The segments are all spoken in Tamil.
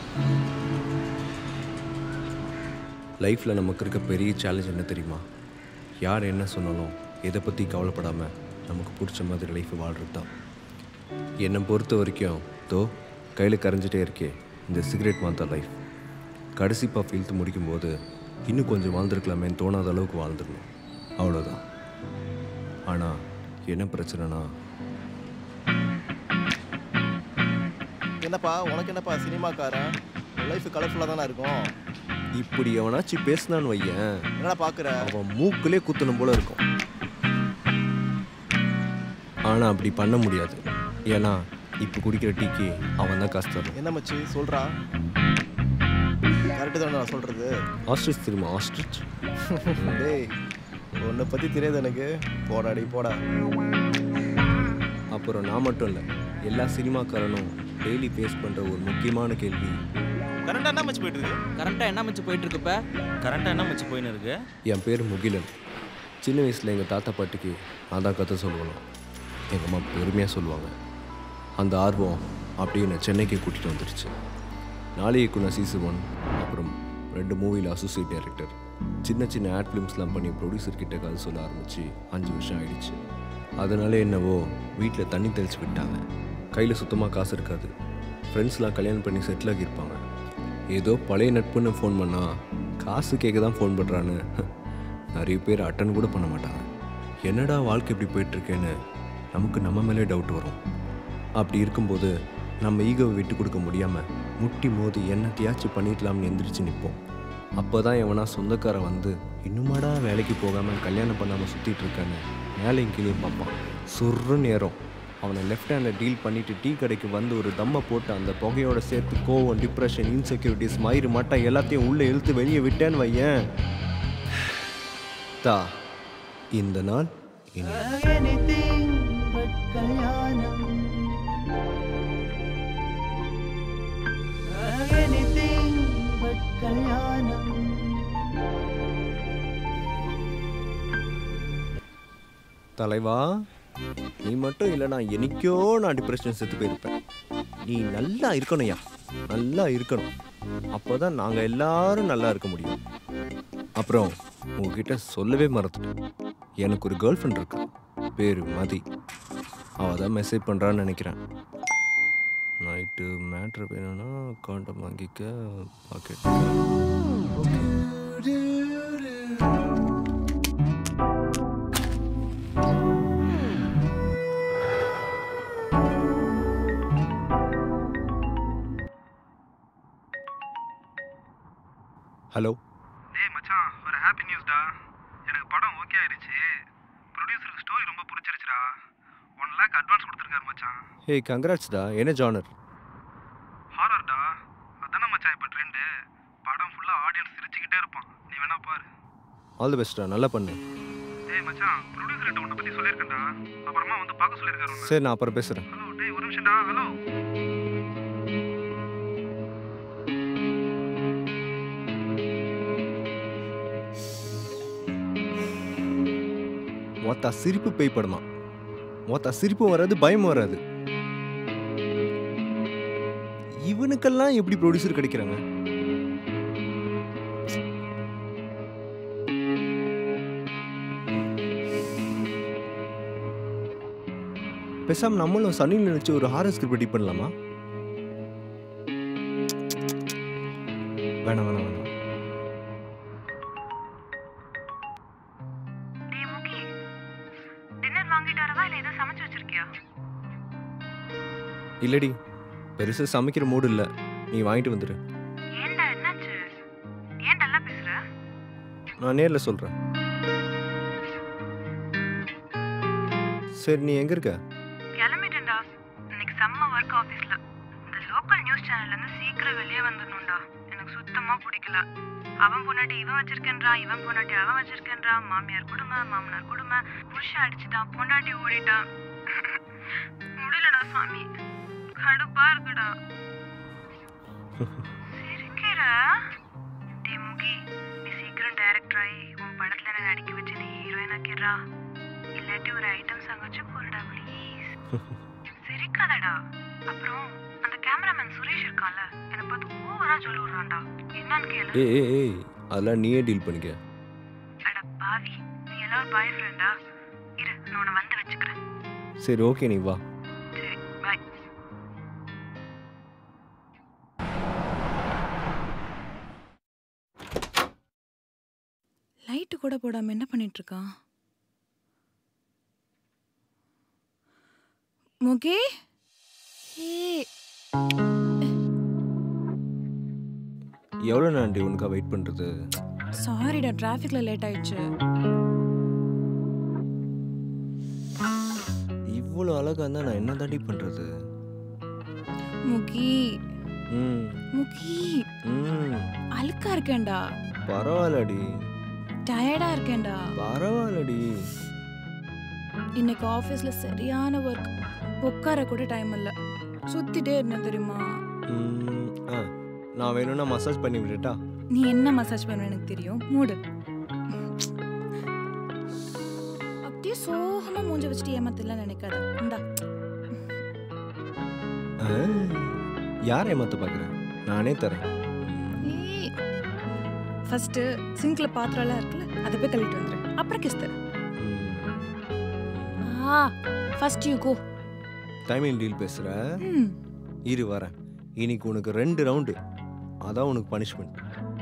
லைஃப்பில் நமக்கு இருக்க பெரிய சேலஞ்ச் என்ன தெரியுமா யார் என்ன சொன்னாலும் எதை பற்றி கவலைப்படாமல் நமக்கு பிடிச்ச மாதிரி லைஃப் வாழ்கிறது தான் என்னை பொறுத்த வரைக்கும் தோ கையில் கரைஞ்சிட்டே இருக்கே இந்த சிகரெட் மாத்த லைஃப் கடைசி பஃப் இழுத்து முடிக்கும்போது இன்னும் கொஞ்சம் வாழ்ந்துருக்கலாமேன்னு தோணாத அளவுக்கு வாழ்ந்துடணும் அவ்வளோதான் ஆனால் என்ன பிரச்சனைனா என்னப்பா உனக்கு என்னப்பா சினிமாக்காரன் லைஃப் கலர்ஃபுல்லாக தானே இருக்கும் இப்படி எவனாச்சும் பேசினான்னு வையேன் என்னடா பார்க்குற அவன் மூக்குலே குத்தணும் போல இருக்கும் ஆனால் அப்படி பண்ண முடியாது ஏன்னா இப்போ குடிக்கிற டீக்கு அவன் தான் காசு தரணும் என்ன மச்சி சொல்கிறா கரெக்டு தானே நான் சொல்கிறது ஆஸ்ட்ரிச் தெரியுமா ஆஸ்ட்ரிச் டேய் உன்னை பற்றி தெரியாது எனக்கு போடாடி போடா அப்புறம் நான் மட்டும் இல்லை எல்லா சினிமாக்காரனும் டெய்லி ஃபேஸ் பண்ணுற ஒரு முக்கியமான கேள்வி கரண்டா என்ன மச்சு போயிட்டு இருக்கு கரண்டா என்ன மச்சு போயிட்டு இருக்குப்ப கரண்டா என்ன மச்சு போயின்னு இருக்கு என் பேர் முகிலன் சின்ன வயசில் எங்கள் தாத்தா பாட்டிக்கு நான் தான் கதை சொல்லுவேன் எங்கள் அம்மா பெருமையாக சொல்லுவாங்க அந்த ஆர்வம் அப்படியே என்னை சென்னைக்கு கூட்டிகிட்டு வந்துடுச்சு நாளைய குண சீசன் ஒன் அப்புறம் ரெண்டு மூவியில் அசோசியேட் டைரக்டர் சின்ன சின்ன ஆட் ஃபிலிம்ஸ்லாம் பண்ணி ப்ரொடியூசர் கிட்ட கதை சொல்ல ஆரம்பித்து அஞ்சு வருஷம் ஆயிடுச்சு அதனால என்னவோ வீட்டில் தண்ணி தெளிச்சு விட்டாங்க கையில் சுத்தமாக காசு இருக்காது ஃப்ரெண்ட்ஸ்லாம் கல்யாணம் பண்ணி செட்டில் ஆகியிருப்பாங்க ஏதோ பழைய நட்புன்னு ஃபோன் பண்ணா காசு கேட்க தான் ஃபோன் பண்ணுறான்னு நிறைய பேர் அட்டன் கூட பண்ண மாட்டாங்க என்னடா வாழ்க்கை இப்படி போயிட்டுருக்கேன்னு நமக்கு நம்ம மேலே டவுட் வரும் அப்படி இருக்கும்போது நம்ம ஈகோவை விட்டு கொடுக்க முடியாமல் முட்டி மோதி என்னத்தையாச்சும் பண்ணிடலாம்னு எந்திரிச்சு நிற்போம் அப்போ தான் எவனா சொந்தக்காரன் வந்து இன்னுமாடா வேலைக்கு போகாமல் கல்யாணம் பண்ணாமல் சுற்றிட்டு இருக்கான்னு மேலேயும் கீழே பார்ப்பான் சுர்ரு நேரம் அவனை லெஃப்ட் ஹேண்டில் டீல் பண்ணிட்டு டீ கடைக்கு வந்து ஒரு தம்மை போட்டு அந்த புகையோட சேர்த்து கோவம் டிப்ரெஷன் இன்செக்யூரிட்டிஸ் மயிறு மட்டம் எல்லாத்தையும் உள்ளே இழுத்து வெளியே விட்டேன்னு வையேன் தா இந்த நாள் இனி anything but Kalyanam. Anything but Kalyanam. தலைவா நீ மட்டும் இல்லைனா என்னைக்கோ நான் டிப்ரெஷன் செத்து போயிருப்பேன் நீ நல்லா இருக்கணும்யா நல்லா இருக்கணும் அப்போ தான் நாங்கள் எல்லாரும் நல்லா இருக்க முடியும் அப்புறம் உங்ககிட்ட சொல்லவே மறந்துட்டேன் எனக்கு ஒரு கேர்ள் ஃப்ரெண்ட் இருக்கா பேர் மதி அவள் தான் மெசேஜ் பண்ணுறான்னு நினைக்கிறேன் நைட்டு மேட்ரு வேணும்னா அக்கௌண்ட்டை வாங்கிக்க பாக்கெட் ஹலோ டேய் மச்சான் ஒரு ஹாப்பி நியூஸ்டா எனக்கு படம் ஓகே ஆயிருச்சு ப்ரொடியூசருக்கு ஸ்டோரி ரொம்ப பிடிச்சிருச்சுடா ஒன் லேக் அட்வான்ஸ் கொடுத்துருக்காரு மச்சான் ஹே கங்க்ராட்ஸ்டா என்ன ஜானர் ஹாரர்டா அதானே மச்சான் இப்போ ட்ரெண்டு படம் ஃபுல்லாக ஆடியன்ஸ் சிரிச்சுக்கிட்டே இருப்பான் நீ வேணா பாரு ஆல் தி பெஸ்ட்டா நல்லா பண்ணு டேய் மச்சான் ப்ரொடியூசர்கிட்ட உன்னை பற்றி சொல்லியிருக்கேன்டா அப்புறமா வந்து பார்க்க சொல்லியிருக்காரு உன்னை சரி நான் அப்புறம் பேசுகிறேன் ஹலோ டேய் ஒரு நிமிஷம்டா ஹலோ மொத்த சிரிப்பு பேய் படமா மொத்த சிரிப்பும் வராது பயமும் வராது இவனுக்கெல்லாம் எப்படி ப்ரொடியூசர் கிடைக்கிறாங்க பேசாம நம்மளும் சனியில் நினைச்சு ஒரு ஹாரர் ஸ்கிரிப்ட் ரெடி பண்ணலாமா வேணாம் வேணாம் வேணாம் டேய் முகி டின்னர் வாங்கிட்டு வரவா இல்லை ஏதோ சமைச்சு வச்சிருக்கியா இல்லடி பெருசாக சமைக்கிற மூடு இல்லை நீ வாங்கிட்டு வந்துடு ஏன்டா என்னாச்சு ஏன் டல்லா பேசுற நான் நேரில் சொல்கிறேன் சரி நீ எங்கே இருக்க கிளம்பிட்டேன்டா இன்னைக்கு செம்ம ஒர்க் ஆஃபீஸில் இந்த லோக்கல் நியூஸ் சேனல்லேருந்து சீக்கிரம் வெளியே வந்துடணும்டா எனக்கு சுத்தமாக பிடிக்கல அவன் பொண்டாட்டி இவன் வச்சிருக்கேன்றா இவன் பொண்டாட்டி அவன் வச்சிருக்கேன்றா மாமியார் கொடுமை மாமனார் கொடுமை புருஷன் அடிச்சுட்டான் பொண்டாட்டி ஓடிட்டான் முடியலடா சாமி கடுப்பா இருக்குடா சிரிக்கிற டேய் முகி நீ சீக்கிரம் டைரக்டர் ஆகி உன் படத்துல என்ன நடிக்க வச்சு நீ ஹீரோயின் ஆக்கிடுறா இல்லாட்டி ஒரு ஐட்டம் சாங் வச்சு போடுடா ப்ளீஸ் சிரிக்காதடா அப்புறம் அந்த கேமராமேன் சுரேஷ் இருக்கான்ல என்னை பார்த்து ஓவரா ஓவரா சொல்லி விடுறான்டா என்னன்னு கேளு ஏய் ஏய் ஏய் அதெல்லாம் நீயே டீல் பண்ணிக்க அட பாவி நீ எல்லாம் ஒரு பாய் ஃப்ரெண்டா இரு நான் உன்னை வந்து வச்சுக்கிறேன் சரி ஓகே நீ வா சரி பாய் லைட்டு கூட போடாம என்ன பண்ணிட்டு இருக்கான் முகி ஏய் எவ்வளோ நாண்டி உனக்கா வெயிட் பண்ணுறது சாரிடா டிராஃபிக்ல லேட் ஆயிடுச்சு இவ்வளோ அழகாக இருந்தால் நான் என்ன தாண்டி பண்ணுறது முகி ம் முகி ம் அழுக்கா இருக்கேன்டா பரவாயில்லடி டயர்டா இருக்கேன்டா பரவாயில்லடி இன்னைக்கு ஆஃபீஸ்ல சரியான ஒர்க் உட்கார கூட டைம் இல்ல சுத்திட்டே இருந்தேன் தெரியுமா ம், ஆ நான் வேணும்னா மசாஜ் பண்ணி விடட்டா நீ என்ன மசாஜ் பண்ணுவ எனக்கு தெரியும் மூடு அப்படியே சோகமா மூஞ்ச வச்சுட்டு ஏமாத்தலாம் நினைக்காத இந்தா ஆ, யாரை ஏமாத்த பார்க்குறேன் நானே தரேன் ஃபர்ஸ்ட் சிங்க்ல பாத்திரம்லாம் இருக்குல்ல அதை போய் கழுவிட்டு வந்துரு அப்புறம் கிஸ் தரேன் ம், ஆ first you go timing deal பேசுகிற ம் இரு வரேன் இன்னைக்கு உனக்கு ரெண்டு ரவுண்டு அதான் உனக்கு பனிஷ்மெண்ட்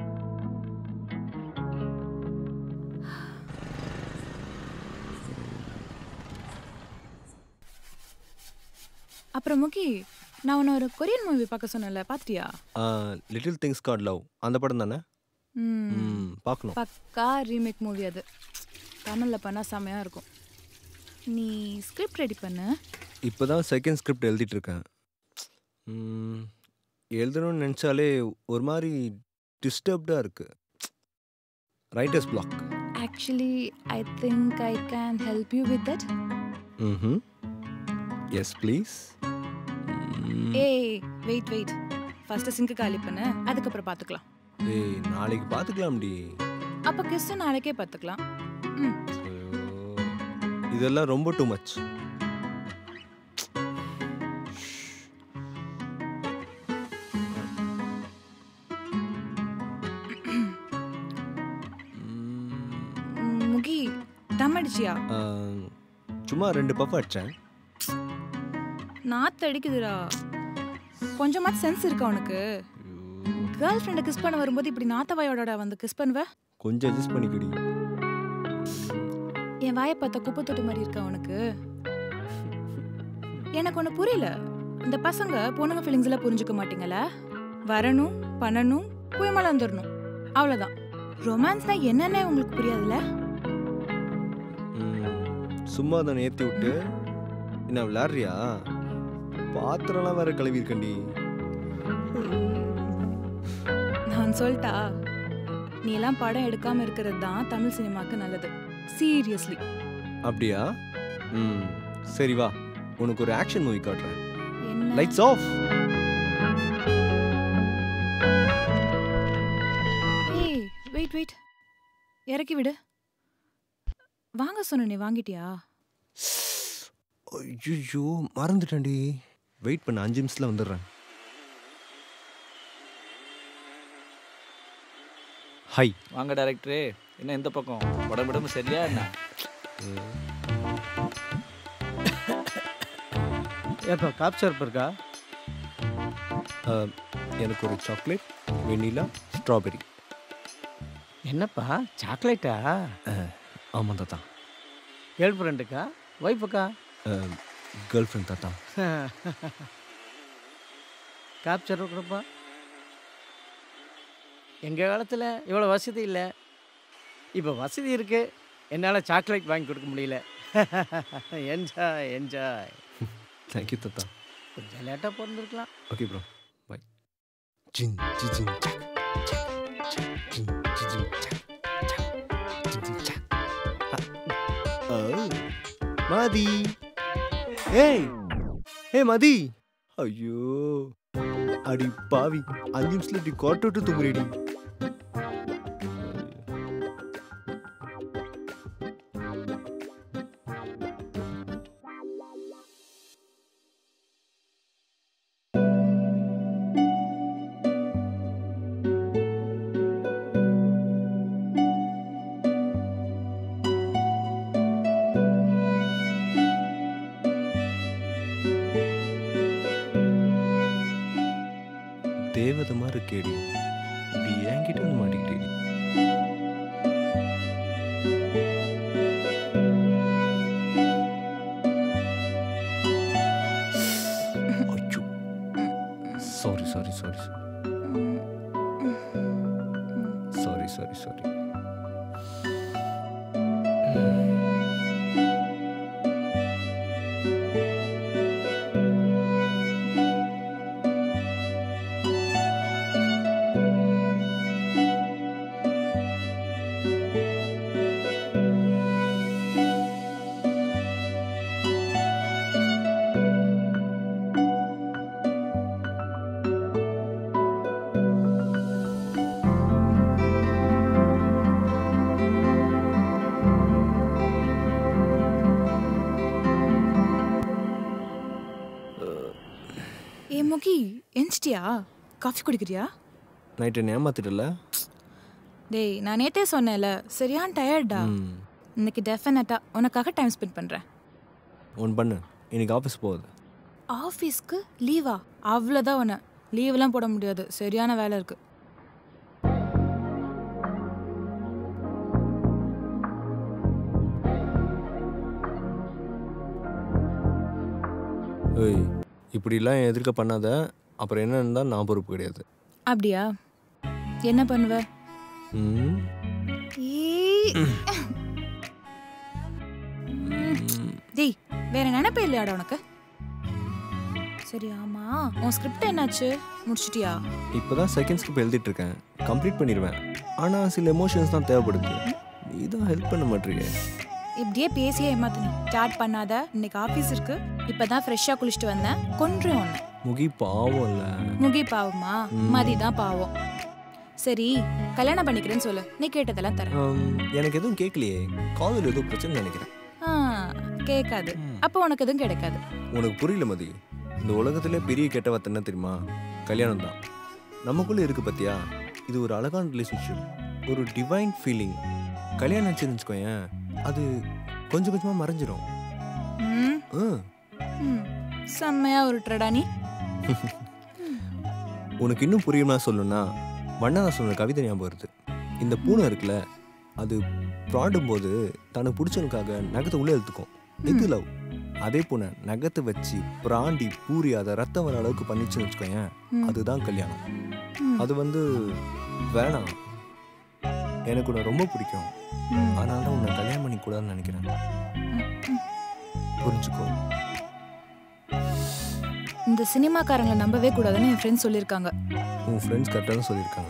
அப்புறம் முகி நான் உன்னை ஒரு கொரியன் மூவி பார்க்க சொன்னேன்ல பார்த்துட்டியா லிட்டில் திங்ஸ் காட் லவ் அந்த படம் தானே ம் ம் பார்க்கணும் பக்கா ரீமேக் மூவி அது தமிழில் பண்ணால் செமையாக இருக்கும் நீ ஸ்கிரிப்ட் ரெடி பண்ணு இப்போ தான் செகண்ட் ஸ்கிரிப்ட் எழுதிட்டு இருக்கேன் ம், எழுதணும்னு நினச்சாலே ஒரு மாதிரி டிஸ்டர்ப்டாக இருக்குது writers block actually I think I can help you with that ம் எஸ் ப்ளீஸ் ஏய் வெயிட் வெயிட் ஃபர்ஸ்ட் சிங்க்கு காலி பண்ணு அதுக்கப்புறம் பார்த்துக்கலாம் ஏய் நாளைக்கு பார்த்துக்கலாம்டி அப்போ கிஸ்ஸு நாளைக்கே பார்த்துக்கலாம் ம் ஐயோ, இதெல்லாம் ரொம்ப டூ மச் ம், முகி தம் அடிச்சியா சும்மா ரெண்டு பஃப் அடித்தேன் நாத்து அடிக்குதுடா கொஞ்சமாச்சு சென்ஸ் இருக்கா உனக்கு கேர்ள் ஃப்ரெண்டை கிஸ் பண்ண வரும்போது இப்படி நாத்தவாயோட வந்து கிஸ் பண்ணுவ கொஞ்சம் அட்ஜஸ்ட் பண்ணிக்கடி என் வாயை பார்த்தா குப்பை தொட்டி மாதிரி இருக்கா உனக்கு எனக்கு ஒன்று புரியல இந்த பசங்க பொண்ணுங்க ஃபீலிங்ஸ் எல்லாம் புரிஞ்சுக்க மாட்டீங்கல்ல வரணும் பண்ணணும் போய் வந்துடணும் அவ்வளோதான் ரொமான்ஸ்னா என்னன்னே உங்களுக்கு புரியாதுல்ல ம், சும்மா தானே ஏற்றி விட்டு என்ன விளாட்றியா பாத்திரம்லாம் வேற கழுவிருக்கண்டி நான் சொல்லிட்டா நீ எல்லாம் படம் எடுக்காம இருக்கிறது தான் தமிழ் சினிமாக்கு நல்லது சீரியஸ்லி அப்படியா ம் சரி வா உனக்கு ஒரு ஆக்ஷன் மூவி காட்டுறேன் என்ன லைட்ஸ் ஆஃப் ஏய் வெயிட் வெயிட் இறக்கி விடு வாங்க சொன்ன நீ வாங்கிட்டியா ஐயோ மறந்துட்டேன்டி வெயிட் பண்ண அஞ்சு நிமிஷத்தில் வந்துடுறேன் ஹை வாங்க டைரக்டரே என்ன இந்த பக்கம் உடம்பு உடம்பு சரியா என்ன ஏப்பா காப் சிறப்பு இருக்கா எனக்கு ஒரு சாக்லேட் வெண்ணிலா ஸ்ட்ராபெரி என்னப்பா சாக்லேட்டா ஆமாம் தாத்தா கேர்ள் ஃப்ரெண்டுக்கா ஒய்ஃபுக்கா கேர்ள் ஃப்ரெண்ட் தாத்தா காப் சிறப்பு கொடுப்பா எங்கள் காலத்தில் இவ்வளோ வசதி இல்லை இப்போ வசதி இருக்கு என்னால் சாக்லேட் வாங்கி கொடுக்க முடியல என்ஜாய் என்ஜாய் தேங்க்யூ தாத்தா கொஞ்சம் லேட்டாக பிறந்திருக்கலாம் ஓகே ப்ரோ பாய் ஜின் ஜி ஜின் சக் சக் சக் ஜின் ஜி ஜின் சக் சக் ஜின் ஜின் சக் ஆ. ஓ மதி ஏய் ஏய் மதி ஐயோ அடி பாவி அஞ்சு நிமிஷத்துல இப்படி கோட்டை விட்டு தூங்குறேடி தேவதை மாதிரி இருக்கேடி இப்படி என்கிட்ட வந்து மாட்டிக்கிட்டேடி ஐயோ sorry sorry sorry sorry sorry sorry ஏ முகி எஞ்சிட்டியா காஃபி குடிக்கிறியா நைட்டு ஏமாத்திட்டல டேய் நான் நேத்தே சொன்னேன்ல சரியான டயர்டா ம் இன்னைக்கு டெஃபினட்டா உனக்காக டைம் ஸ்பெண்ட் பண்றேன் ஒன் பண்ணு இன்னைக்கு ஆஃபீஸ் போகுது ஆஃபீஸ்க்கு லீவா அவ்வளோதான் உன லீவெல்லாம் போட முடியாது சரியான வேலை இருக்கு ஏய் இப்படிலாம் என் எதிர்க்க பண்ணாத அப்புறம் என்ன இருந்தால் நான் பொறுப்பு கிடையாது அப்படியா என்ன பண்ணுவ ம் ஏய். டேய் வேற நினைப்பே இல்லையாடா உனக்கு சரி ஆமா உன் ஸ்கிரிப்ட் என்னாச்சு முடிச்சிட்டியா இப்போ தான் செகண்ட் ஸ்கிரிப்ட் எழுதிட்டு இருக்கேன் கம்ப்ளீட் பண்ணிடுவேன் ஆனால் சில எமோஷன்ஸ் தான் தேவைப்படுது நீ தான் ஹெல்ப் பண்ண மாட்டீங்க இப்படியே பேசியே ஏமாத்தினி ஸ்டார்ட் பண்ணாத இன்னைக்கு ஆஃபீஸ் இருக்கு இப்பதான் ஃப்ரெஷ்ஷா குளிச்சுட்டு வந்தேன் கொன்றும் ஒன்று முகி பாவம் இல்லை முகி பாவமா மதி தான் பாவம் சரி கல்யாணம் பண்ணிக்கிறேன்னு சொல்லு நீ கேட்டதெல்லாம் தரேன் எனக்கு எதுவும் கேட்கலையே காதல் ஏதோ பிரச்சனை நினைக்கிறேன் ஆ, கேட்காது அப்போ உனக்கு எதுவும் கிடைக்காது உனக்கு புரியல மதி இந்த உலகத்திலே பெரிய கெட்ட வார்த்தை என்ன தெரியுமா கல்யாணம் தான் நமக்குள்ளே இருக்கு பார்த்தியா இது ஒரு அழகான ரிலேஷன்ஷிப் ஒரு டிவைன் ஃபீலிங் கல்யாணம் ஆச்சுன்னு வச்சுக்கோயேன் அது கொஞ்சம் கொஞ்சமாக மறைஞ்சிரும் ம், ஆ ம். செம்மையா உருட்டுறடா நீ உனக்கு இன்னும் புரியுமா சொல்லணும்னா வண்ணனா சொன்ன கவிதை ஞாபகம் வருது இந்த பூனை இருக்குல்ல அது பிராடும் போது தனக்கு பிடிச்சவனுக்காக நகத்தை உள்ளே எடுத்துக்கும் இது லவ் அதே பூனை நகத்தை வச்சு பிராண்டி பூரி அதை ரத்தம் வர அளவுக்கு பண்ணிச்சுன்னு வச்சுக்கோயேன் அதுதான் கல்யாணம் ம். அது வந்து வேணாம் எனக்கு உன்னை ரொம்ப பிடிக்கும் ம். அதனால தான் உன்னை கல்யாணம் பண்ணி கூடாதுன்னு நினைக்கிறேன் புரிஞ்சுக்கோ இந்த சினிமாக்காரங்களை நம்பவே கூடாதுன்னு என் ஃப்ரெண்ட்ஸ் சொல்லியிருக்காங்க உன் ஃப்ரெண்ட்ஸ் கரெக்டாக தான் சொல்லியிருக்காங்க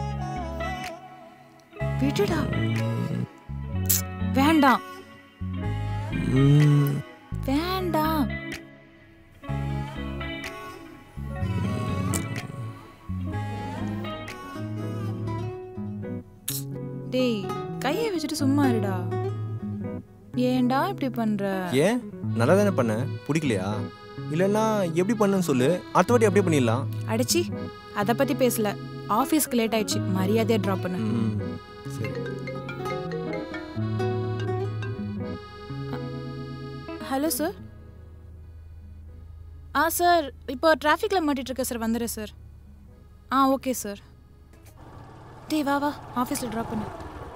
விடுடா வேண்டாம் ம், வேண்டாம் டேய் கையை வச்சுட்டு சும்மா இருடா ஏன்டா இப்படி பண்ற ஏன் நல்லா தானே பண்ண பிடிக்கலையா இல்லைன்னா எப்படி பண்ணன்னு சொல்லு அடுத்த வாட்டி அப்படியே பண்ணிடலாம் அடிச்சி அதை பத்தி பேசல ஆஃபீஸ்க்கு லேட் ஆயிடுச்சு மரியாதையா ட்ராப் பண்ணு ம், சரி ஹலோ சார் ஆ சார் இப்போ டிராஃபிக்கில் மாட்டிட்டு இருக்கேன் சார் வந்துடுறேன் சார் ஆ ஓகே சார் டேய் வா வா ஆஃபீஸில் ட்ராப் பண்ணு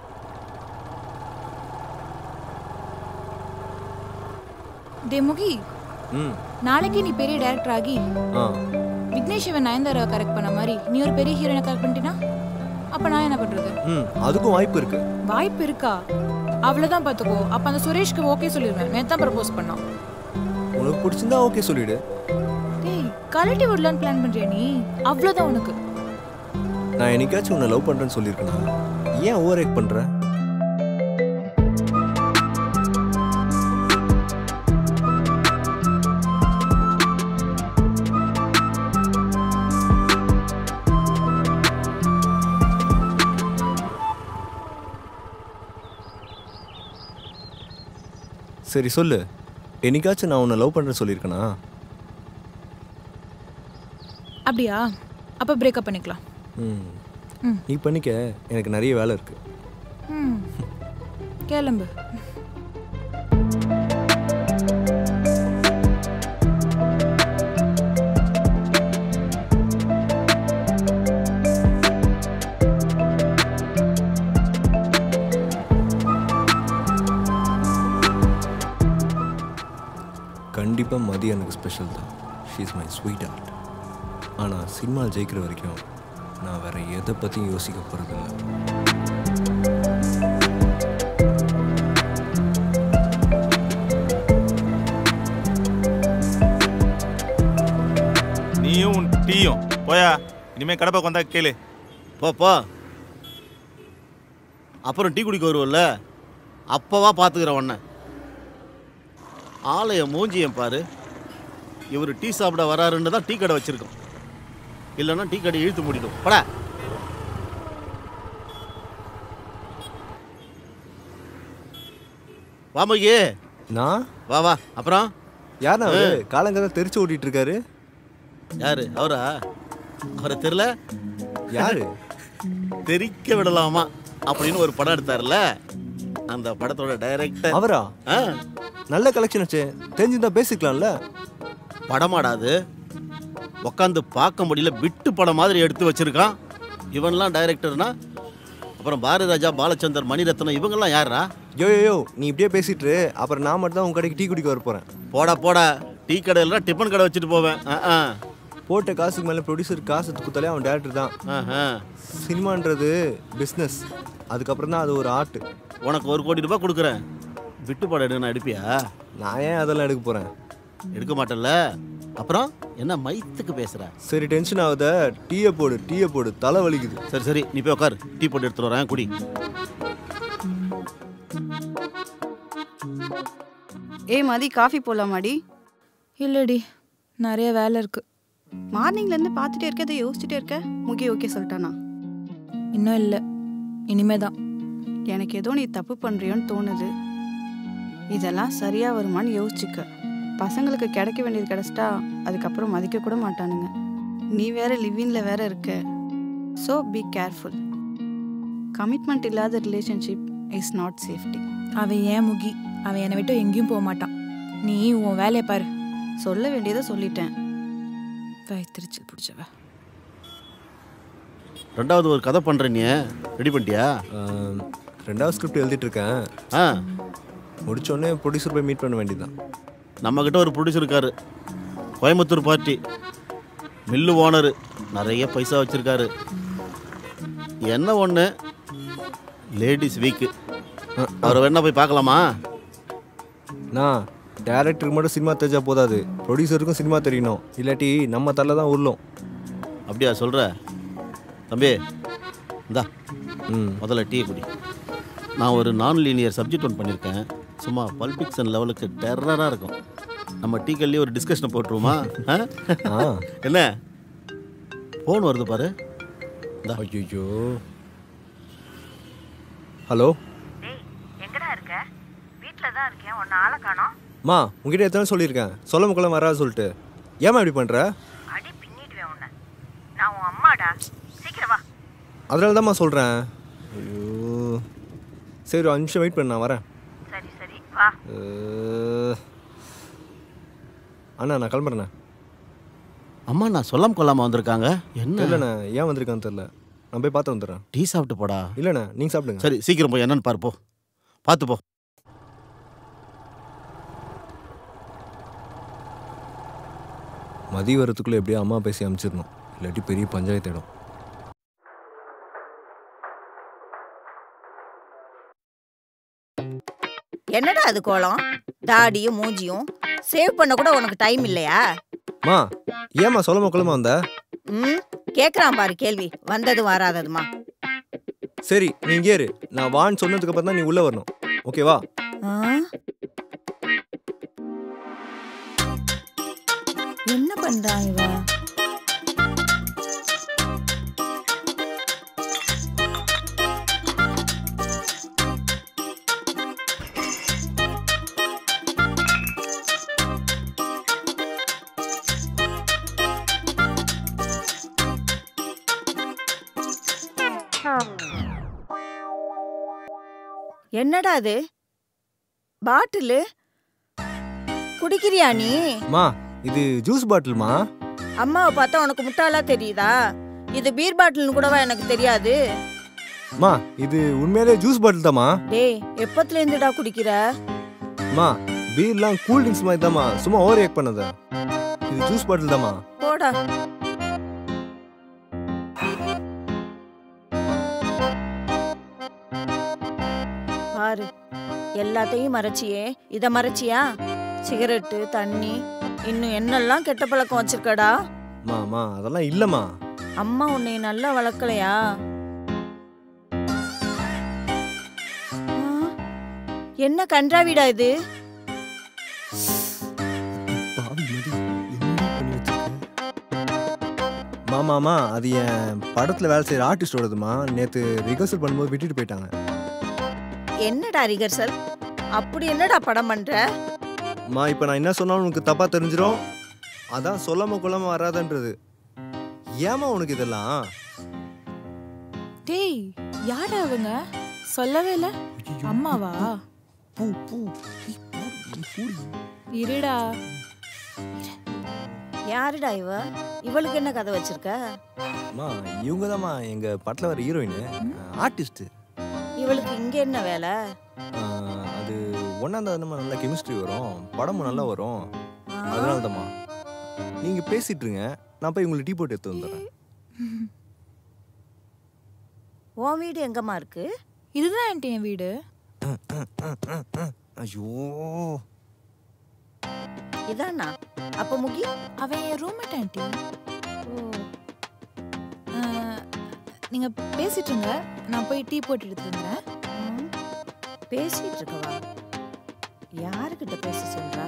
டே முகி ம் நாளைக்கு நீ பெரிய டேரக்டர் ஆகி ஆ விக்னேஷ் சிவன் நயன்தாராவை கரெக்ட் பண்ண மாதிரி நீ ஒரு பெரிய ஹீரோயினை கரெக்ட் பண்ணிட்டீனா அப்போ நான் என்ன பண்ணுறது ம் அதுக்கும் வாய்ப்பு இருக்கு வாய்ப்பு இருக்கா அவ்வளோதான் பார்த்துக்கோ அப்போ அந்த சுரேஷ்க்கு ஓகே சொல்லிடுவேன் நேற்று தான் ப்ரப்போஸ் பண்ணான் உனக்கு பிடிச்சிருந்தா ஓகே சொல்லிடு டேய் கலட்டி விடலான்னு பிளான் பண்றியா நீ அவ்வளோதான் உனக்கு நான் என்னைக்காச்சும் உன்னை லவ் பண்ணுறேன்னு சொல்லியிருக்கேனா ஏன் ஓவர் ஆக்ட் பண்ணுற சரி சொல்லு என்னைக்காச்சும் நான் உன்னை லவ் பண்ணுறேன்னு சொல்லியிருக்கேனா அப்படியா அப்போ பிரேக்கப் பண்ணிக்கலாம் ம் ம். நீ பண்ணிக்க எனக்கு நிறைய வேலை இருக்கு ம் கிளம்பு மதி எனக்கு ஸ்பெஷல் தான் ஷீஸ் மை ஸ்வீட் ஆர்ட் ஆனால் சினிமா ஜெயிக்கிற வரைக்கும் நான் வேற எதை பற்றியும் யோசிக்க போகிறதில்ல நீயும் உன் டீயும் போயா இனிமே கடை பக்கம் வந்தா கேளு போ போ அப்புறம் டீ குடிக்க வருவல்ல அப்பவா பார்த்துக்கிறேன் உன்னை ஆலய மூஞ்சியம் பாரு இவர் டீ சாப்பிட வராருன்னு தான் டீ கடை வச்சிருக்கோம் இல்லைன்னா டீ கடை இழுத்து மூடிடும் பட வாமகி நான் வா வா அப்புறம் யாருண்ணா அவரு காலங்காலம் தெரிச்சு ஓட்டிட்டு இருக்காரு யாரு அவரா அவரை தெரியல யாரு தெரிக்க விடலாமா அப்படின்னு ஒரு படம் எடுத்தாருல்ல அந்த படத்தோட டைரக்டர் அவரா ஆ நல்ல கலெக்ஷன் ஆச்சு தெரிஞ்சிருந்தா பேசிக்கலாம்ல படமாடாது உக்காந்து பார்க்க முடியல விட்டு படம் மாதிரி எடுத்து வச்சிருக்கான் இவன்லாம் டைரக்டர்னா அப்புறம் பாரதி ராஜா பாலச்சந்தர் மணிரத்னம் இவங்கெல்லாம் யாரா யோ யோ யோ நீ இப்படியே பேசிட்டு இரு. அப்புறம் நான் மட்டும் தான் உங்க கடைக்கு டீ குடிக்க வர போறேன் போடா போடா டீ கடையில டிஃபன் கடை வச்சுட்டு போவேன் ஆ, ஆ. போட்ட காசுக்கு மேலே ப்ரொடியூசர் காசு குத்தாலே அவன் டேரக்டர் தான் ஆஹா. சினிமான்றது பிஸ்னஸ் அதுக்கப்புறம் தான் அது ஒரு ஆர்ட் உனக்கு ஒரு கோடி ரூபாய் கொடுக்குறேன் விட்டு படம் எடுங்க நான் எடுப்பியா நான் ஏன் அதெல்லாம் எடுக்க போறேன் எடுக்க மாட்டேன்ல அப்புறம் என்ன மைத்துக்கு பேசுற சரி டென்ஷன் ஆகுத டீயை போடு டீயை போடு தலை வலிக்குது சரி சரி நீ போய் உட்காரு டீ போட்டு எடுத்துட்டு வரேன் குடி ஏய் மதி காஃபி போடலாமாடி இல்லடி நிறைய வேலை இருக்கு மார்னிங்லேருந்து பார்த்துட்டே இருக்க இதை யோசிச்சுட்டே இருக்க முகி ஓகே சொல்லிட்டானா இன்னும் இல்லை இனிமே தான் எனக்கு ஏதோ நீ தப்பு பண்ணுறியோன்னு தோணுது இதெல்லாம் சரியாக வருமான்னு யோசிச்சுக்க பசங்களுக்கு கிடைக்க வேண்டியது கிடைச்சிட்டா அதுக்கப்புறம் மதிக்க கூட மாட்டானுங்க நீ வேற லிவிங்கில் வேற இருக்க ஸோ பி கேர்ஃபுல் கமிட்மெண்ட் இல்லாத ரிலேஷன்ஷிப் இஸ் நாட் சேஃப்டி அவன் ஏன் முகி அவன் என்னை விட்டு எங்கேயும் போக மாட்டான் நீ உன் வேலையை பாரு சொல்ல வேண்டியதை சொல்லிட்டேன் வயிற்றுச்சு பிடிச்சவ ரெண்டாவது ஒரு கதை பண்ற நீ ரெடி பண்ணிட்டியா ஆம், ரெண்டாவது ஸ்கிரிப்ட் எழுதிட்டு இருக்கேன் ஆ முடிச்சோடனே ப்ரொடியூசர் போய் மீட் பண்ண வேண்டியதுதான் நம்ம கிட்ட ஒரு ப்ரொடியூசர் இருக்காரு கோயம்புத்தூர் பார்ட்டி மில்லு ஓனரு நிறைய பைசா வச்சிருக்காரு என்ன ஒன்று லேடிஸ் வீக்கு அவரை வேணா போய் பார்க்கலாமா நான் டேரக்டருக்கு மட்டும் சினிமா தெரிஞ்சா போதாது ப்ரொடியூசருக்கும் சினிமா தெரியணும் இல்லாட்டி நம்ம தலை தான் உருளும் அப்படியா சொல்கிற தம்பி இந்தா ம் முதல்ல டீ குடி நான் ஒரு நான் லீனியர் சப்ஜெக்ட் ஒன்று பண்ணியிருக்கேன் சும்மா பல்பிக்சன் லெவலுக்கு டெரராக இருக்கும் நம்ம டீ கல்லே ஒரு டிஸ்கஷனை போட்டுருவோமா ஆ? ஆ என்ன ஃபோன் வருது பாரு இந்தா ஐயோ ஹலோ டேய் எங்கடா இருக்க வீட்டில் தான் இருக்கேன் உன்னை ஆளை காணோம் மா உங்ககிட்ட எத்தனை சொல்லியிருக்கேன் சொல்ல முக்கெல்லாம் வராது சொல்லிட்டு ஏமா இப்படி பண்ணுற அடி பின்னிடுவேன் உன்னை நான் உன் அம்மாடா சீக்கிரம் வா அதனால தான்மா சொல்கிறேன் ஐயோ சரி ஒரு அஞ்சு நிமிஷம் வெயிட் பண்ண நான் வரேன் சரி சரி வா அஹ். அண்ணா நான் கிளம்புறேண்ணே அம்மா நான் சொல்லாம கொள்ளாம வந்திருக்காங்க என்ன தெரியலண்ணே ஏன் வந்திருக்கான்னு தெரில நான் போய் பார்த்து வந்துடுறேன் டீ சாப்பிட்டு போடா இல்லைண்ணே நீங்கள் சாப்பிடுங்க சரி சீக்கிரம் போய் என்னன்னு பாரு போ பார்த்து போ மதிய வரத்துக்குள்ளே எப்படியோ அம்மா பேசி அனுப்பிச்சிடணும் இல்லாட்டி பெரிய பஞ்சாயத்து இடம் என்னடா அது கோலம் தாடியும் மூஞ்சியும் சேவ் பண்ண கூட உனக்கு டைம் இல்லையா மா ஏம்மா சொல்லாம கொள்ளாம வந்த ம் கேக்குறான் பாரு கேள்வி வந்ததும் வராததுமா சரி நீ இங்கே இரு நான் வான்னு சொன்னதுக்கு அப்புறம் தான் நீ உள்ளே வரணும் ஓகேவா ஆ? என்ன பண்றான் இவன் என்னடா அது பாட்டிலு குடிக்கிறியா நீ மா இது ஜூஸ் பாட்டில்மா அம்மாவை பார்த்தா உனக்கு முட்டாளா தெரியுதா இது பீர் பாட்டில்னு கூடவா எனக்கு தெரியாது மா இது உண்மையிலே ஜூஸ் பாட்டில் தாம்மா டேய் எப்பத்துல இருந்துடா குடிக்கிற மா பீர்லாம் கூல் ட்ரிங்க்ஸ் மாதிரி தாம்மா சும்மா ஓவர் ரியாக்ட் பண்ணாத இது ஜூஸ் பாட்டில் தாம்மா போடா பாரு எல்லாத்தையும் மறைச்சியே இத மறைச்சியா சிகரெட்டு தண்ணி இன்னும் என்னெல்லாம் கெட்ட பழக்கம் வச்சிருக்கடா அம்மா அம்மா அதெல்லாம் இல்லைம்மா அம்மா உன்னை நல்லா வளர்க்கலையா ஆ, என்ன கன்றாவிடா இது மாமாமா அது என் படத்தில் வேலை செய்கிற ஆர்டிஸ்டோடதுமா நேற்று ரிஹர்சல் பண்ணும்போது விட்டுட்டு போயிட்டாங்க என்னடா ரிகர்சல் அப்படி என்னடா படம் பண்ற அம்மா இப்போ நான் என்ன சொன்னாலும் உனக்கு தப்பாக தெரிஞ்சிடும் அதான் சொல்லாம கொள்ளாம வராதன்றது ஏமா உனக்கு இதெல்லாம் டேய் யாரா அவங்க சொல்லவே இல்ல அம்மாவா பூ பூ இருடா யாருடா இவ இவளுக்கு என்ன கதை வச்சிருக்க அம்மா இவங்க தான்மா எங்கள் படத்தில் வர ஹீரோயின் ஆர்டிஸ்ட்டு இவளுக்கு இங்க என்ன வேலை அது ஒன்றாம் நம்ம நல்ல கெமிஸ்ட்ரி வரும் படமும் நல்லா வரும் அதனால தான்மா நீங்கள் பேசிட்டு இருங்க நான் போய் உங்களுக்கு டீ போட்டு எடுத்து வந்துடுறேன் உன் வீடு எங்கம்மா இருக்கு இதுதான் ஆண்டி என் வீடு ஐயோ இதானா அப்ப முகி அவன் என் ரூம்மேட் ஆண்டி நீங்க பேசிட்டு இருங்க நான் போய் டீ போட்டு எடுத்து வந்துடுறேன் ம், பேசிட்டு இருக்கவா யாருக்கிட்ட பேச சொல்றா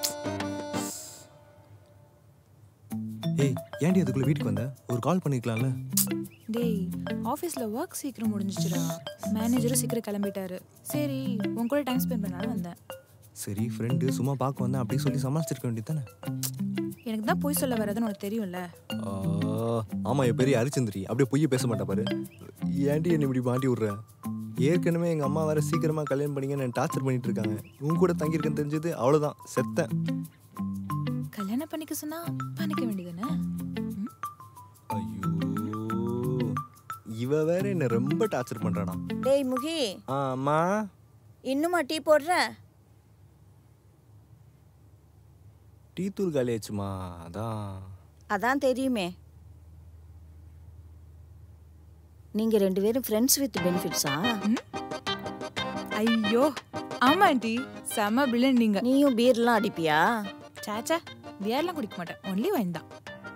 ஏய் ஏன்டி அதுக்குள்ள வீட்டுக்கு வந்த ஒரு கால் பண்ணிக்கலாம்ல டேய் ஆஃபீஸில் ஒர்க் சீக்கிரம் முடிஞ்சிச்சுடா மேனேஜரும் சீக்கிரம் கிளம்பிட்டாரு சரி உன் கூட டைம் ஸ்பெண்ட் பண்ணாலும் வந்தேன் சரி ஃப்ரெண்டு சும்மா பார்க்க வந்தேன் அப்படியே சொல்லி சமாளிச்சிருக்க வேண்டியது தானே எனக்கு தான் போய் சொல்ல வரதுன்னு உனக்கு தெரியும்ல ஆமாம் என் பெரிய அரிச்சந்திரி அப்படியே பொய்ய பேச மாட்டா பாரு ஏன்டி என்னை இப்படி மாட்டி விட்ற ஏற்கனவே எங்கள் அம்மா வேற சீக்கிரமாக கல்யாணம் பண்ணிங்கன்னு என்னை டார்ச்சர் பண்ணிட்டு இருக்காங்க உன் கூட தங்கியிருக்கேன்னு தெரிஞ்சது அவ்வளோதான் செத்தேன் கல்யாணம் பண்ணிக்க சொன்னா பண்ணிக்க வேண்டியதுதானே ஐயோ இவ வேற என்னை ரொம்ப டார்ச்சர் பண்ணுறானா டேய் முகி ஆமா இன்னுமா டீ போடுற டீ தூள் காலி ஆச்சுமா அதான் அதான் தெரியுமே நீங்க ரெண்டு பேரும் ஃப்ரெண்ட்ஸ் வித் பெனிஃபிட்ஸா ஐயோ ஆமா ஆண்டி செம பில்லியன் நீங்க நீயும் பீர்லாம் அடிப்பியா சாச்சா பியர்லாம் குடிக்க மாட்டேன் ஒன்லி வைன் தான்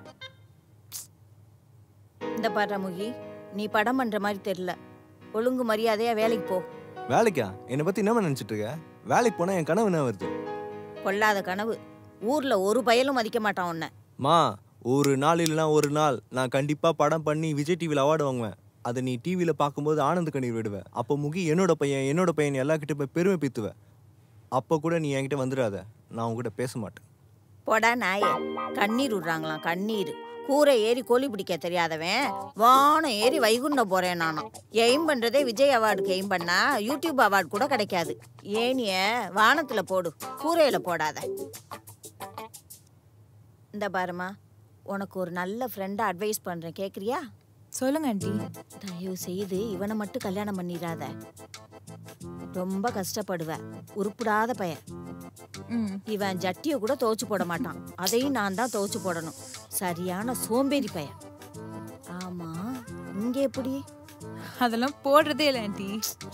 இந்த பாரு முகி நீ படம் பண்ற மாதிரி தெரியல ஒழுங்கு மரியாதையா வேலைக்கு போ வேலைக்கா என்னை பற்றி என்ன நினச்சிட்டு இருக்க வேலைக்கு போனால் என் கனவு என்ன வருது கொள்ளாத கனவு ஊர்ல ஒரு பயலும் மதிக்க மாட்டான் உன்னை மா ஒரு நாள் இல்லைனா ஒரு நாள் நான் கண்டிப்பாக படம் பண்ணி விஜய் டிவியில் அவார்டு வாங்குவேன் அதை நீ டிவியில் பார்க்கும்போது ஆனந்த கண்ணீர் விடுவேன் அப்போ முகி என்னோட பையன் என்னோட பையன் எல்லாக்கிட்ட போய் பெருமை பீத்துவேன் அப்போ கூட நீ என்கிட்ட வந்துடாத நான் உங்ககிட்ட பேச மாட்டேன் போடா நாயே கண்ணீர் விடுறாங்களாம் கண்ணீர் கூரை ஏறி கோழி பிடிக்க தெரியாதவன் வானம் ஏறி வைகுண்டம் போறேன் நானும் எய்ம் பண்றதே விஜய் அவார்டுக்கு எய்ம் பண்ணா யூடியூப் அவார்டு கூட கிடைக்காது ஏனிய வானத்துல போடு கூரையில போடாத இந்த பாருமா உனக்கு ஒரு நல்ல ஃப்ரெண்டா அட்வைஸ் பண்றேன் கேக்குறியா சொல்லுங்க ஆண்டி தயவு செய்து இவனை மட்டும் கல்யாணம் பண்ணிடாத ரொம்ப கஷ்டப்படுவ உருப்படாத பையன் ம் இவன் ஜட்டியை கூட துவைச்சு போட மாட்டான் அதையும் நான் தான் துவைச்சு போடணும் சரியான சோம்பேறி பையன் ஆமா இங்க எப்படி அதெல்லாம் போடுறதே இல்லை ஆண்டி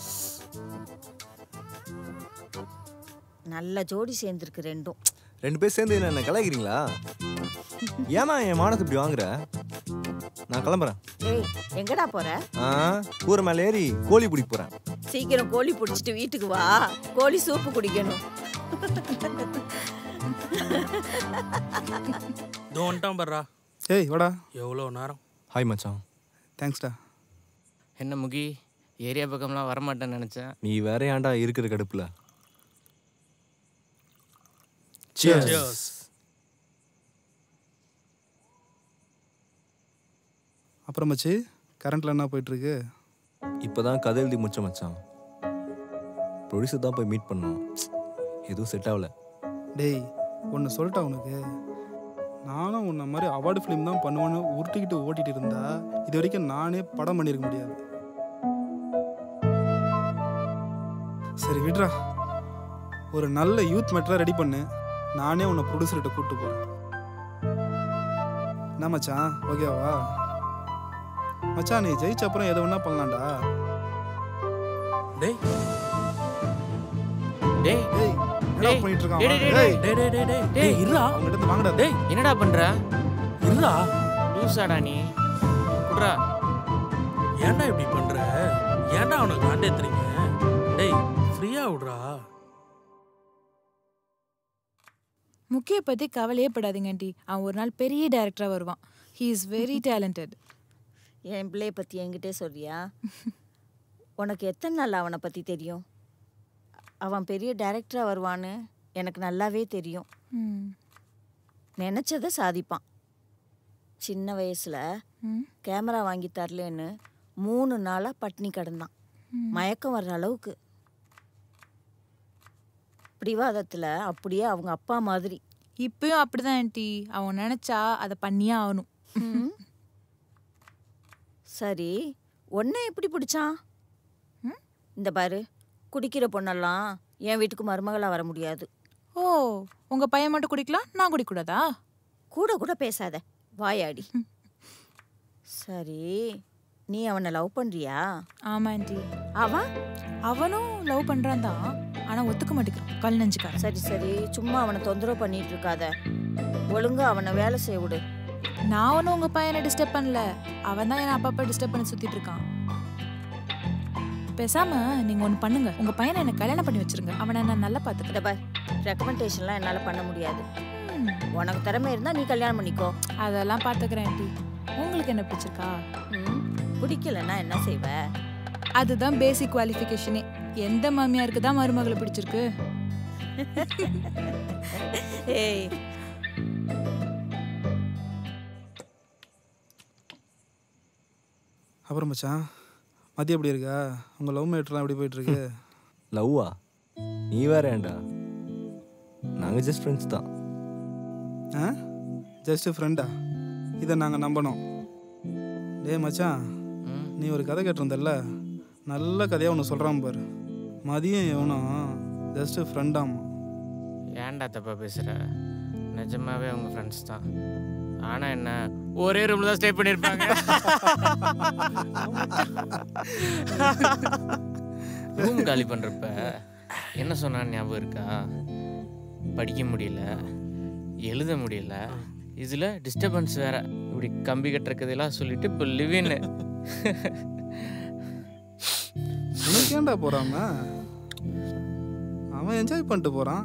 நல்ல ஜோடி சேர்ந்துருக்கு ரெண்டும் ரெண்டு பேர் சேர்ந்து என்ன கலாய்க்கிறீங்களா ஏமா என் மானத்தை இப்படி வாங்குற நான் கிளம்புறேன் ஏய் எங்கடா போற ஆ கூரை மேலே ஏறி கோழி பிடிக்க போகிறேன் சீக்கிரம் கோழி பிடிச்சிட்டு வீட்டுக்கு வா கோழி சூப்பு குடிக்கணும் இதோ வந்துட்டான் பர்றா ஏய் வாடா எவ்வளோ நேரம் ஹாய் மச்சான் தேங்க்ஸ்டா என்ன முகி ஏரியா பக்கம்லாம் வரமாட்டேன்னு நினச்சேன் நீ வேற ஏன்டா இருக்கிற கடுப்புல Cheers. அப்புறம் மச்சி கரண்ட்ல என்ன போயிட்டு இருக்கு இப்போதான் கதை எழுதி முடிச்ச மச்சான் ப்ரொடியூசர் தான் போய் மீட் பண்ணோம் எதுவும் செட் ஆகல டேய் ஒன்று சொல்லிட்டா உனக்கு நானும் உன்ன மாதிரி அவார்டு ஃபிலிம் தான் பண்ணுவேன்னு உருட்டிக்கிட்டு ஓட்டிட்டு இருந்தா இது வரைக்கும் நானே படம் பண்ணியிருக்க முடியாது சரி விட்றா ஒரு நல்ல யூத் மெட்டராக ரெடி பண்ணு நானே உன்னை ப்ரொடியூசர்கிட்ட கூப்பிட்டு போகிறேன் என்ன மச்சான் ஓகேவா மச்சான் நீ ஜெயிச்ச அப்புறம் எதை வேணா பண்ணலாம்டா டேய் டேய் டேய் என்னடா டேய், பண்ணிட்டு இருக்கான் டேய், அவன்? டேய், டேய் டேய் டேய் டேய் டேய் டேய், டேய் இருடா அவங்ககிட்ட இருந்து வாங்கடா டேய் என்னடா பண்ற இருடா லூசாடா நீ குட்ரா ஏன்டா இப்படி பண்ற ஏன்டா அவனை காண்டேத்துறீங்க டேய் ஃப்ரீயா விடுறா முக்கிய பத்தி கவலையே படாதீங்க ஆண்டி அவன் ஒரு நாள் பெரிய டைரக்டரா வருவான் ஹீ இஸ் வெரி டேலண்டட் என் பிள்ளைய பற்றி என்கிட்டே சொல்றியா உனக்கு எத்தனை நாள் அவனை பற்றி தெரியும் அவன் பெரிய டைரக்டராக வருவான்னு எனக்கு நல்லாவே தெரியும் நினச்சதை சாதிப்பான் சின்ன வயசில் கேமரா வாங்கி தரலன்னு மூணு நாளாக பட்டினி கிடந்தான் மயக்கம் வர்ற அளவுக்கு பிடிவாதத்தில் அப்படியே அவங்க அப்பா மாதிரி இப்பயும் அப்படிதான் ஆண்டி அவன் நினைச்சா அதை பண்ணியே ஆகணும் ம். சரி உன்னை எப்படி பிடிச்சான் இந்த பாரு குடிக்கிற பொண்ணெல்லாம் என் வீட்டுக்கு மருமகளா வர முடியாது ஓ உங்க பையன் மட்டும் குடிக்கலாம் நான் குடிக்கூடாதா கூட கூட பேசாத வாயாடி சரி நீ அவனை லவ் பண்றியா ஆமா ஆண்டி அவன் அவனும் லவ் பண்றான் தான் ஆனா ஒத்துக்க மாட்டேங்கிறான் கல் நெஞ்சுக்காரன் சரி சரி சும்மா அவனை தொந்தரவு பண்ணிட்டு இருக்காத ஒழுங்கா அவனை வேலை செய்ய விடு நான் ஒன்றும் உங்க பையனை டிஸ்டர்ப் பண்ணல அவன் தான் என்ன அப்பப்போ டிஸ்டர்ப் பண்ணி சுத்திட்டு இருக்கான் பேசாம நீங்க ஒன்று பண்ணுங்க உங்க பையனை என்ன கல்யாணம் பண்ணி வச்சிருங்க அவனை நான் நல்லா இந்த பார்த்துக்கிறேன் பார் ரெக்கமெண்டேஷன்லாம் என்னால் பண்ண முடியாது உனக்கு திறமை இருந்தால் நீ கல்யாணம் பண்ணிக்கோ அதெல்லாம் பார்த்துக்கிறேன் ஆண்டி உங்களுக்கு என்ன பிடிச்சிருக்கா ம் பிடிக்கலன்னா என்ன செய்வ அதுதான் பேசிக் குவாலிஃபிகேஷனே எந்த மாமியாருக்கு தான் மருமகளை பிடிச்சிருக்கு ஏய் அப்புறம் மச்சான் மதியம் எப்படி இருக்கா உங்கள் லவ் மேட்ருலாம் எப்படி போயிட்டு இருக்கு லவ்வா நீ வேற ஏன்டா நாங்கள் ஜஸ்ட் ஃப்ரெண்ட்ஸ் தான் ஆ ஜஸ்ட் ஃப்ரெண்டா இதை நாங்கள் நம்பணும் டேய் மச்சான் நீ ஒரு கதை கேட்டிருந்தல்ல நல்ல கதையாக ஒன்று சொல்கிறான் பாரு மதியம் எவனும் ஜஸ்ட் ஃப்ரெண்டாமா ஏன்டா தப்பா பேசுற நிஜமாவே உங்க ஃப்ரெண்ட்ஸ் தான் ஆனா என்ன ஒரே ரூம்ல தான் ஸ்டே பண்ணிருப்பாங்க ரூம் காலி பண்றப்ப என்ன சொன்னான்னு ஞாபகம் இருக்கா படிக்க முடியல எழுத முடியல இதுல டிஸ்டர்பன்ஸ் வேற இப்படி கம்பி கட்டுறக்கதெல்லாம் சொல்லிட்டு இப்போ லிவின்னு உனக்கு ஏன்டா போகிறாம அவன் என்ஜாய் பண்ணிட்டு போகிறான்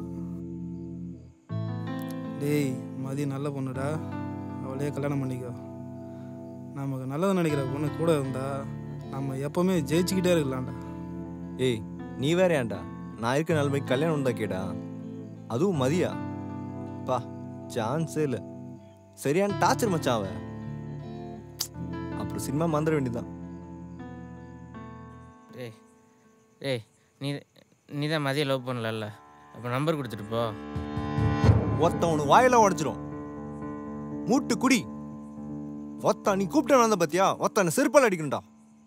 டேய் மதி நல்ல பொண்ணுடா அவளையே கல்யாணம் பண்ணிக்கோ நமக்கு நல்லது நினைக்கிற பொண்ணு கூட இருந்தா நம்ம எப்பவுமே ஜெயிச்சுக்கிட்டே இருக்கலாம்டா ஏய் நீ வேற ஏன்டா நான் இருக்க நிலைமைக்கு கல்யாணம் தான் கேடா அதுவும் மதியா பா சான்ஸே இல்லை சரியான டார்ச்சர் மச்சான் அவன் அப்புறம் சினிமா மந்திர வேண்டியதுதான் டேய் டேய் நீ நீ தான் மதியம் லவ் பண்ணலல்ல அப்போ நம்பர் கொடுத்துட்டு போ ஒருத்தன் உனக்கு வாயெல்லாம் உடச்சிரும் மூட்டு குடி ஒத்தா நீ கூப்பிட்டு வந்த பாத்தியா ஒத்தனை செருப்பால் அடிக்கணும்டா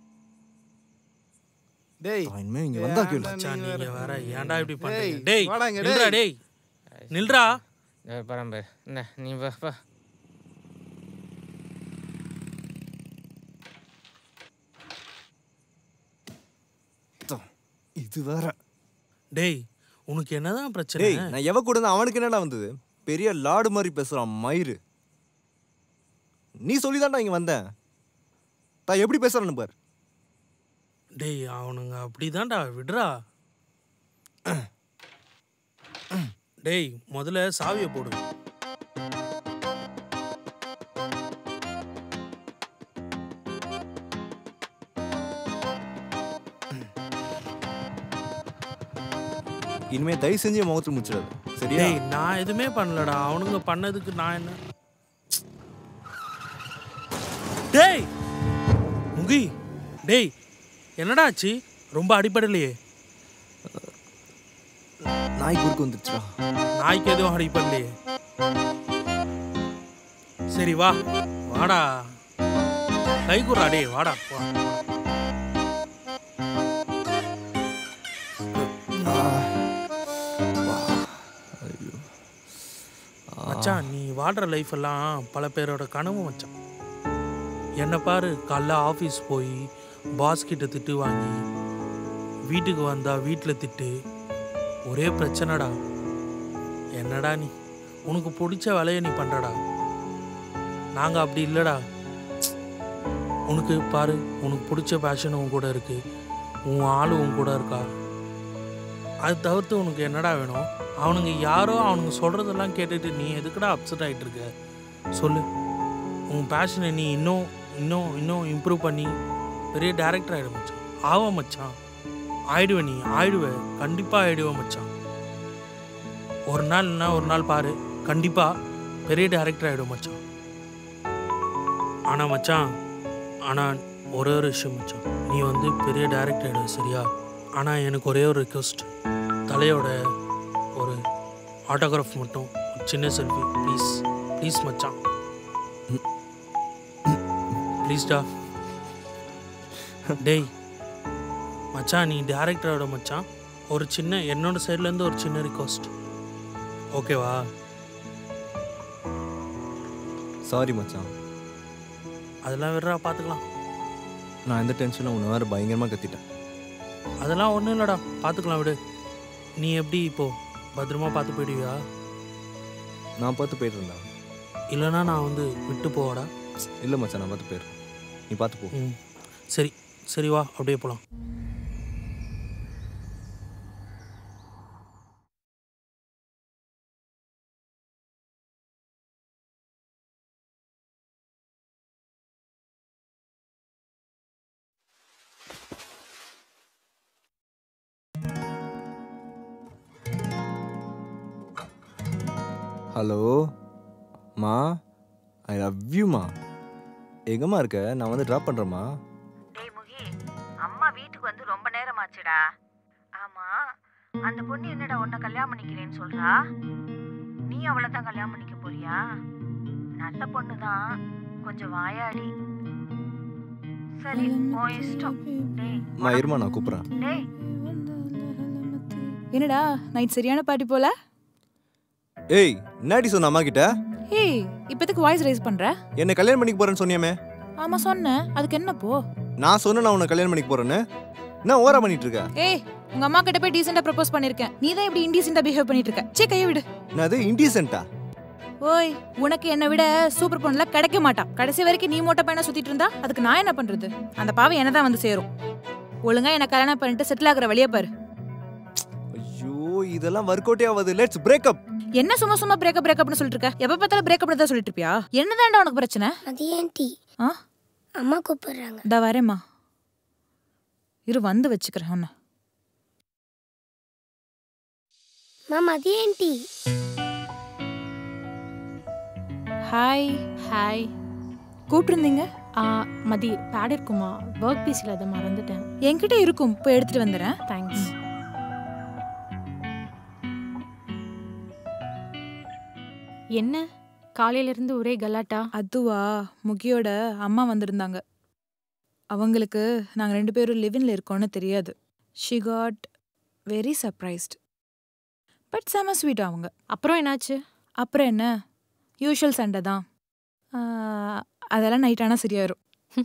டேய் இனிமே இங்க வந்தா கேளு மச்சான் நீங்க வேற ஏன்டா இப்படி பண்றீங்க டேய், டேய் வாடா இங்க, நில்றா டேய். டேய் நில்றா பரம்பு என்ன நீ வா வா இது வேற டேய் உனக்கு என்னதான் பிரச்சனை டேய் நான் எவ கூட இருந்தா அவனுக்கு என்னடா வந்தது பெரிய லாடு மாதிரி பேசுறான் மயிறு நீ சொல்லிதான்டா இங்க வந்தேன் தான் எப்படி பேசுறான்னு பார் டேய் அவனுங்க அப்படிதான்டா விடுறா டேய் முதல்ல சாவியை போடு இனிமே தயவு செஞ்சு என் முகத்துல முடிச்சிடாது சரியா டேய் நான் எதுவுமே பண்ணலடா அவனுங்க பண்ணதுக்கு நான் என்ன டேய் முகி டேய் என்னடா ஆச்சு ரொம்ப அடிப்படலையே நாய் குறுக்கு வந்துச்சுடா நாய்க்கு எதுவும் அடிப்படலையே சரி வா வாடா கை குறா டேய் வாடா வா வா மச்சான் நீ வாழ்கிற லைஃப் எல்லாம் பல பேரோட கனவு மச்சான் என்னை பாரு காலைல ஆஃபீஸ் போய் பாஸ் கிட்ட திட்டு வாங்கி வீட்டுக்கு வந்தா வீட்டில் திட்டு ஒரே பிரச்சனைடா என்னடா நீ உனக்கு பிடிச்ச வேலையை நீ பண்ணுறடா நாங்கள் அப்படி இல்லைடா உனக்கு பாரு உனக்கு பிடிச்ச பேஷன் உன் கூட இருக்கு உன் ஆள் உன் கூட இருக்கா அது தவிர்த்து உனக்கு என்னடா வேணும் அவனுங்க யாரோ அவனுங்க சொல்கிறதெல்லாம் கேட்டுட்டு நீ எதுக்குடா அப்செட் ஆகிட்டு இருக்க சொல்லு உன் பேஷனை நீ இன்னும் இன்னும் இன்னும் இம்ப்ரூவ் பண்ணி பெரிய டேரக்டர் ஆகிடு மச்சான் ஆவ மச்சான் ஆயிடுவ நீ ஆயிடுவ கண்டிப்பாக ஆயிடுவ மச்சான் ஒரு நாள் இல்லைன்னா ஒரு நாள் பாரு கண்டிப்பாக பெரிய டேரக்டர் ஆகிடும் மச்சான் ஆனால் மச்சான் ஆனால் ஒரே ஒரு விஷயம் மச்சான் நீ வந்து பெரிய டேரக்டர் ஆகிடுவ சரியா ஆனால் எனக்கு ஒரே ஒரு ரிக்வஸ்ட் தலையோட ஒரு ஆட்டோகிராஃப் மட்டும் ஒரு சின்ன செல்ஃபி ப்ளீஸ் ப்ளீஸ் மச்சான் ப்ளீஸ்டா டேய் மச்சான் நீ டேரக்டரோட மச்சான் ஒரு சின்ன என்னோட சைட்லேருந்து ஒரு சின்ன ரிக்வஸ்ட் ஓகேவா சாரி மச்சான் அதெல்லாம் விடுறா பார்த்துக்கலாம் நான் எந்த டென்ஷனில் உன்னை வேறு பயங்கரமாக கத்திட்டேன் அதெல்லாம் ஒன்றும் இல்லைடா பார்த்துக்கலாம் விடு நீ எப்படி இப்போ பத்திரமா பார்த்து போயிடுவியா நான் பார்த்து போயிட்டு இருந்தேன் இல்லைன்னா நான் வந்து விட்டு போவாடா இல்லை மச்சான் நான் பார்த்து போயிடுறேன் நீ பார்த்து போ ம் சரி சரி வா அப்படியே போகலாம் ஹலோ மா ஐ லவ் யூமா எங்கம்மா இருக்க நான் வந்து ட்ராப் பண்ணுறேம்மா டேய் முகி அம்மா வீட்டுக்கு வந்து ரொம்ப நேரம் ஆச்சுடா ஆமா அந்த பொண்ணு என்னடா உன்னை கல்யாணம் பண்ணிக்கிறேன்னு சொல்றா நீ அவளை தான் கல்யாணம் பண்ணிக்க போறியா நல்ல பொண்ணு தான் கொஞ்சம் வாயாடி சரி உன் இஷ்டம் டேய் மா இருமா நான் கூப்பிட்றேன் டேய் என்னடா நைட் சரியான பாட்டி போல ஏய் என்னாடி சொன்ன அம்மா கிட்ட ஏய் இப்போதைக்கு வாய்ஸ் ரைஸ் பண்ற என்னை கல்யாணம் பண்ணிக்க போறேன்னு சொன்னியாமே ஆமா சொன்னேன் அதுக்கு என்ன போ நான் சொன்னேன் நான் உன்னை கல்யாணம் பண்ணிக்க போறேன்னு என்ன ஓரா பண்ணிட்டு இருக்க ஏய் உங்க அம்மா கிட்ட போய் டீசெண்டா ப்ரப்போஸ் பண்ணிருக்கேன் நீ தான் இப்படி இன்டீசெண்டா பிஹேவ் பண்ணிட்டு இருக்க சே கையை விடு என்னது இன்டீசென்ட்டா ஓய் உனக்கு என்னை விட சூப்பர் பொண்ணுல கிடைக்க மாட்டா கடைசி வரைக்கும் நீ மோட்ட பையனா சுத்திட்டு இருந்தா அதுக்கு நான் என்ன பண்றது அந்த பாவம் என்ன தான் வந்து சேரும் ஒழுங்கா என்ன கல்யாணம் பண்ணிட்டு செட்டில் ஆகுற வழியை பாரு ஐயோ இதெல்லாம் ஒர்க் அவுட்டே ஆகாது லெட்ஸ் பிரேக்கப் என்ன சும்மா சும்மா பிரேக்கப் பிரேக்கப்னு சொல்லிட்டு இருக்க எப்ப பார்த்தாலும் பிரேக்கப் தான் சொல்லிட்டு இருப்பியா என்னதான்டா உனக்கு பிரச்சனை அது ஏன் டீ ஆ அம்மா கூப்பிடுறாங்க இதா வரேம்மா இரு வந்து வச்சுக்கிறேன் உன்னை மேம் அது ஏன் டீ ஹாய் ஹாய் கூப்பிட்டுருந்தீங்க ஆ மதி பேட் இருக்குமா ஒர்க் பீஸில் அதை மறந்துட்டேன் என்கிட்ட இருக்கும் போய் எடுத்துட்டு வந்துடுறேன் தேங்க்ஸ் என்ன காலையில இருந்து ஒரே கலாட்டா அதுவா முகியோட அம்மா வந்திருந்தாங்க அவங்களுக்கு நாங்க ரெண்டு பேரும் லிவின்ல இருக்கோம்னு தெரியாது she got very surprised but செம ஸ்வீட் அவங்க அப்புறம் என்னாச்சு அப்புறம் என்ன யூஷுவல் சண்டை தான் ஆஹ், அதெல்லாம் நைட் ஆனால் சரியாயிரும்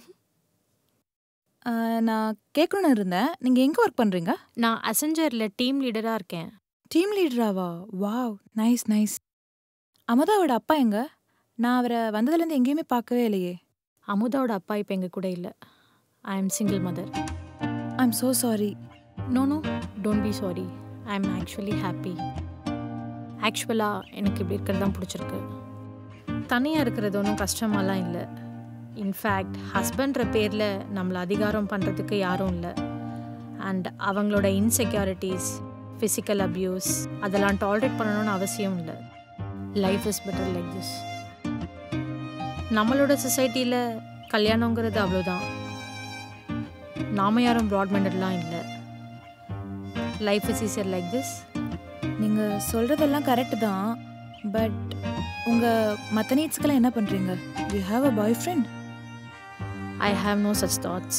ஆஹ், நான் கேட்கணும்னு இருந்தேன் நீங்கள் எங்கே ஒர்க் பண்ணுறீங்க நான் அசெஞ்சரில் டீம் லீடராக இருக்கேன் டீம் லீடராவா வாவ் நைஸ் நைஸ் அமுதாவோட அப்பா எங்க நான் அவரை வந்ததுலேருந்து எங்கேயுமே பார்க்கவே இல்லையே அமுதாவோட அப்பா இப்போ எங்கள் கூட இல்லை I am single mother I am so sorry no no don't be sorry I am actually happy ஆக்சுவலாக எனக்கு இப்படி இருக்கிறது தான் பிடிச்சிருக்கு தனியாக இருக்கிறது ஒன்றும் கஷ்டமாலாம் இல்லை இன்ஃபேக்ட் ஹஸ்பண்ட்ற பேரில் நம்மளை அதிகாரம் பண்ணுறதுக்கு யாரும் இல்லை அண்ட் அவங்களோட இன்செக்யூரிட்டிஸ் ஃபிசிக்கல் அப்யூஸ் அதெல்லாம் டாலரேட் பண்ணணும்னு அவசியம் இல்லை life is better like this நம்மளோட சொசைட்டியில் கல்யாணங்கிறது அவ்வளோதான் நாம யாரும் ப்ராட் மைண்டட்லாம் இல்லை life is easier like this நீங்கள் சொல்கிறதெல்லாம் கரெக்டு தான் பட் உங்கள் மற்ற நீட்ஸ்க்கெல்லாம் என்ன பண்ணுறீங்க you have a boyfriend I have no such thoughts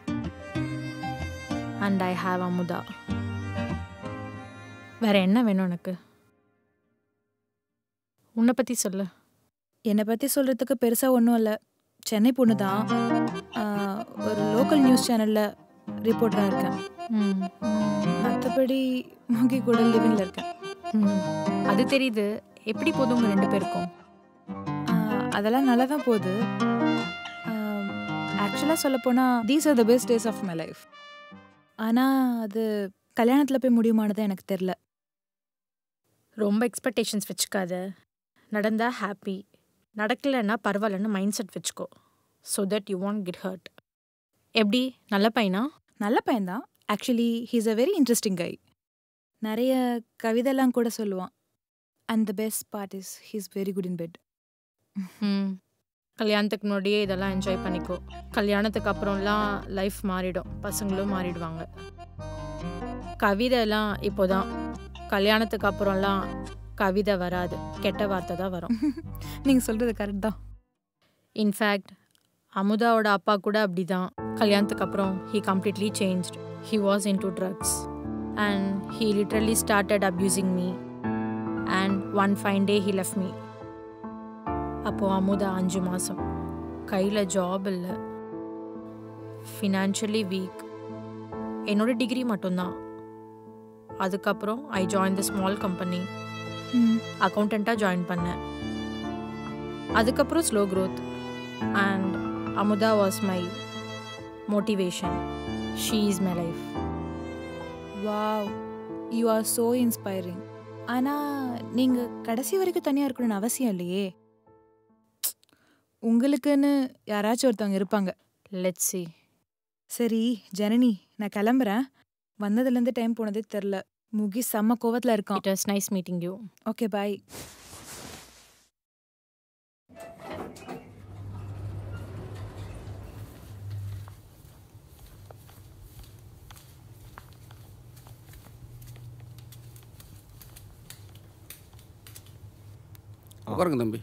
and I have Amudha வேற என்ன வேணும் எனக்கு உன்னை பற்றி சொல்லு என்னை பற்றி சொல்கிறதுக்கு பெருசாக ஒன்றும் இல்லை சென்னை பொண்ணு தான் ஒரு லோக்கல் நியூஸ் சேனலில் ரிப்போர்ட்டராக இருக்கேன் ம் மற்றபடி முகி கூட லிவிங்கில் இருக்கேன் ம் அது தெரியுது எப்படி போதும் உங்கள் ரெண்டு பேருக்கும் ஆஹ் அதெல்லாம் நல்லா தான் போகுது ஆக்சுவலாக சொல்லப்போனால் these are the best days of my life ஆனால் அது கல்யாணத்தில் போய் முடியுமானது எனக்கு தெரில ரொம்ப எக்ஸ்பெக்டேஷன்ஸ் வச்சுக்காத நடந்தா ஹாப்பி நடக்கலைன்னா பரவாயில்லன்னு மைண்ட் செட் வச்சுக்கோ so that you want get hurt எப்படி நல்ல பையனா நல்ல பையன்தான் actually he's a very interesting guy நிறைய கவிதைலாம் கூட சொல்லுவான் and the best part is he's very good in bed ம் கல்யாணத்துக்கு முன்னாடியே இதெல்லாம் என்ஜாய் பண்ணிக்கோ கல்யாணத்துக்கு அப்புறம்லாம் லைஃப் மாறிடும் பசங்களும் மாறிடுவாங்க கவிதைலாம் இப்போதான் கல்யாணத்துக்கு அப்புறம்லாம் கவிதை வராது கெட்ட வார்த்தை தான் வரும் நீங்கள் சொல்கிறது கரெக்ட் தான் இன்ஃபேக்ட் அமுதாவோட அப்பா கூட அப்படிதான் கல்யாணத்துக்கு அப்புறம் he completely change he was into drugs and he literally started abusing me and one fine day he left me அப்போது அமுதா அஞ்சு மாதம் கையில் ஜாப் இல்லை ஃபினான்ஷியலி வீக் என்னோட டிகிரி மட்டும்தான் அதுக்கப்புறம் I join the small company அக்கௌண்டண்ட்டாக ஜாயின் பண்ணேன் அதுக்கப்புறம் slow growth and Amudha was my motivation she is my life wow you are so inspiring ஆனால் நீங்கள் கடைசி வரைக்கும் தனியாக இருக்கணும்னு அவசியம் இல்லையே உங்களுக்குன்னு யாராச்சும் ஒருத்தவங்க இருப்பாங்க லெட்ஸ் சி சரி ஜனனி நான் கிளம்புறேன் வந்ததுலேருந்து டைம் போனதே தெரில முகி செம்ம கோவத்தில் இருக்கான் it was nice meeting you okay bye உட்காருங்க தம்பி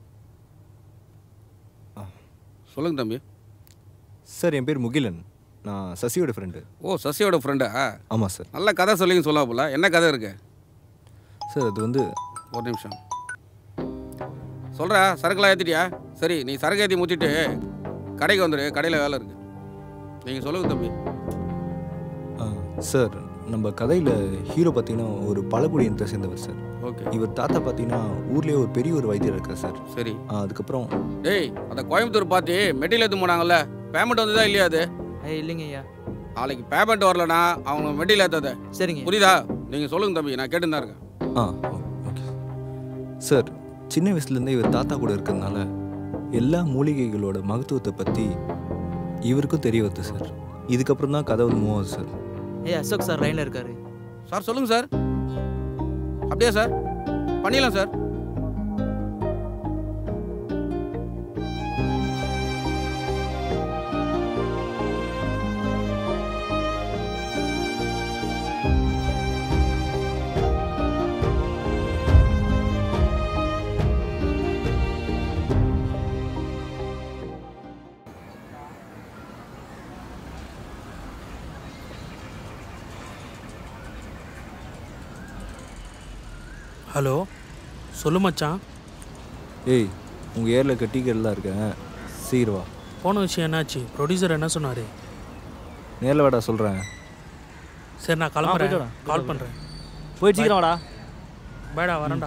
சொல்லுங்க தம்பி சார் என் பேர் முகிலன் நான் சசியோட ஃப்ரெண்டு ஓ சசியோட ஃப்ரெண்டா ஆமாம் சார் நல்ல கதை சொல்லிங்க சொல்லா போல என்ன கதை இருக்கு சார் அது வந்து ஒரு நிமிஷம் சொல்கிறா சரக்குலாம் ஏற்றிட்டியா சரி நீ சரக்கு ஏற்றி முடிச்சிட்டு கடைக்கு வந்துடு கடையில் வேலை இருக்கு நீங்கள் சொல்லுங்க தம்பி ஆ, சார் நம்ம கதையில் ஹீரோ பார்த்தீங்கன்னா ஒரு பழங்குடி இனத்தை சேர்ந்தவர் சார் ஓகே இவர் தாத்தா பார்த்தீங்கன்னா ஊர்லேயே ஒரு பெரிய ஒரு வைத்தியர் இருக்கார் சார் சரி ஆ, அதுக்கப்புறம் டேய் அந்த கோயம்புத்தூர் பார்த்து மெட்டீரியல் எடுத்து போனாங்கல்ல பேமெண்ட் வந்ததா இல்லையா அது இல்லைங்க ஐயா நாளைக்கு பேமெண்ட் வரலனா அவங்க மெட்டீரியல் ஏற்றாத சரிங்க புரியுதா நீங்கள் சொல்லுங்க தம்பி நான் கேட்டுன்னு தான் இருக்கேன் ஆ ஓகே சார் சின்ன வயசுலேருந்தே இவர் தாத்தா கூட இருக்கிறதுனால எல்லா மூலிகைகளோட மகத்துவத்தை பற்றி இவருக்கும் தெரிய வருது சார் இதுக்கப்புறம் தான் கதை வந்து மூவ் ஆகுது சார் ஏய் அசோக் சார் லைனில் இருக்காரு சார் சொல்லுங்க சார் அப்படியா சார் பண்ணிடலாம் சார் ஹலோ சொல்லு மச்சான் ஏய் உங்கள் ஏரில் இருக்க டீ கடைலாம் இருக்கேன் சீக்கிரம் வா போன விஷயம் என்னாச்சு ப்ரொடியூசர் என்ன சொன்னார் நேரில் வாடா சொல்கிறேன் சரி நான் போயிட்டு கிளம்புறேன் வாடா, கால் போயிட்டு பண்ணுறேன் போய் சீக்கிரம் வாடா. பேடா வரேன்டா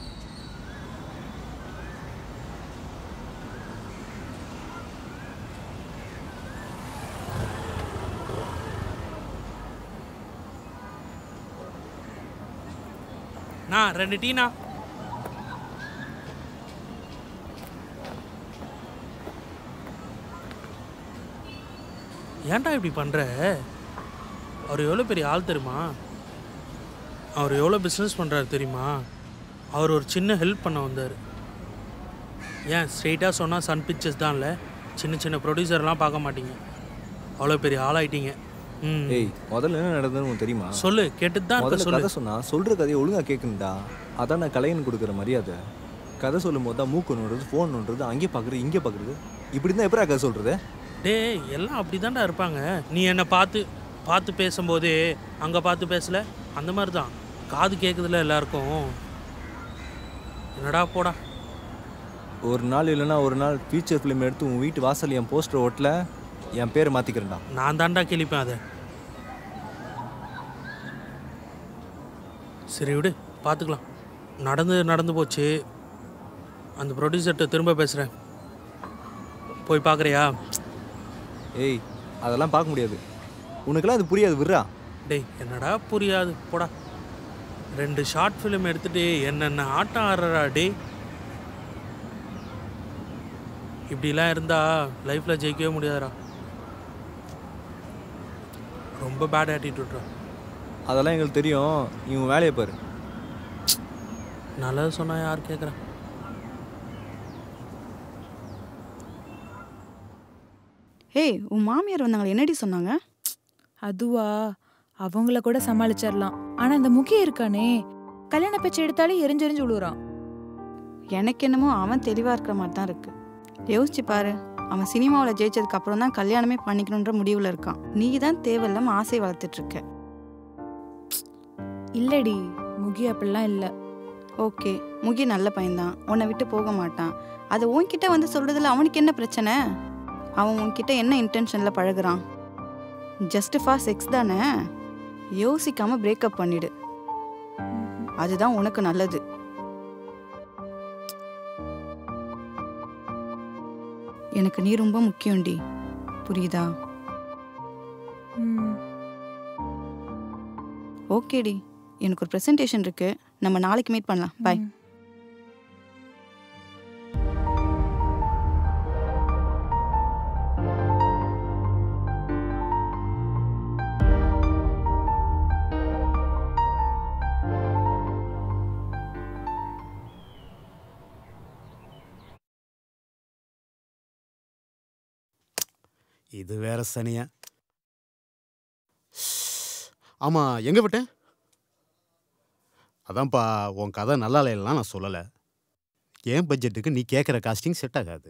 நான் ரெண்டு டீனா ஏன்டா இப்படி பண்ணுற அவர் எவ்வளோ பெரிய ஆள் தெரியுமா அவர் எவ்வளோ பிஸ்னஸ் பண்ணுறாரு தெரியுமா அவர் ஒரு சின்ன ஹெல்ப் பண்ண வந்தார் ஏன் ஸ்ட்ரெயிட்டாக சொன்னால் சன் பிக்சர்ஸ் தான் இல்லை சின்ன சின்ன ப்ரொடியூசர்லாம் பார்க்க மாட்டீங்க அவ்வளோ பெரிய ஆளாயிட்டீங்க ம் ஏய் முதல்ல என்ன நடந்ததுன்னு உனக்கு தெரியுமா சொல்லு கேட்டுட்டு தான் இருக்க முதல்ல சொல்லு கதை சொன்னா சொல்கிற கதையை ஒழுங்காக கேட்கணும்டா அதான் நான் கலையன் கொடுக்குற மரியாதை கதை சொல்லும் போது தான் மூக்கு நோண்டுறது ஃபோன் நோண்டுறது அங்கே பார்க்குறது இங்கே பார்க்குறது இப்படி தான் எப்படா கதை சொல்கிறது டேய் எல்லாம் அப்படி தான்டா இருப்பாங்க நீ என்னை பார்த்து பார்த்து பேசும்போதே அங்கே பார்த்து பேசல அந்த மாதிரி தான் காது கேட்குதுல எல்லாருக்கும் என்னடா போடா ஒரு நாள் இல்லைன்னா ஒரு நாள் ஃபீச்சர் ஃபிலிம் எடுத்து உன் வீட்டு வாசல் என் போஸ்டர் ஓட்டல என் பேரை மாற்றிக்கிறேன்டா நான் தாண்டா கிழிப்பேன் அதை சரி விடு பார்த்துக்கலாம் நடந்து நடந்து போச்சு அந்த ப்ரொடியூசர்கிட்ட திரும்ப பேசுகிறேன் போய் பார்க்குறியா ஏய் அதெல்லாம் பார்க்க முடியாது உனக்கெல்லாம் அது புரியாது விட்றா டேய் என்னடா புரியாது போடா ரெண்டு ஷார்ட் ஃபிலிம் எடுத்துட்டு என்னென்ன ஆட்டம் ஆடுறா டேய் இப்படிலாம் இருந்தா லைஃப்பில் ஜெயிக்கவே முடியாதுடா ரொம்ப பேட் ஆட்டிடியூட்ரா அதெல்லாம் எங்களுக்கு தெரியும் இவன் வேலையை பாரு நல்லது சொன்னால் யார் கேட்குறா ஏய் உன் மாமியார் வந்தாங்களே என்னடி சொன்னாங்க அதுவா அவங்கள கூட சமாளிச்சிடலாம் ஆனா இந்த முக்கியம் இருக்கானே கல்யாண பேச்சு எடுத்தாலே எரிஞ்செரிஞ்சு விழுறான் எனக்கு என்னமோ அவன் தெளிவாக இருக்கிற மாதிரி தான் இருக்கு யோசிச்சு பாரு அவன் சினிமாவில் ஜெயிச்சதுக்கு அப்புறம் தான் கல்யாணமே பண்ணிக்கணுன்ற முடிவில் இருக்கான் நீ தான் தேவையில்லாம ஆசை வளர்த்துட்டு இருக்க இல்லடி முகி அப்படிலாம் இல்லை ஓகே முகி நல்ல பையன்தான் உன்னை விட்டு போக மாட்டான் அதை உன்கிட்ட வந்து சொல்றதுல அவனுக்கு என்ன பிரச்சனை அவன் உன்கிட்ட என்ன இன்டென்ஷனில் பழகுறான் ஜஸ்ட் ஃபார் செக்ஸ் தானே யோசிக்காம பிரேக்கப் பண்ணிடு அதுதான் உனக்கு நல்லது எனக்கு நீ ரொம்ப முக்கியம்டி புரியுதா ஓகேடி எனக்கு ஒரு ப்ரெசன்டேஷன் இருக்கு நம்ம நாளைக்கு மீட் பண்ணலாம் பாய் இது வேற சனியா ஆமாம் எங்கே விட்டேன் அதான்ப்பா உன் கதை நல்லா இல்லைலாம் நான் சொல்லலை என் பட்ஜெட்டுக்கு நீ கேட்குற காஸ்டிங் செட் ஆகாது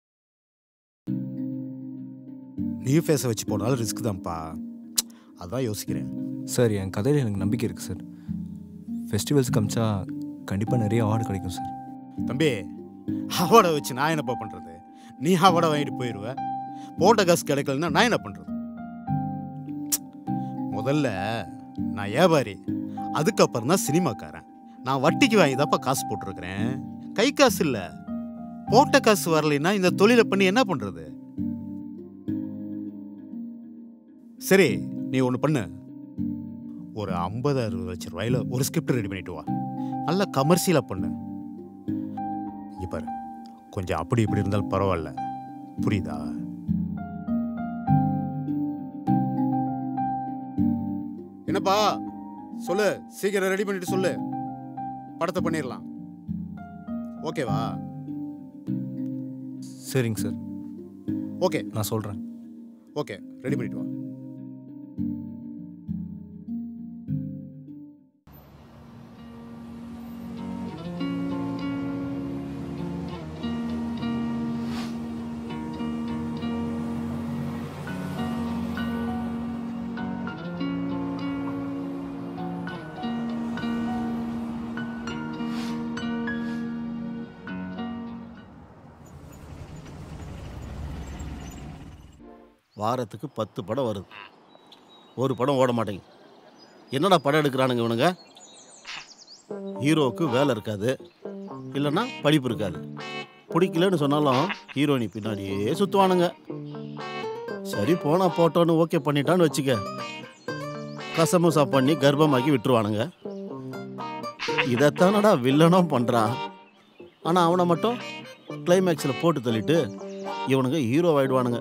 நியூ ஃபேஸை வச்சு போனாலும் ரிஸ்க் தான்ப்பா அதான் யோசிக்கிறேன் சார் என் கதையில் எனக்கு நம்பிக்கை இருக்குது சார் ஃபெஸ்டிவல்ஸ் காமிச்சா கண்டிப்பாக நிறைய அவார்டு கிடைக்கும் சார் தம்பி அவார்டை வச்சு நான் என்னப்பா பண்ணுறது நீ அவார்டை வாங்கிட்டு போயிடுவ போட்ட காசு கிடைக்கலன்னா நான் என்ன பண்ணுறது முதல்ல நான் வியாபாரி அதுக்கப்புறம் தான் சினிமாக்காரன் நான் வட்டிக்கு வாங்கி தான்ப்பா காசு போட்டிருக்கிறேன் கை காசு இல்லை போட்ட காசு வரலைன்னா இந்த தொழிலை பண்ணி என்ன பண்ணுறது சரி நீ ஒன்று பண்ணு ஒரு ஐம்பது அறுபது லட்சம் ரூபாயில ஒரு ஸ்கிரிப்ட் ரெடி பண்ணிட்டு வா நல்லா கமர்ஷியலாக பண்ணு இங்க பாரு கொஞ்சம் அப்படி இப்படி இருந்தாலும் பரவாயில்ல புரியுதா என்னப்பா சொல்லு சீக்கிரம் ரெடி பண்ணிட்டு சொல்லு படத்தை பண்ணிடலாம் ஓகேவா சரிங்க சார் ஓகே நான் சொல்கிறேன் ஓகே ரெடி பண்ணிட்டு வா வாரத்துக்கு பத்து படம் வருது ஒரு படம் ஓட மாட்டேங்குது என்னடா படம் எடுக்கிறானுங்க இவனுங்க ஹீரோவுக்கு வேலை இருக்காது இல்லைன்னா படிப்பு இருக்காது பிடிக்கலன்னு சொன்னாலும் ஹீரோயினி பின்னாடியே சுற்றுவானுங்க சரி போனா போட்டோன்னு ஓகே பண்ணிட்டான்னு வச்சுக்க கசமுசா பண்ணி கர்ப்பமாக்கி விட்டுருவானுங்க இதைத்தானடா வில்லனும் பண்ணுறான் ஆனால் அவனை மட்டும் கிளைமேக்ஸில் போட்டு தள்ளிட்டு இவனுங்க ஹீரோ ஆயிடுவானுங்க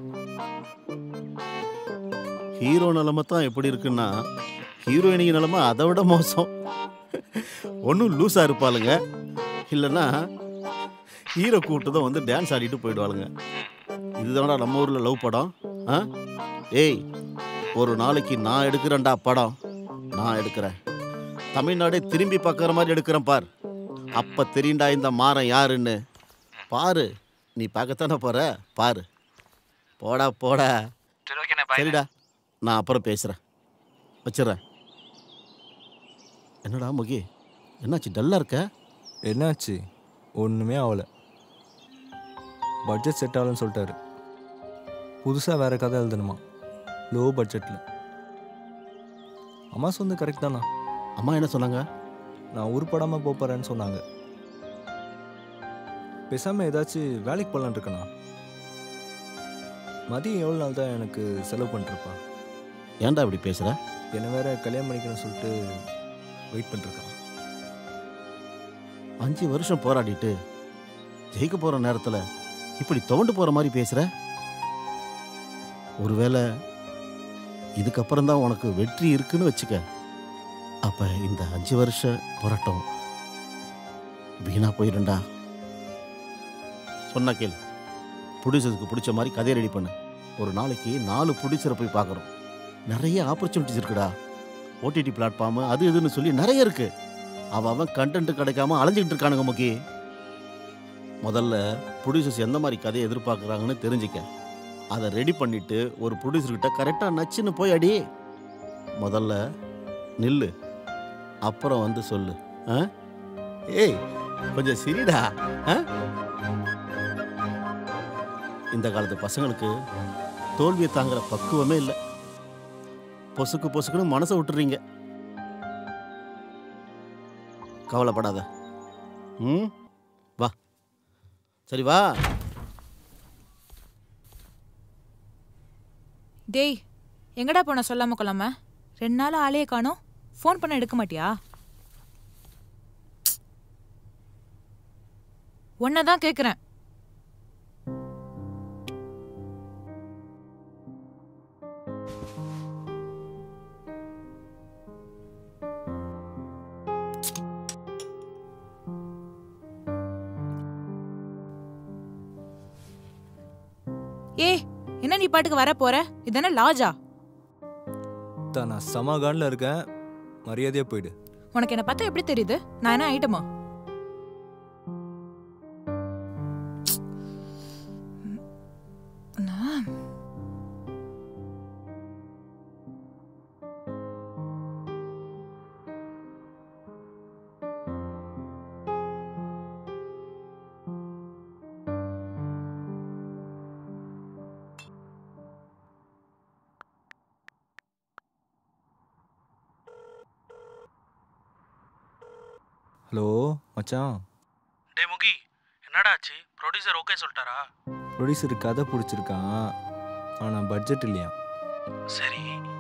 ஹீரோ நிலைமை தான் எப்படி இருக்குன்னா ஹீரோயினிக்கு நிலைமை அதை விட மோசம் ஒன்றும் லூஸாக இருப்பாளுங்க இல்லைன்னா ஹீரோ கூட்டதும் வந்து டான்ஸ் ஆடிட்டு போயிடுவாளுங்க இதுதான்டா நம்ம ஊரில் லவ் படம் ஆ ஏய் ஒரு நாளைக்கு நான் எடுக்கிறேன்டா படம் நான் எடுக்கிறேன் தமிழ்நாடே திரும்பி பார்க்குற மாதிரி எடுக்கிறேன் பார் அப்போ தெரியும்டா இந்த மாறன் யாருன்னு பாரு நீ பார்க்கத்தானே போற பாரு போடா போடா சரி ஓகே நான் சரிடா நான் அப்புறம் பேசுகிறேன் வச்சிடுறேன் என்னடா முகி என்னாச்சு டல்லாக இருக்க என்னாச்சு ஒன்றுமே ஆகலை பட்ஜெட் செட் ஆகலன்னு சொல்லிட்டாரு புதுசாக வேறு கதை எழுதணுமா லோ பட்ஜெட்டில் அம்மா சொந்த கரெக்ட் தானா அம்மா என்ன சொன்னாங்க நான் உருப்படாமல் போகிறேன்னு சொன்னாங்க பேசாமல் ஏதாச்சும் வேலைக்கு போகலான்னு இருக்கேண்ணா மதியம் எவ்வளோ நாள் தான் எனக்கு செலவு பண்ணிருப்பா ஏன்டா இப்படி பேசுற என்னை வேற கல்யாணம் பண்ணிக்கணும்னு சொல்லிட்டு வெயிட் பண்ணிருக்கான் அஞ்சு வருஷம் போராடிட்டு ஜெயிக்க போற நேரத்துல இப்படி துவண்டு போற மாதிரி பேசுற ஒருவேளை இதுக்கப்புறம் தான் உனக்கு வெற்றி இருக்குன்னு வச்சுக்க அப்ப இந்த அஞ்சு வருஷ போராட்டம் வீணா போயிடும்டா சொன்னா கேள் ப்ரொடியூசருக்கு பிடிச்ச மாதிரி கதையை ரெடி பண்ணு ஒரு நாளைக்கு நாலு ப்ரொடியூசரை போய் பார்க்குறோம் நிறைய ஆப்பர்ச்சுனிட்டிஸ் இருக்குடா ஓடிடி பிளாட்ஃபார்மு அது இதுன்னு சொல்லி நிறைய இருக்கு அவன் அவன் கண்டென்ட் கிடைக்காம அலைஞ்சிக்கிட்டு இருக்கானுங்க முக்கி முதல்ல ப்ரொடியூசர்ஸ் எந்த மாதிரி கதையை எதிர்பார்க்குறாங்கன்னு தெரிஞ்சுக்க அதை ரெடி பண்ணிட்டு ஒரு ப்ரொடியூசர்கிட்ட கரெக்டாக நச்சுன்னு போய் அடி முதல்ல நில்லு அப்புறம் வந்து சொல்லு ஆ ஏய் கொஞ்சம் சிரிடா ஆ இந்த காலத்து பசங்களுக்கு தோல்வியை தாங்குற பக்குவமே இல்லை பொசுக்கு பொசுக்குன்னு மனசை விட்டுறீங்க கவலைப்படாத ம் வா சரி வா டேய் எங்கடா போன சொல்லாம கொள்ளாம ரெண்டு நாள் ஆளையே காணோம் ஃபோன் பண்ண எடுக்க மாட்டியா உன்னை தான் கேட்குறேன் ஏய் என்ன நீ பாட்டுக்கு வர போற இதென்ன லாஜா தான் நான் சமாகானில் இருக்கேன் மரியாதையாக போயிடு உனக்கு என்ன பார்த்தா எப்படி தெரியுது நான் என்ன ஐட்டமா நான் ஹலோ மச்சான் டே முகி என்னடா ஆச்சு ப்ரொடியூசர் ஓகே சொல்லிட்டாரா ப்ரொடியூசருக்கு கதை பிடிச்சிருக்கான் ஆனால் பட்ஜெட் இல்லையா சரி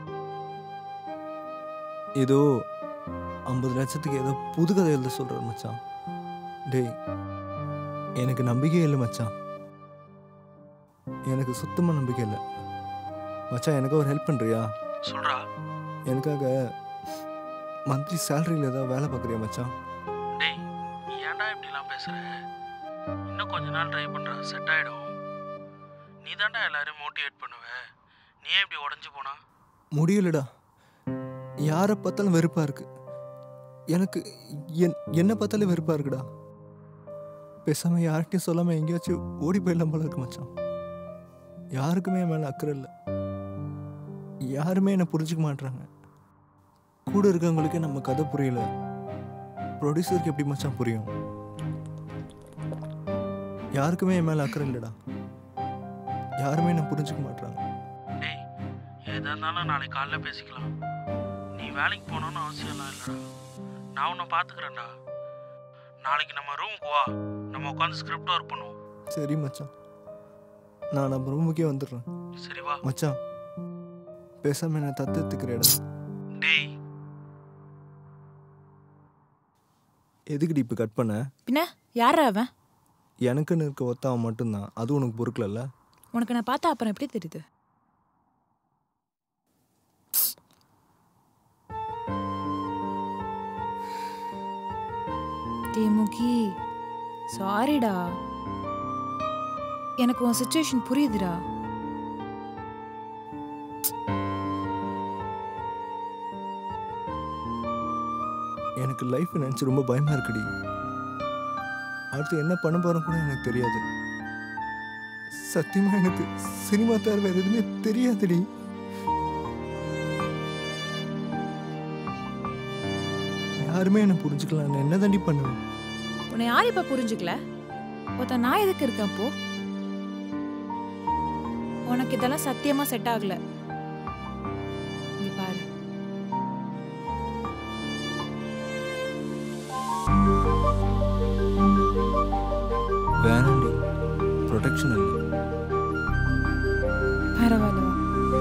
ஏதோ ஐம்பது லட்சத்துக்கு ஏதோ புது கதை எழுத சொல்கிறார் மச்சான் டேய் எனக்கு நம்பிக்கையே இல்லை மச்சான் எனக்கு சுத்தமாக நம்பிக்கை இல்லை மச்சான் எனக்கு ஒரு ஹெல்ப் பண்ணுறியா சொல்றா எனக்காக மந்த்லி சேலரியில் ஏதாவது வேலை பார்க்குறியா மச்சான் டேய் ஏன்டா இப்படிலாம் பேசுற இன்னும் கொஞ்ச நாள் ட்ரை பண்றா செட் ஆயிடும் நீ தான்டா எல்லாரையும் மோட்டிவேட் பண்ணுவ நீ ஏன் இப்படி உடஞ்சு போனா முடியலடா யாரை பார்த்தாலும் வெறுப்பாக இருக்கு எனக்கு என் என்ன பார்த்தாலும் வெறுப்பாக இருக்குடா பேசாமல் யார்கிட்டையும் சொல்லாமல் எங்கேயாச்சும் ஓடி போயிடலாம் போல இருக்கு மச்சான் யாருக்குமே என் மேலே அக்கறை இல்லை யாருமே என்னை புரிஞ்சுக்க மாட்றாங்க கூட இருக்கவங்களுக்கே நம்ம கதை புரியல ப்ரொடியூசருக்கு எப்படி மச்சான் புரியும் யாருக்குமே என் மேலே அக்கறை இல்லைடா யாருமே என்னை புரிஞ்சுக்க மாட்றாங்க டேய் எதா இருந்தாலும் நாளைக்கு காலைல பேசிக்கலாம் நீ வேலைக்கு போகணும்னு அவசியம்லாம் இல்லைடா நான் உன்னை பார்த்துக்கிறேன்டா நாளைக்கு நம்ம ரூமுக்கு வா நம்ம உட்காந்து ஸ்கிரிப்ட் ஒர்க் பண்ணுவோம் சரி மச்சான் நான் நம்ம ரூமுக்கே வந்துடுறேன் சரி வா மச்சான் பேசாம என்ன தத்தெடுத்துக்கிறேடா டேய் எதுக்குடி இப்போ கட் பண்ண பின்ன யாரா அவன் எனக்குன்னு இருக்க ஒத்தவன் மட்டும்தான் அது உனக்கு பொறுக்கலல்ல உனக்கு நான் பார்த்தா அப்புறம் எப்படி தெரியுது டே முகி சாரிடா எனக்கு உன் சுச்சுவேஷன் புரியுதுடா எனக்கு லைஃப் நினச்சி ரொம்ப பயமா இருக்குடி அடுத்து என்ன பண்ண போறோம் கூட எனக்கு தெரியாது சத்தியமா எனக்கு சினிமா தவிர வேற எதுவுமே தெரியாதுடி யாருமே என்னை புரிஞ்சுக்கலாம் நான் என்ன தாண்டி பண்ணுவேன் உன்னை யார் இப்ப புரிஞ்சுக்கல ஒருத்த நான் எதுக்கு இருக்கேன் அப்போ உனக்கு இதெல்லாம் சத்தியமா செட் ஆகல இங்க பாரு வேணாண்டி ப்ரொடெக்ஷன் இல்லை பரவாயில்ல வா.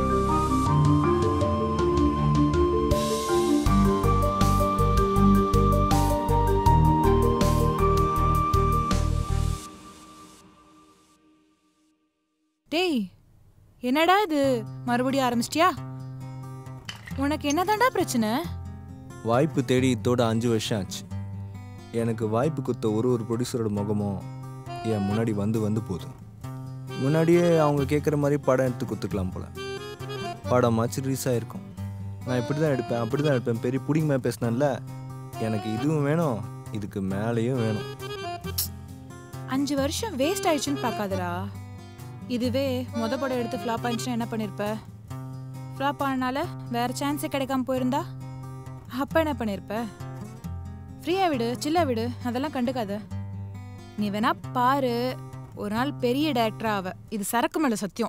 டேய் என்னடா இது மறுபடியும் ஆரம்பிச்சிட்டியா உனக்கு என்னதான்டா பிரச்சனை வாய்ப்பு தேடி இதோட அஞ்சு வருஷம் ஆச்சு எனக்கு வாய்ப்பு கொடுத்த ஒரு ஒரு ப்ரொடியூசரோட முகமும் என் முன்னாடி வந்து வந்து போகுது முன்னாடியே அவங்க கேட்குற மாதிரி படம் எடுத்து கொடுத்துக்கலாம் போல படமாச்சு ரிலீஸ் ஆகிருக்கும் நான் இப்படி தான் எடுப்பேன் அப்படி தான் எடுப்பேன் பெரிய புடிங்கமாக பேசினேன்ல எனக்கு இதுவும் வேணும் இதுக்கு மேலேயும் வேணும் அஞ்சு வருஷம் வேஸ்ட் ஆயிடுச்சுன்னு பார்க்காதடா இதுவே மொத படம் எடுத்து ஃப்ளாப் ஆயிடுச்சுன்னா என்ன பண்ணிருப்ப ஃப்ளாப் ஆனனால வேற சான்ஸே கிடைக்காம போயிருந்தா அப்ப என்ன பண்ணிருப்ப ஃப்ரீயா விடு சில்லா விடு அதெல்லாம் கண்டுக்காத நீ வேணா பாரு ஒரு நாள் பெரிய டேரக்டரா ஆவ இது சரக்கு மேல சத்தியம்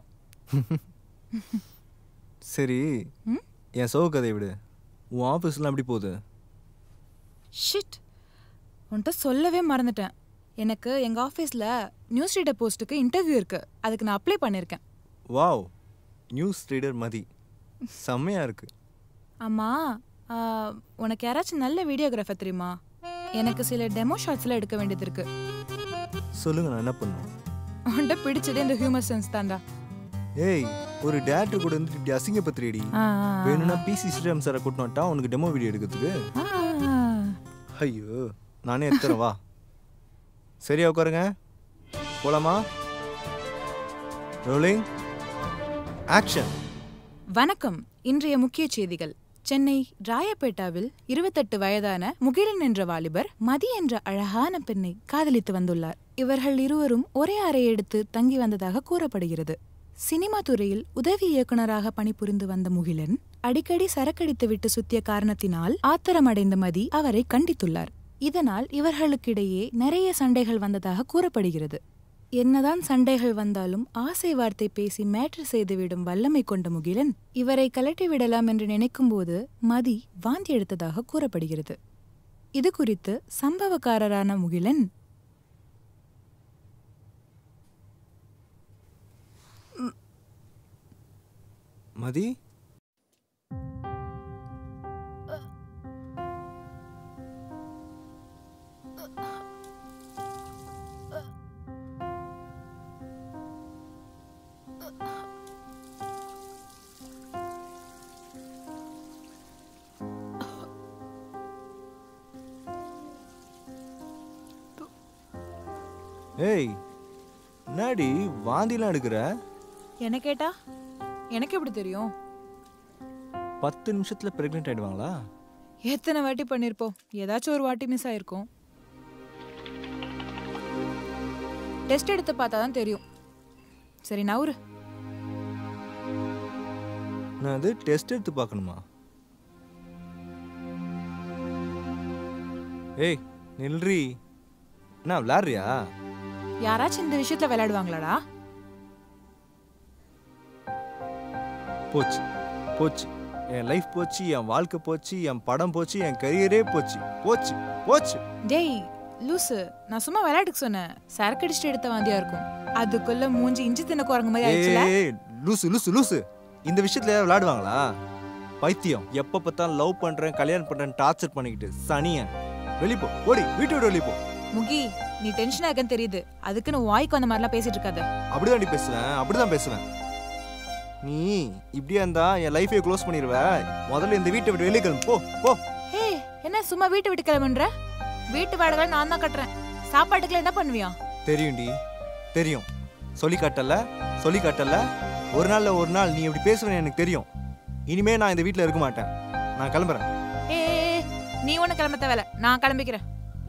சரி என் சோக கதை விடு உன் ஆஃபீஸ்லாம் எப்படி போகுது ஷிட் உன்கிட்ட சொல்லவே மறந்துட்டேன் எனக்கு எங்க ஆஃபீஸ்ல நியூஸ் ரீடர் போஸ்ட்டுக்கு இன்டர்வியூ இருக்கு அதுக்கு நான் அப்ளை பண்ணியிருக்கேன் வாவ் நியூஸ் ரீடர் மதி செம்மையா இருக்கு ஆமா ஆ, உனக்கு யாராச்சும் நல்ல வீடியோகிராஃபர் தெரியுமா எனக்கு சில டெமோ ஷாட்ஸ்லாம் எடுக்க வேண்டியது இருக்கு சொல்லுங்க நான் என்ன பண்ணும் உன்கிட்ட பிடிச்சதே இந்த ஹியூமர் சென்ஸ் தான்டா ஏய் ஒரு டேரக்டர் கூட வந்து இப்படி அசிங்கப்பத்திரிடி ஆ, ஆ, ஆ. வேணும்னா பிசி ஸ்ரீராம் சாரை கூட்டினு வந்துட்டா உனக்கு டெமோ வீடியோ எடுக்கிறதுக்கு ஆ, ஐயோ நானே எடுத்துறேன் வா சரியா உட்காருங்க போலாமா ரோலிங் ஆக்ஷன் வணக்கம் இன்றைய முக்கிய செய்திகள் சென்னை ராயப்பேட்டாவில் இருபத்தெட்டு வயதான முகிலன் என்ற வாலிபர் மதி என்ற அழகான பெண்ணை காதலித்து வந்துள்ளார் இவர்கள் இருவரும் ஒரே அறை எடுத்து தங்கி வந்ததாக கூறப்படுகிறது சினிமா துறையில் உதவி இயக்குனராக பணிபுரிந்து வந்த முகிலன் அடிக்கடி சரக்கடித்து விட்டு சுத்திய காரணத்தினால் ஆத்திரமடைந்த மதி அவரை கண்டித்துள்ளார் இதனால் இவர்களுக்கிடையே நிறைய சண்டைகள் வந்ததாக கூறப்படுகிறது என்னதான் சண்டைகள் வந்தாலும் ஆசை வார்த்தை பேசி மேட்ரு செய்துவிடும் வல்லமை கொண்ட முகிலன் இவரை கலட்டி விடலாம் என்று நினைக்கும்போது மதி வாந்தி எடுத்ததாக கூறப்படுகிறது இது குறித்து சம்பவக்காரரான முகிலன் மதி ஏய் என்னடி வாந்திலாம் எடுக்கிற என்ன கேட்டா எனக்கு எப்படி தெரியும் பத்து நிமிஷத்துல பிரெக்னென்ட் ஆயிடுவாங்களா எத்தனை வாட்டி பண்ணிருப்போம் ஏதாச்சும் ஒரு வாட்டி மிஸ் ஆயிருக்கும் டெஸ்ட் எடுத்து பார்த்தா தான் தெரியும் சரி நவுரு நான் அது டெஸ்ட் எடுத்து பார்க்கணுமா ஏய் நில்றி என்ன விளாட்றியா யாராச்சும் இந்த விஷயத்துல விளையாடுவாங்களாடா போச்சு போச்சு என் லைஃப் போச்சு என் வாழ்க்கை போச்சு என் படம் போச்சு என் கரியரே போச்சு போச்சு போச்சு டேய் லூசு நான் சும்மா விளையாட்டுக்கு சொன்னேன் சரக்கு அடிச்சுட்டு எடுத்த வாந்தியா இருக்கும் அதுக்குள்ள மூஞ்சி இஞ்சி தின்ன குரங்கு மாதிரி ஆயிடுச்சுல ஏய் லூசு லூசு லூசு இந்த விஷயத்துல யாரும் விளையாடுவாங்களா பைத்தியம் எப்ப பார்த்தாலும் லவ் பண்றேன் கல்யாணம் பண்றேன் டார்ச்சர் பண்ணிக்கிட்டு சனியன் வெளிப்போ ஓடி வீட்டை விட்டு வெளிப்போ முகி நீ டென்ஷனா இருக்கன்னு தெரியுது அதுக்குன்னு வாய்க்கு அந்த மாதிரிலாம் பேசிட்டு இருக்காத அப்படிதான் பேசுவேன் அப்படிதான் பேசுவேன் நீ இப்படியா இருந்தா என் லைஃபை க்ளோஸ் பண்ணிடுவ முதல்ல இந்த வீட்டை விட்டு வெளியே கிளம்பு போ போ ஹே என்ன சும்மா வீட்டு விட்டு கிளம்புன்ற வீட்டு வாடகை நான் தான் கட்டுறேன் சாப்பாட்டுக்குலாம் என்ன பண்ணுவியா தெரியும்டி தெரியும் சொல்லி காட்டல சொல்லி காட்டல ஒரு நாள்ல ஒரு நாள் நீ இப்படி பேசுவேன்னு எனக்கு தெரியும் இனிமே நான் இந்த வீட்ல இருக்க மாட்டேன் நான் கிளம்புறேன் ஏ நீ ஒண்ணு கிளம்ப தேவையில்ல நான் கிளம்பிக்கிறேன்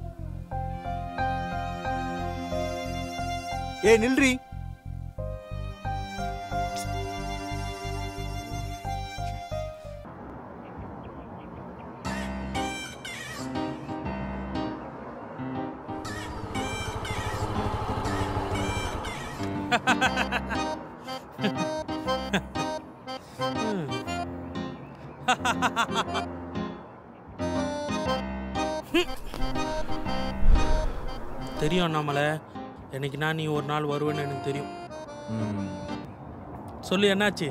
ஏ நில்றி தெரியும் நம்மளை என்னைக்குனா நீ ஒரு நாள் வருவேன்னு எனக்கு தெரியும் சொல்லு என்னாச்சு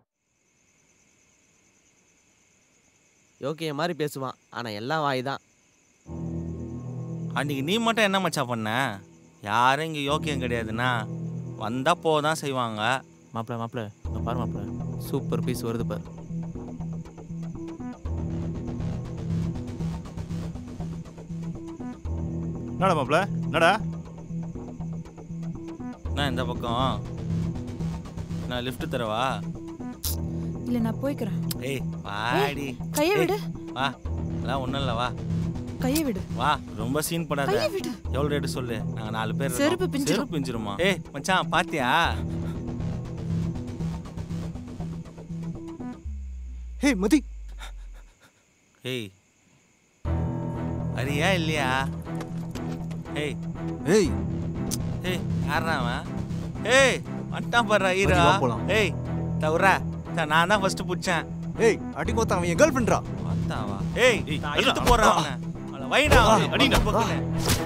யோக்கிய மாதிரி பேசுவான் ஆனால் எல்லாம் வாய் தான் அன்னைக்கு நீ மட்டும் என்ன மச்சான் பண்ண யாரும் இங்கே யோக்கியம் கிடையாதுண்ணா வந்தால் போக தான் செய்வாங்க மாப்பிள மாப்பிள இங்க பாரு மாப்பிள சூப்பர் பீஸ் வருது பாரு என்னடா மாப்ள என்னடா நான் இந்த பக்கம் நான் லிஃப்ட் தரவா இல்லை நான் போய்க்கிறேன் ஏய் வாடி கையை ஏய், விடு. வா அதெல்லாம் ஒன்றும் இல்லை வா கையை விடு வா ரொம்ப சீன் படாத கையை விடு. எவ்வளோ ரேட்டு சொல்லு நாங்கள் நாலு பேர் இருக்கோம். செருப்பு பிஞ்சிரும். செருப்பு பிஞ்சிருமா ஏய் மச்சான் பாத்தியா ஹே மதி ஏய் அரியா இல்லையா ஏய் ஏய் ஏய் யாரா அவன் ஏய் வந்துட்டான் பாரு ஹீரோ மதி, வா போலாம். ஏய் தவிர நான் தான் ஃபர்ஸ்ட் பிடிச்சேன் ஏய் அடி கோத்தா அவன் என் கேர்ள் ஃப்ரெண்ட்ரா பார்த்தாவா ஏய் நான் இழுத்து போடுறேன் அவனை அவனை வைடா அவனை அடிடா பக்கத்துல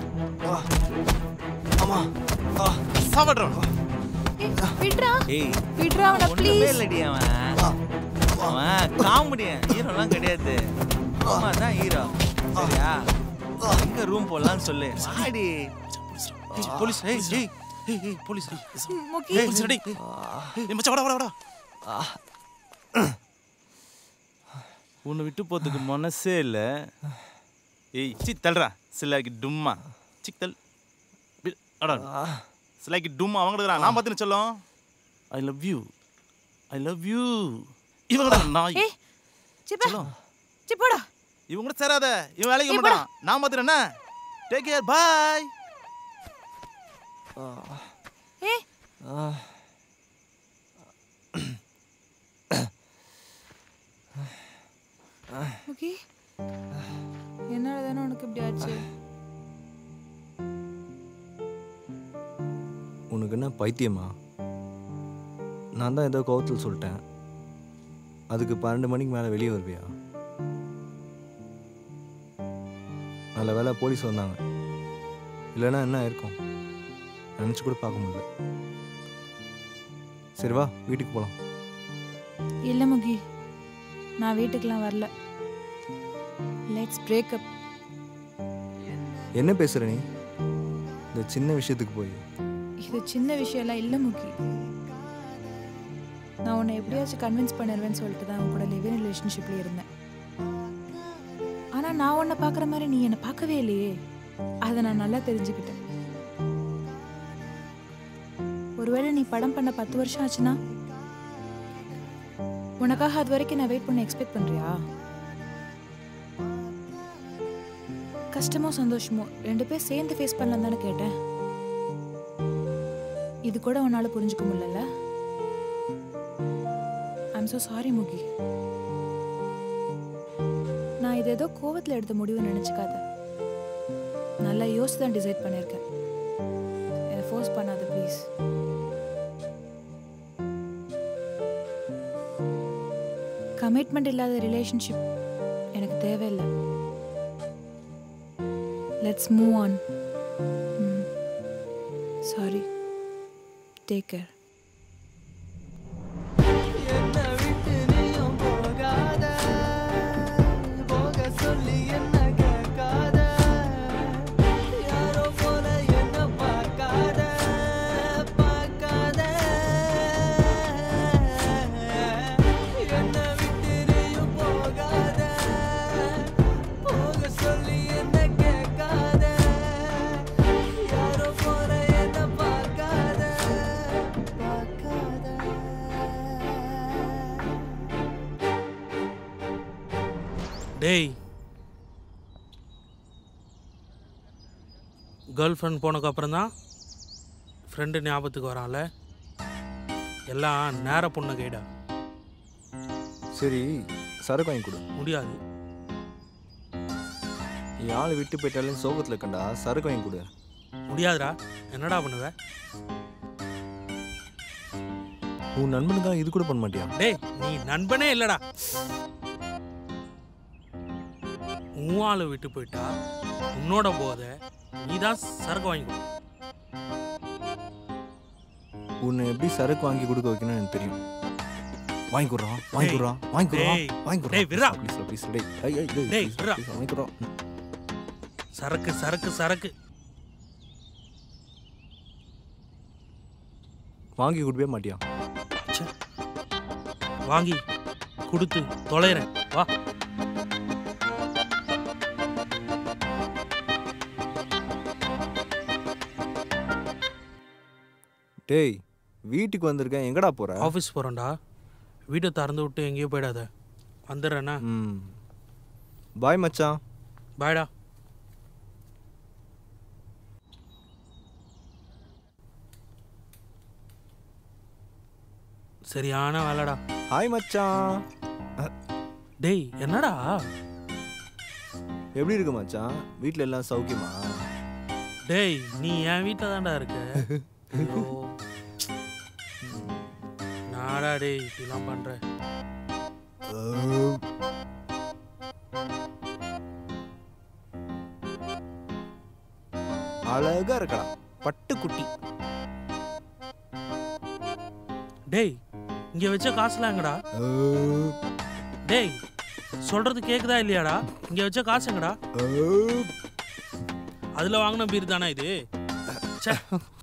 ஆமா சாப்பிட்றோம் விட்றா ஏய் விட்றா அவனை ஒண்ணுமே ப்ளீஸ் இல்லடி அவன் அவன் காமெடியன் ஹீரோலாம் கிடையாது அம்மா தான் ஹீரோ சரியா எங்க ரூம் போடலாம்னு சொல்லு ஆடி ஏய், போலீஸ் ஏய் ஏய் ஏய் ஏய் போலீஸ் முகி. ஏய் போலீஸ் டேய் ஏய் மச்சான் வாடா வாடா வாடா உன்னை விட்டு போறதுக்கு மனசே இல்ல ஏய் சி தள்ளுறா சிலாக்கி டும்மா சிக் தள் பி- அடா சிலாக்கி டும்மா அவங்க நான் பார்த்துன்னு சொல்லும் I love you I love you இவங்க நாய் ஏய் சிப்பா சிப்போடா இவங்க கூட சேராத இவன் வேலைக்கு ஏய், மாட்டான் நான் பார்த்துறேன் என்ன டேக் கேர் பாய் ஏய் முகி என்னடா தானே உனக்கு இப்படி ஆச்சு உனக்கு என்ன பைத்தியமா நான் தான் ஏதோ கோவத்தில் சொல்லிட்டேன் அதுக்கு பன்னெண்டு மணிக்கு மேலே வெளியே வருவியா நல்ல வேலை போலீஸ் வந்தாங்க இல்லைன்னா என்ன இருக்கும் நினச்சி கூட பார்க்க முடியல சரி வா வீட்டுக்கு போகலாம் இல்லை முகி நான் வீட்டுக்கெலாம் வரல லெட்ஸ் பிரேக்கப் என்ன பேசுகிற நீ இந்த சின்ன விஷயத்துக்கு போய் இது சின்ன விஷயம்லாம் இல்லை முகி நான் உன்னை எப்படியாச்சும் கன்வின்ஸ் பண்ணிடுவேன்னு சொல்லிட்டு தான் உன் கூட லிவிங் ரிலேஷன்ஷிப்ல இருந்தேன் ஆனால் நான் உன்னை பார்க்குற மாதிரி நீ என்னை பார்க்கவே இல்லையே அதை நான் நல்லா தெரிஞ்சுக்கிட்டேன் ஒருவேளை நீ படம் பண்ண பத்து வருஷம் ஆச்சுன்னா உனக்காக அது வரைக்கும் நான் வெயிட் பண்ண எக்ஸ்பெக்ட் பண்றியா கஷ்டமோ சந்தோஷமோ ரெண்டு பேர் சேர்ந்து ஃபேஸ் பண்ணலாம் தானே கேட்டேன் இது கூட உன்னால புரிஞ்சுக்க முடியல ஐம் so சாரி முகி நான் இது ஏதோ கோவத்தில் எடுத்த முடிவு நினச்சிக்காத நல்லா யோசிச்சு தான் டிசைட் பண்ணியிருக்கேன் என்னை ஃபோர்ஸ் பண்ணாத ப்ளீஸ் கமிட்மெண்ட் இல்லாத ரிலேஷன்ஷிப் எனக்கு தேவையில்லை let's move on sorry take care என்னை விட்டு நீயும் போகாத போக சொல்லி என்ன கேட்காத யாரோ போல என்ன பார்க்காத பார்க்காத என்னை விட்டு நீயும் போகாத போக சொல்லி என்ன கேட்காத யாரோ போல என்ன பார்க்காத பார்க்காத டேய் கேர்ள் ஃப்ரெண்ட் போனதுக்கப்புறம் தான் ஃப்ரெண்டு ஞாபகத்துக்கு வரான்ல எல்லாம் நேர பொண்ணு கைடா சரி சரக்கு வாங்கி கொடு முடியாது என் ஆள் விட்டு போயிட்டாலும் சோகத்தில் இருக்கண்டா சரக்கு வாங்கி கொடு முடியாதுடா என்னடா பண்ணுவ உன் நண்பனுக்காக இது கூட பண்ண மாட்டியா டேய் நீ நண்பனே இல்லடா உன் ஆளை விட்டு போயிட்டா உன்னோட போதை நீ தான் சரக்கு வாங்கி கொடு. உன்னை எப்படி சரக்கு வாங்கி கொடுக்க வைக்கணும்னு எனக்கு தெரியும் வாங்கி கொடுறான் வாங்கி கொடுறான் வாங்கி கொடுறான் டேய், வாங்கி டேய், விட்றா. கொடுறான் ப்ளீஸ் ப்ளீஸ் டேய் ஐய் ஐய் டேய் டேய், please, விட்றா. please, வாங்கி கொடுறான் சரக்கு சரக்கு சரக்கு வாங்கி கொடுக்கவே மாட்டியா வாங்கி கொடுத்து தொலைறேன் வா டேய் வீட்டுக்கு வந்திருக்கேன் எங்கடா போற ஆஃபீஸ் போகிறேன்டா வீட்டை திறந்து விட்டு எங்கேயோ போயிடாத வந்துடுறேண்ணா ம் பாய் மச்சான் பாய்டா சரியான வேலைடா ஹாய் மச்சான் டேய் என்னடா எப்படி இருக்கு மச்சான் வீட்ல எல்லாம் சௌக்கியமா டேய் நீ என் வீட்டில் தான்டா இருக்க ஐயோ. நாடா டேய் இப்படிலாம் பண்ற அழகா இருக்கடா பட்டு குட்டி டேய் இங்க வச்ச காசுலாம் எங்கடா டேய் சொல்றது கேக்குதா இல்லையாடா இங்க வச்ச காசு எங்கடா அதுல வாங்கின பீர் தானே இது ச்சே.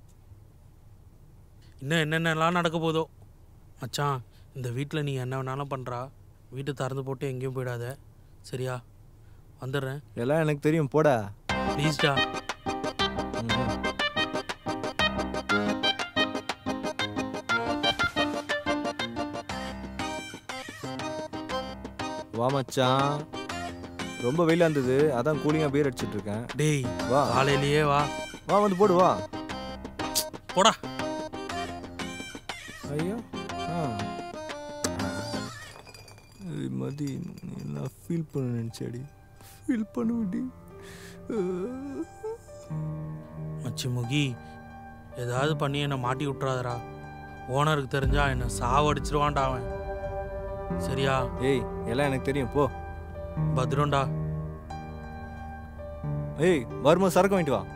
இன்னும் என்னென்னலாம் நடக்க போதோ மச்சான் இந்த வீட்டில் நீ என்ன வேணாலும் பண்ணுறா வீட்டை திறந்து போட்டு எங்கேயும் போயிடாத சரியா வந்துடுறேன் எல்லாம் எனக்கு தெரியும் போடா ப்ளீஸ்டா வா மச்சான் ரொம்ப வெயிலா இருந்தது அதான் கூலிங்கா பீர் அடிச்சிட்டு இருக்கேன் டேய் வா காலையிலேயே வா வா வந்து போடு வா போடா ஐயோ ஆ ஏய், மதி நீ நான் ஃபீல் பண்ண நினச்சேடி ஃபீல் பண்ண முடி மச்சி முகி ஏதாவது பண்ணி என்னை மாட்டி விட்றாதடா ஓனருக்கு தெரிஞ்சா என்னை சாவடிச்சிருவான்டா அவன் சரியா ஏய் எல்லாம் எனக்கு தெரியும் போ பத்ரம்டா ஏய் வரும்போது சரக்கு வாங்கிட்டு வா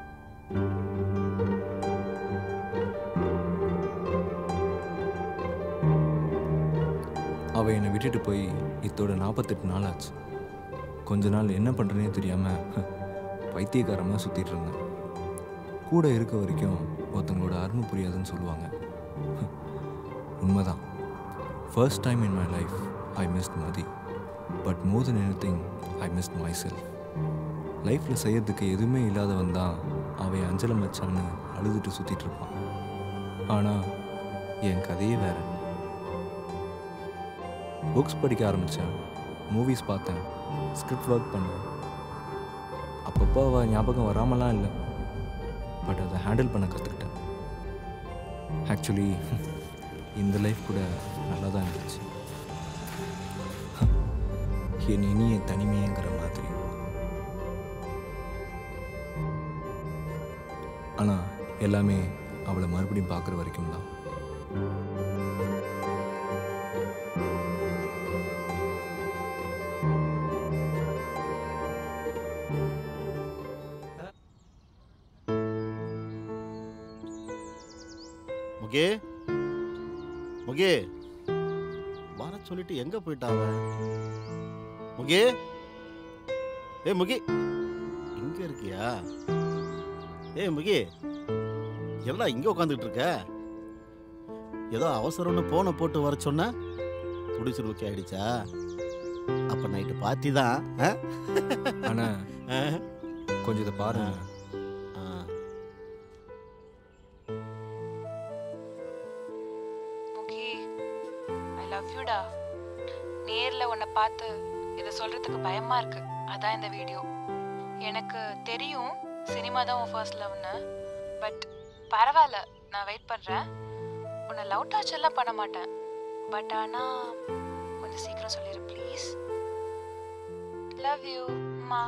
அவ என்னை விட்டுட்டு போய் இத்தோட நாற்பத்தெட்டு நாள் ஆச்சு கொஞ்ச நாள் என்ன பண்ணுறேனே தெரியாமல் பைத்தியக்காரமாக சுற்றிட்டு இருந்தேன் கூட இருக்க வரைக்கும் ஒருத்தங்களோட அருமை புரியாதுன்னு சொல்லுவாங்க உண்மைதான் first time in my life I missed Mathi but more than anything I missed myself லைஃப்பில் செய்யறதுக்கு எதுவுமே இல்லாதவன் தான் அவன் அஞ்சலை மச்சான்னு அழுதுட்டு சுற்றிட்டு இருப்பான் ஆனால் என் கதையே வேற புக்ஸ் படிக்க ஆரம்பித்தேன் மூவிஸ் பார்த்தேன் ஸ்கிரிப்ட் ஒர்க் பண்ணேன் அப்பப்போ அவள் ஞாபகம் வராமலாம் இல்லை பட் அதை ஹேண்டில் பண்ண கற்றுக்கிட்டேன் ஆக்சுவலி இந்த லைஃப் கூட நல்லா தான் இருந்துச்சு என் இனிய தனிமைங்கிற மாதிரி ஆனால் எல்லாமே அவளை மறுபடியும் பார்க்குற வரைக்கும் தான் முகே முகே வர சொல்லிட்டு எங்க போயிட்டாவ முகே ஏ முகி இங்க இருக்கியா ஏ முகி எல்லாம் இங்க உட்காந்துட்டு இருக்க ஏதோ அவசரம்னு போனை போட்டு வர சொன்ன புடிச்சிரு ஓகே ஆயிடுச்சா அப்ப நைட்டு பார்ட்டி தான் ஆ? அண்ணா ஆ? கொஞ்சம் இதை பாருங்க ஆ. முகி ஐ லவ் யூடா நேரில் உன்னை பார்த்து இதை சொல்கிறதுக்கு பயமாக இருக்கு அதான் இந்த வீடியோ எனக்கு தெரியும் சினிமா தான் உன் ஃபர்ஸ்ட் லவ்னு பட் பரவாயில்ல நான் வெயிட் பண்ணுறேன் உன்னை லவ் டச் எல்லாம் பண்ண மாட்டேன் பட் ஆனால் கொஞ்சம் சீக்கிரம் சொல்லிடு ப்ளீஸ் லவ் யூ அம்மா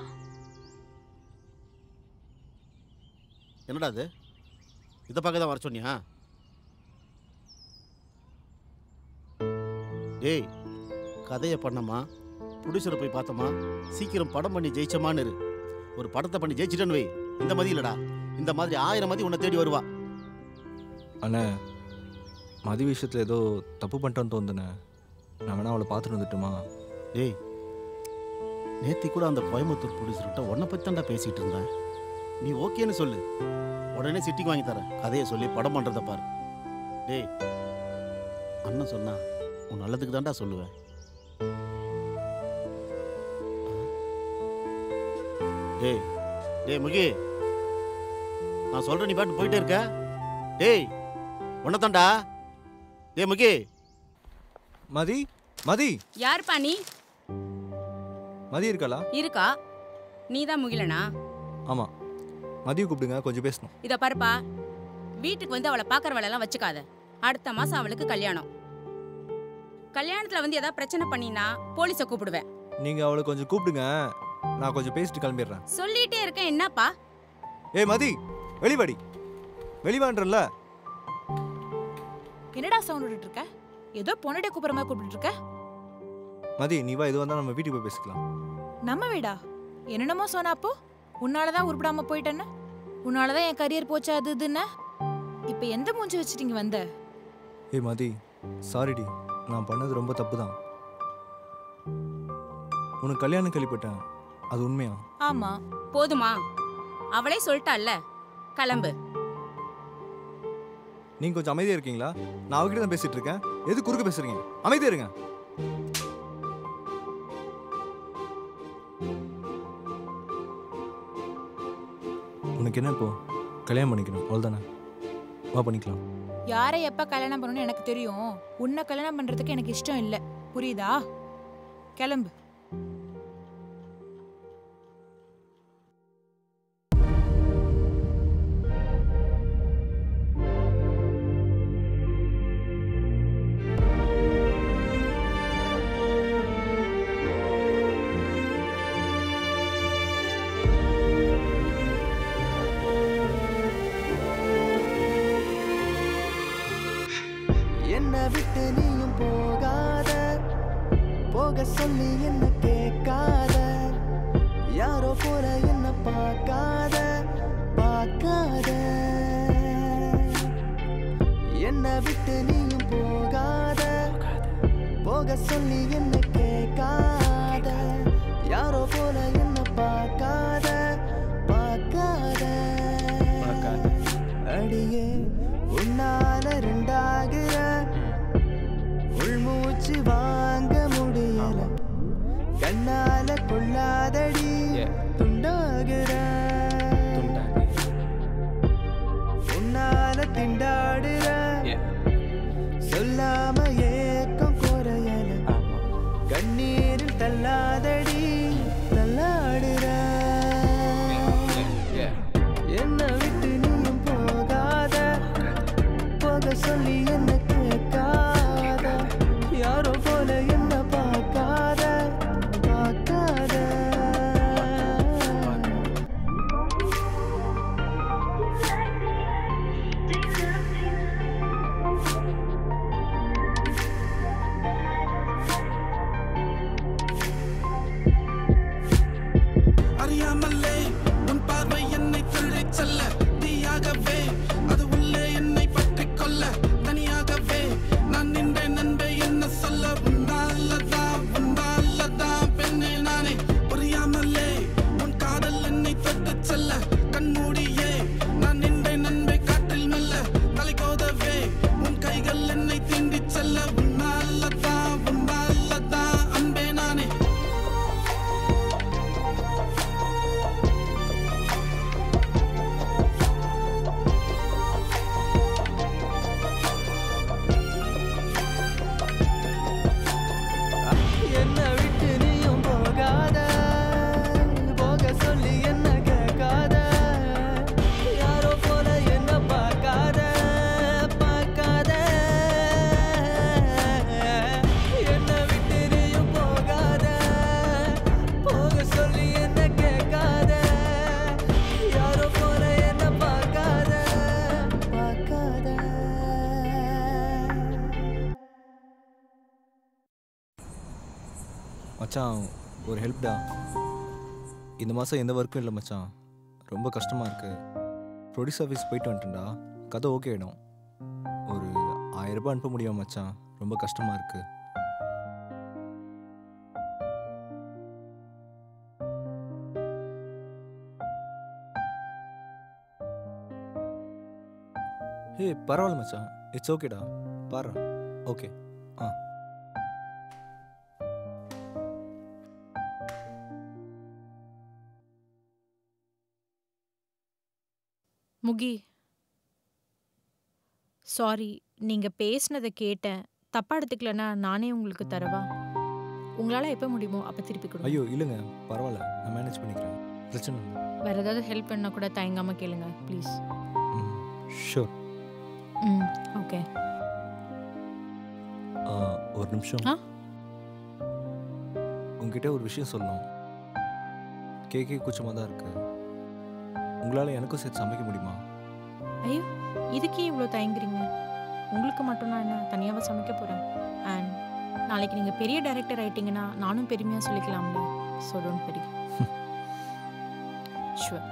என்னடா அது இதை பார்க்க தான் வர சொன்னியா டேய் கதையை பண்ணமா ப்ரொடியூசரை போய் பார்த்தோமா சீக்கிரம் படம் பண்ணி ஜெயிச்சமான்னு இரு ஒரு படத்தை பண்ணி ஜெயிச்சிட்டேன்னு வை இந்த மதி இல்லடா இந்த மாதிரி ஆயிரம் மதி உன்னை தேடி வருவா அண்ணே மதி விஷயத்தில் ஏதோ தப்பு பண்ணிட்டேன்னு தோணுதுண்ணே நான் வேணா அவளை பார்த்துட்டு வந்துட்டுமா டேய் நேத்தி கூட அந்த கோயம்புத்தூர் ப்ரொடியூசர்கிட்ட உன்னை பற்றி தான்டா பேசிகிட்டு இருந்தேன் நீ ஓகேன்னு சொல்லு உடனே சிட்டிக்கு வாங்கி தரேன் கதையை சொல்லி படம் பண்ணுறத பாரு டேய் அண்ணன் சொன்னா உன் நல்லதுக்கு தான்டா சொல்லுவேன் டேய் டேய் முகி நான் சொல்கிறேன் நீ பாட்டு போயிட்டே இருக்க டேய் உன்னதான்டா டேய் முகி மதி மதி யாருப்பா நீ மதி இருக்காளா இருக்கா நீ தான் முகிலனா ஆமாம் மதியை கூப்பிடுங்க கொஞ்சம் பேசணும் இத பாருப்பா வீட்டுக்கு வந்து அவளை பார்க்குற வேலையெல்லாம் வச்சுக்காத அடுத்த மாசம் அவளுக்கு கல்யாணம் கல்யாணத்துல வந்து ஏதாவது பிரச்சனை பண்ணினா போலீஸை கூப்பிடுவேன் நீங்கள் அவளை கொஞ்சம் கூப்பிடுங்க நான் கொஞ்சம் பேசிட்டு கிளம்பிடுறேன் சொல்லிட்டே இருக்கேன் என்னப்பா ஏய் மதி வெளிவாடி வெளிவான்றல்ல என்னடா சவுண்ட் விட்டுட்டு இருக்க ஏதோ பொண்ணடே கூப்பிடுற மாதிரி கூப்பிட்டு இருக்க மதி நீ வா இது வந்தால் நம்ம வீட்டுக்கு போய் பேசிக்கலாம் நம்ம வீடா என்னென்னமோ சொன்ன அப்போ உன்னாலதான் உருப்பிடாம போயிட்டேன்னு உன்னாலதான் என் கரியர் போச்சு அது இதுன்னு இப்ப எந்த மூஞ்சி வச்சுட்டீங்க வந்த ஏய் மதி சாரிடி நான் பண்ணது ரொம்ப தப்பு தான் உனக்கு கல்யாணம் கேள்விப்பட்டேன் அது உண்மையா ஆமா போதுமா அவளே சொல்லிட்டால்ல கிளம்பு நீங்கள் கொஞ்சம் அமைதியாக இருக்கீங்களா நான் அவகிட்ட தான் பேசிட்டு இருக்கேன் எது குறுக்க பேசுறீங்க அமைதியா இருங்க உனக்கு என்ன இப்போ கல்யாணம் பண்ணிக்கணும் அவ்வளோதானே வா பண்ணிக்கலாம் யாரை எப்ப கல்யாணம் பண்ணணும்னு எனக்கு தெரியும் உன்னை கல்யாணம் பண்றதுக்கு எனக்கு இஷ்டம் இல்ல புரியுதா கிளம்பு என்னை விட்டு நீயும் போகாத போக சொல்லி என்ன கேட்காத யாரோ போல என்ன பார்க்காத பார்க்காத என்னை விட்டு நீயும் போகாத போக சொல்லி என்ன கேட்காத யாரோ போல என்ன பார்க்காத பார்க்காத அடியே உன்னால ரெண்டாகிற உள்மூச்சு வாங்க முடியல கண்ணால கொள்ளாதடி துண்டாகிற உன்னால திண்டாடுற சொல்லாம ஏக்கம் குறையல கண்ணீரில் தள்ளாதடி தள்ளாடுற என்ன விட்டு நீயும் போகாத போக சொல்லி என்ன கேட்காத யாரோ போல என்ன பார்க்காத பார்க்காத மச்சான் ஒரு ஹெல்ப்டா இந்த மாதம் எந்த ஒர்க்கும் இல்லை மச்சான் ரொம்ப கஷ்டமாக இருக்கு ப்ரொடியூஸ் ஆஃபீஸ் போயிட்டு வந்துட்டேன்டா கதை ஓகே ஆகிடும் ஒரு ஆயிரம் ரூபாய் அனுப்ப முடியுமா மச்சான் ரொம்ப கஷ்டமாக இருக்கு ஏய் பரவாயில்ல மச்சான் இட்ஸ் ஓகேடா பாரு ஓகே ஆ முகி சாரி நீங்கள் பேசினதை கேட்டேன் தப்பாக எடுத்துக்கலன்னா நானே உங்களுக்கு தரவா உங்களால் எப்போ முடியுமோ அப்போ திருப்பி கொடுங்க ஐயோ இல்லைங்க பரவாயில்ல நான் மேனேஜ் பண்ணிக்கிறேன் பிரச்சனை இல்லை வேற ஏதாவது ஹெல்ப் பண்ணால் கூட தயங்காமல் கேளுங்க ப்ளீஸ் ஷூர் ம் ஓகே ஒரு நிமிஷம் ஆ? உங்ககிட்ட ஒரு விஷயம் சொல்லணும் கேக்கே கூச்சமாக தான் இருக்கு உங்களால் எனக்கும் சேர்த்து சமைக்க முடியுமா ஐயோ இதுக்கே இவ்வளோ தயங்குறீங்க உங்களுக்கு மட்டும் நான் என்ன தனியாகவே சமைக்க போகிறேன் அண்ட் நாளைக்கு நீங்கள் பெரிய டைரக்டர் ஆயிட்டீங்கன்னா நானும் பெருமையாக சொல்லிக்கலாம்ல ஸோ டோன்ட் பெரிய ஷுவர்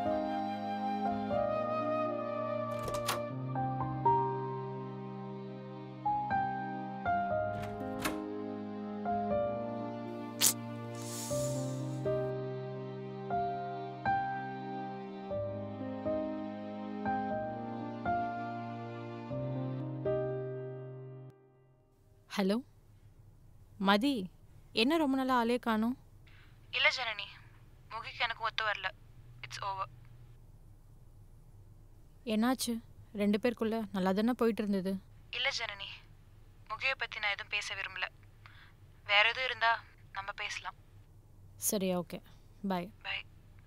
ஹலோ மதி என்ன ரொம்ப நாளா ஆளே காணும் இல்லை ஜனனி முகிக்கு எனக்கு ஒத்து வரல இட்ஸ் ஓவர் என்னாச்சு ரெண்டு பேருக்குள்ள நல்லா தானே போயிட்டு இருந்தது இல்லை ஜனனி முகியை பற்றி நான் எதுவும் பேச விரும்பல வேற எதுவும் இருந்தா நம்ம பேசலாம் சரி ஓகே பாய் பாய்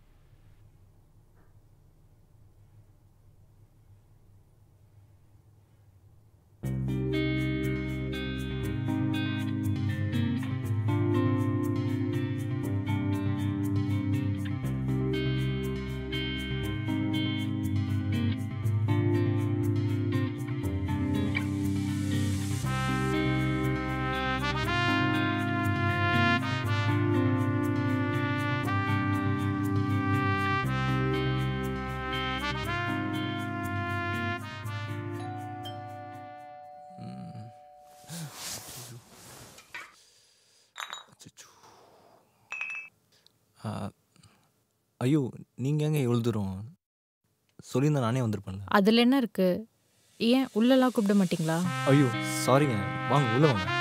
ஆ, ஐயோ நீங்கள் எங்கே இவ்வளோ தூரம் சொல்லியிருந்தா நானே வந்திருப்பேன்ல அதில் என்ன இருக்கு ஏன் உள்ளெல்லாம் கூப்பிட மாட்டீங்களா ஐயோ சாரிங்க வாங்க உள்ளே வாங்க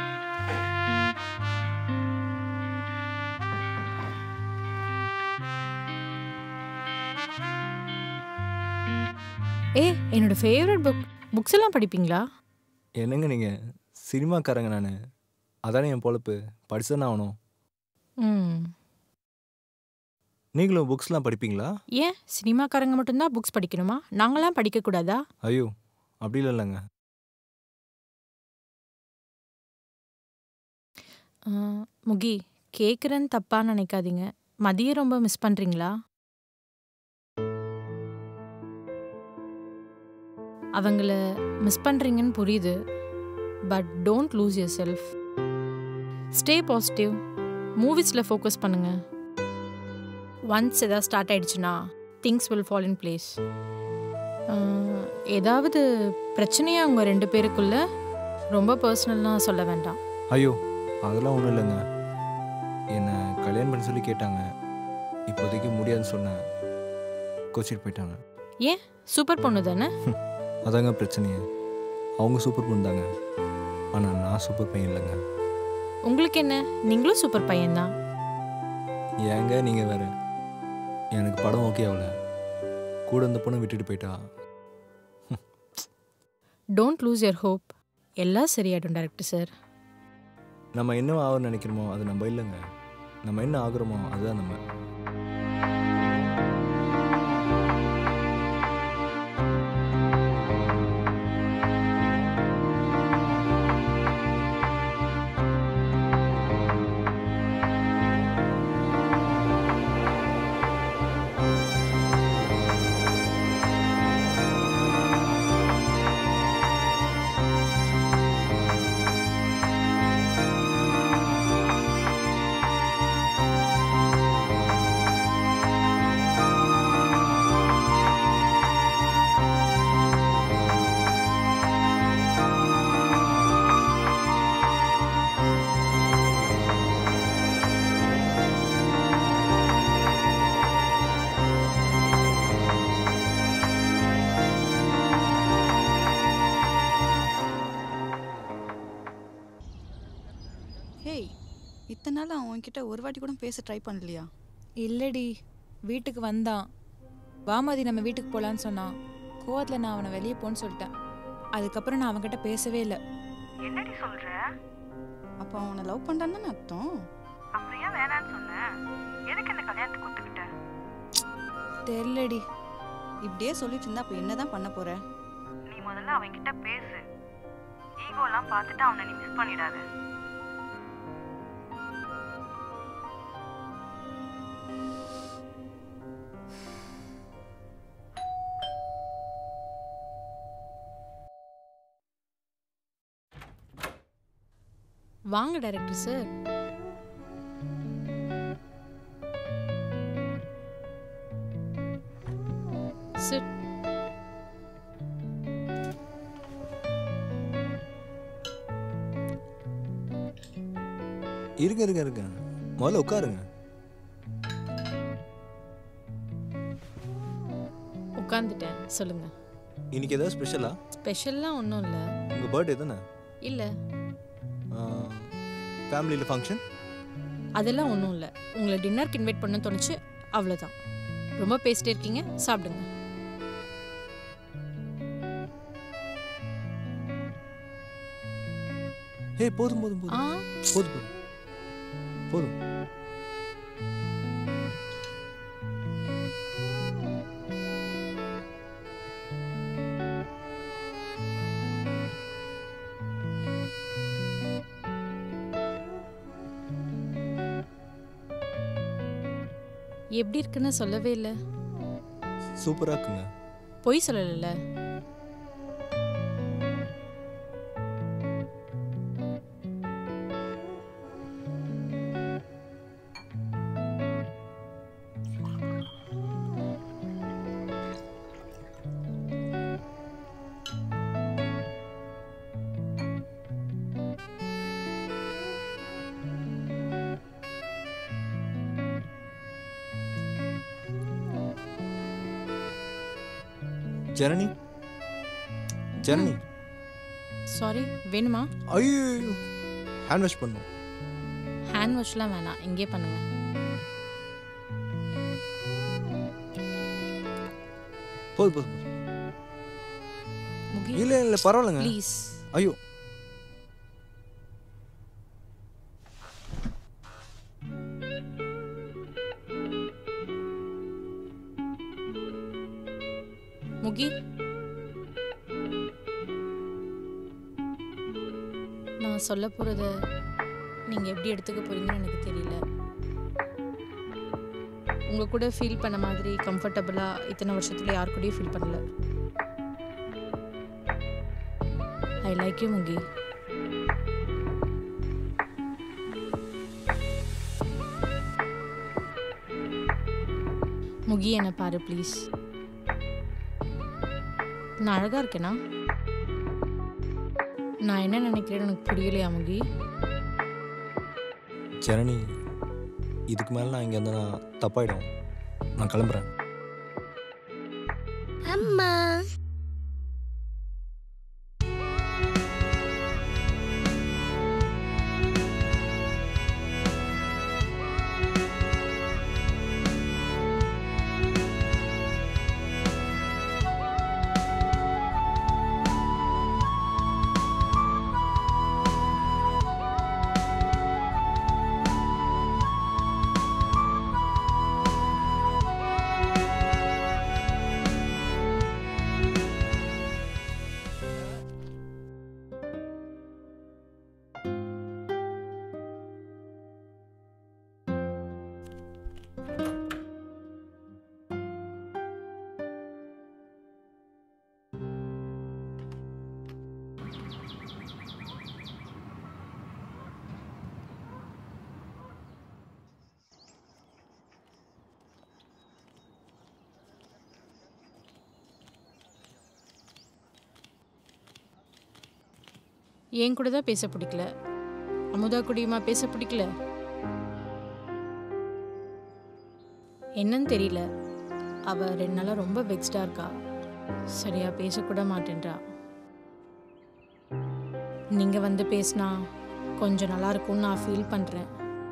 ஏ என்னோட ஃபேவரட் புக் புக்ஸ் எல்லாம் படிப்பீங்களா என்னங்க நீங்கள் சினிமாக்காரங்க நான் அதானே என் பொழப்பு படிச்சுதானே ஆகணும் ம் நீங்களும் புக்ஸ்லாம் படிப்பீங்களா ஏன் சினிமாக்காரங்க மட்டும்தான் புக்ஸ் படிக்கணுமா நாங்களாம் படிக்கக்கூடாதா ஐயோ அப்படி இல்லைங்க ஆ, முகி கேட்குறேன்னு தப்பாக நினைக்காதீங்க மதியம் ரொம்ப மிஸ் பண்ணுறீங்களா அவங்கள மிஸ் பண்ணுறீங்கன்னு புரியுது but don't lose yourself stay positive மூவிஸில் ஃபோக்கஸ் பண்ணுங்க ஒன்ஸ் எதாவது ஸ்டார்ட் ஆயிடுச்சுன்னா things will fall in place ஏதாவது பிரச்சனையா உங்கள் ரெண்டு பேருக்குள்ள ரொம்ப பர்சனல்லாம் சொல்ல வேண்டாம் ஐயோ அதெல்லாம் ஒன்றும் இல்லைங்க என்னை கல்யாணம் பண்ண சொல்லி கேட்டாங்க இப்போதைக்கு முடியாதுன்னு சொன்னேன் கோச்சிட்டு போயிட்டாங்க ஏன் சூப்பர் பொண்ணு தானே அதாங்க பிரச்சனையே அவங்க சூப்பர் பொண்ணு தாங்க ஆனால் நான் சூப்பர் பையன் இல்லைங்க உங்களுக்கு என்ன நீங்களும் சூப்பர் பையன்தான் ஏங்க நீங்கள் வேற எனக்கு படம் ஓகே ஆகல கூட இந்த பொண்ணை விட்டுட்டு போயிட்டா டோன்ட் லூஸ் யர் ஹோப் எல்லாம் சரியாயிடும் டேரக்டர் சார் நம்ம என்ன ஆகும்னு நினைக்கிறோமோ அது நம்ம இல்லைங்க நம்ம என்ன ஆகுறோமோ அதுதான் நம்ம ஹேய் இத்தனை நாள் அவன் உன்கிட்ட ஒரு வாட்டி கூட பேச ட்ரை பண்ணலையா இல்லடி வீட்டுக்கு வந்தான் வாமதி நம்ம வீட்டுக்கு போகலான்னு சொன்னான் கோவத்தில் நான் அவனை வெளியே போன்னு சொல்லிட்டேன் அதுக்கப்புறம் நான் அவன்கிட்ட பேசவே இல்லை என்னடி சொல்ற அப்போ அவனை லவ் பண்ணுறான்னு அர்த்தம் அப்புறம் ஏன் வேணான்னு சொன்ன எதுக்கு இந்த கல்யாணத்துக்கு ஒத்துக்கிட்ட தெரிலடி இப்படியே சொல்லிட்டு இருந்தா அப்போ என்னதான் பண்ண போற நீ முதல்ல அவன்கிட்ட பேசு ஈகோலாம் பார்த்துட்டு அவனை நீ மிஸ் பண்ணிடாத வாங்க டைரக்டர் சார் சிட் இருங்க இருங்க இருங்க முதல்ல உட்காருங்க உட்காந்துட்டேன் சொல்லுங்க இன்னைக்கு ஏதாவது ஸ்பெஷலா ஸ்பெஷல்லாம் ஒன்றும் இல்லை உங்கள் பர்த்டே தானே இல்லை ஃபேமிலியில் ஃபங்க்ஷன் அதெல்லாம் ஒன்றும் இல்லை உங்களை டின்னருக்கு இன்வைட் பண்ண தோணுச்சு அவ்வளோதான் ரொம்ப பேசிட்டே இருக்கீங்க சாப்பிடுங்க ஏய் போதும் போதும் போதும் ஆ போதும் போதும் போதும் எப்படி இருக்குன்னு சொல்லவே இல்லை சூப்பராக இருக்குங்க பொய் சொல்லலைல்ல ஜனனி ஜனனி சாரி வேணுமா ஐயோ ஹேண்ட் வாஷ் பண்ணும் ஹேண்ட் வாஷ்லாம் வேணாம் இங்கே பண்ணுங்க போதும் போதும் போதும் முகி இல்லை இல்லை பரவாயில்லைங்க ப்ளீஸ் ஐயோ முகி நான் சொல்ல போகிறத நீங்கள் எப்படி எடுத்துக்க போறீங்கன்னு எனக்கு தெரியல உங்கள் கூட ஃபீல் பண்ண மாதிரி கம்ஃபர்டபுளாக இத்தனை வருஷத்துல யார் கூடயும் ஃபீல் பண்ணல I like you Mugi Mugi என்னை பாரு ப்ளீஸ் நான் அழகா இருக்கேனா நான் என்ன நினைக்கிறேன்னு எனக்கு புரியலையா முகி ஜனனி இதுக்கு மேலே நான் இங்கே இருந்தால் நான் தப்பாயிடும் நான் கிளம்புறேன் அம்மா என் கூட தான் பேச பிடிக்கல அமுதா கூடயுமா பேச பிடிக்கல என்னன்னு தெரியல அவ ரெண்டு நாளாக ரொம்ப வெக்ஸ்டாக இருக்கா சரியா பேசக்கூட மாட்டேன்றா நீங்கள் வந்து பேசினா கொஞ்சம் நல்லா இருக்கும்னு நான் ஃபீல் பண்ணுறேன்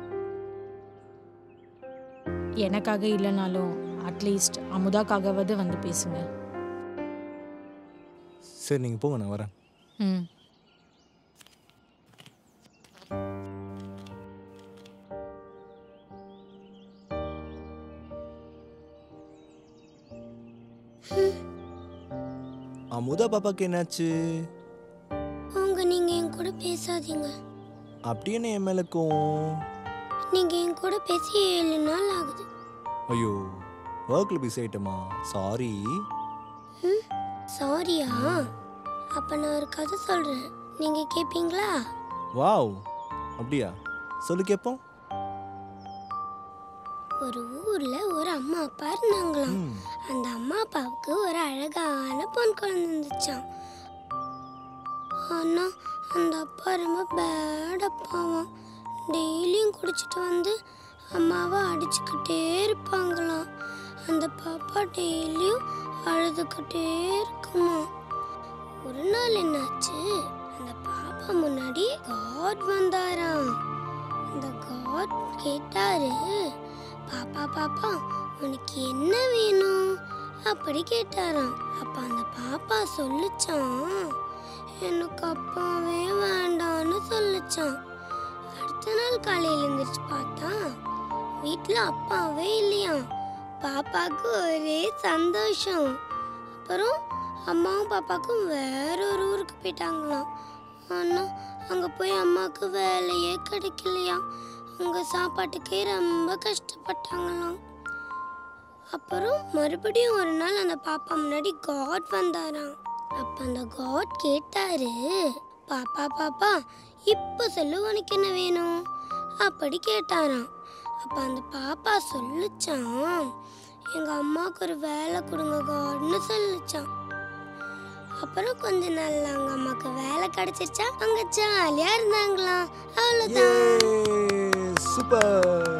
எனக்காக இல்லைனாலும் அட்லீஸ்ட் அமுதாக்காகவாவது வந்து பேசுங்க சரி நீங்கள் போங்க நான் வரேன் ம் அமுதா பாப்பாக்கு என்னாச்சு அவங்க நீங்க என் கூட பேசாதீங்க அப்படி என்ன என் மேல கோவம் நீங்க என் கூட பேசி ஏழு நாள் ஆகுது ஐயோ ஒர்க்கில் பிஸி ஆயிட்டமா சாரி சாரியா அப்ப நான் ஒரு கதை சொல்றேன் நீங்க கேப்பீங்களா வாவ் அப்படியா சொல்லு கேட்போம் ஒரு ஊர்ல ஒரு அம்மா அப்பா இருந்தாங்களாம் அந்த அம்மா அப்பாவுக்கு ஒரு அழகான பொன் குழந்தை இருந்துச்சாம் ஆனா அந்த அப்பா ரொம்ப பேட் அப்பாவாம் டெய்லியும் குடிச்சிட்டு வந்து அம்மாவை அடிச்சுக்கிட்டே இருப்பாங்களாம் அந்த பாப்பா டெய்லியும் அழுதுகிட்டே இருக்குமா ஒரு நாள் என்னாச்சு அந்த பாப்பா முன்னாடி காட் வந்தாராம் அந்த காட் கேட்டாரு பாப்பா பாப்பா உனக்கு என்ன வேணும் அப்படி கேட்டாராம் அப்ப அந்த பாப்பா சொல்லுச்சான் எனக்கு அப்பாவே வேண்டான்னு சொல்லுச்சான் அடுத்த நாள் காலையில எழுந்திரிச்சு பார்த்தா வீட்ல அப்பாவே இல்லையாம் பாப்பாக்கு ஒரே சந்தோஷம் அப்புறம் அம்மாவும் பாப்பாக்கும் வேற ஒரு ஊருக்கு போயிட்டாங்களாம் ஆனா அங்க போய் அம்மாவுக்கு வேலையே கிடைக்கலையாம் அங்க சாப்பாட்டுக்கே ரொம்ப கஷ்டப்பட்டாங்களாம் அப்புறம் மறுபடியும் ஒரு நாள் அந்த பாப்பா முன்னாடி காட் வந்தாராம் அப்ப அந்த காட் கேட்டாரு பாப்பா பாப்பா இப்ப சொல்லு உனக்கு என்ன வேணும் அப்படி கேட்டாராம் அப்ப அந்த பாப்பா சொல்லுச்சான் எங்க அம்மாவுக்கு ஒரு வேலை கொடுங்க காட்னு சொல்லுச்சான் அப்புறம் கொஞ்ச நாள்ல அவங்க அம்மாக்கு வேலை கிடைச்சிருச்சா அவங்க ஜாலியா இருந்தாங்களாம் அவ்வளவுதான் சூப்பர்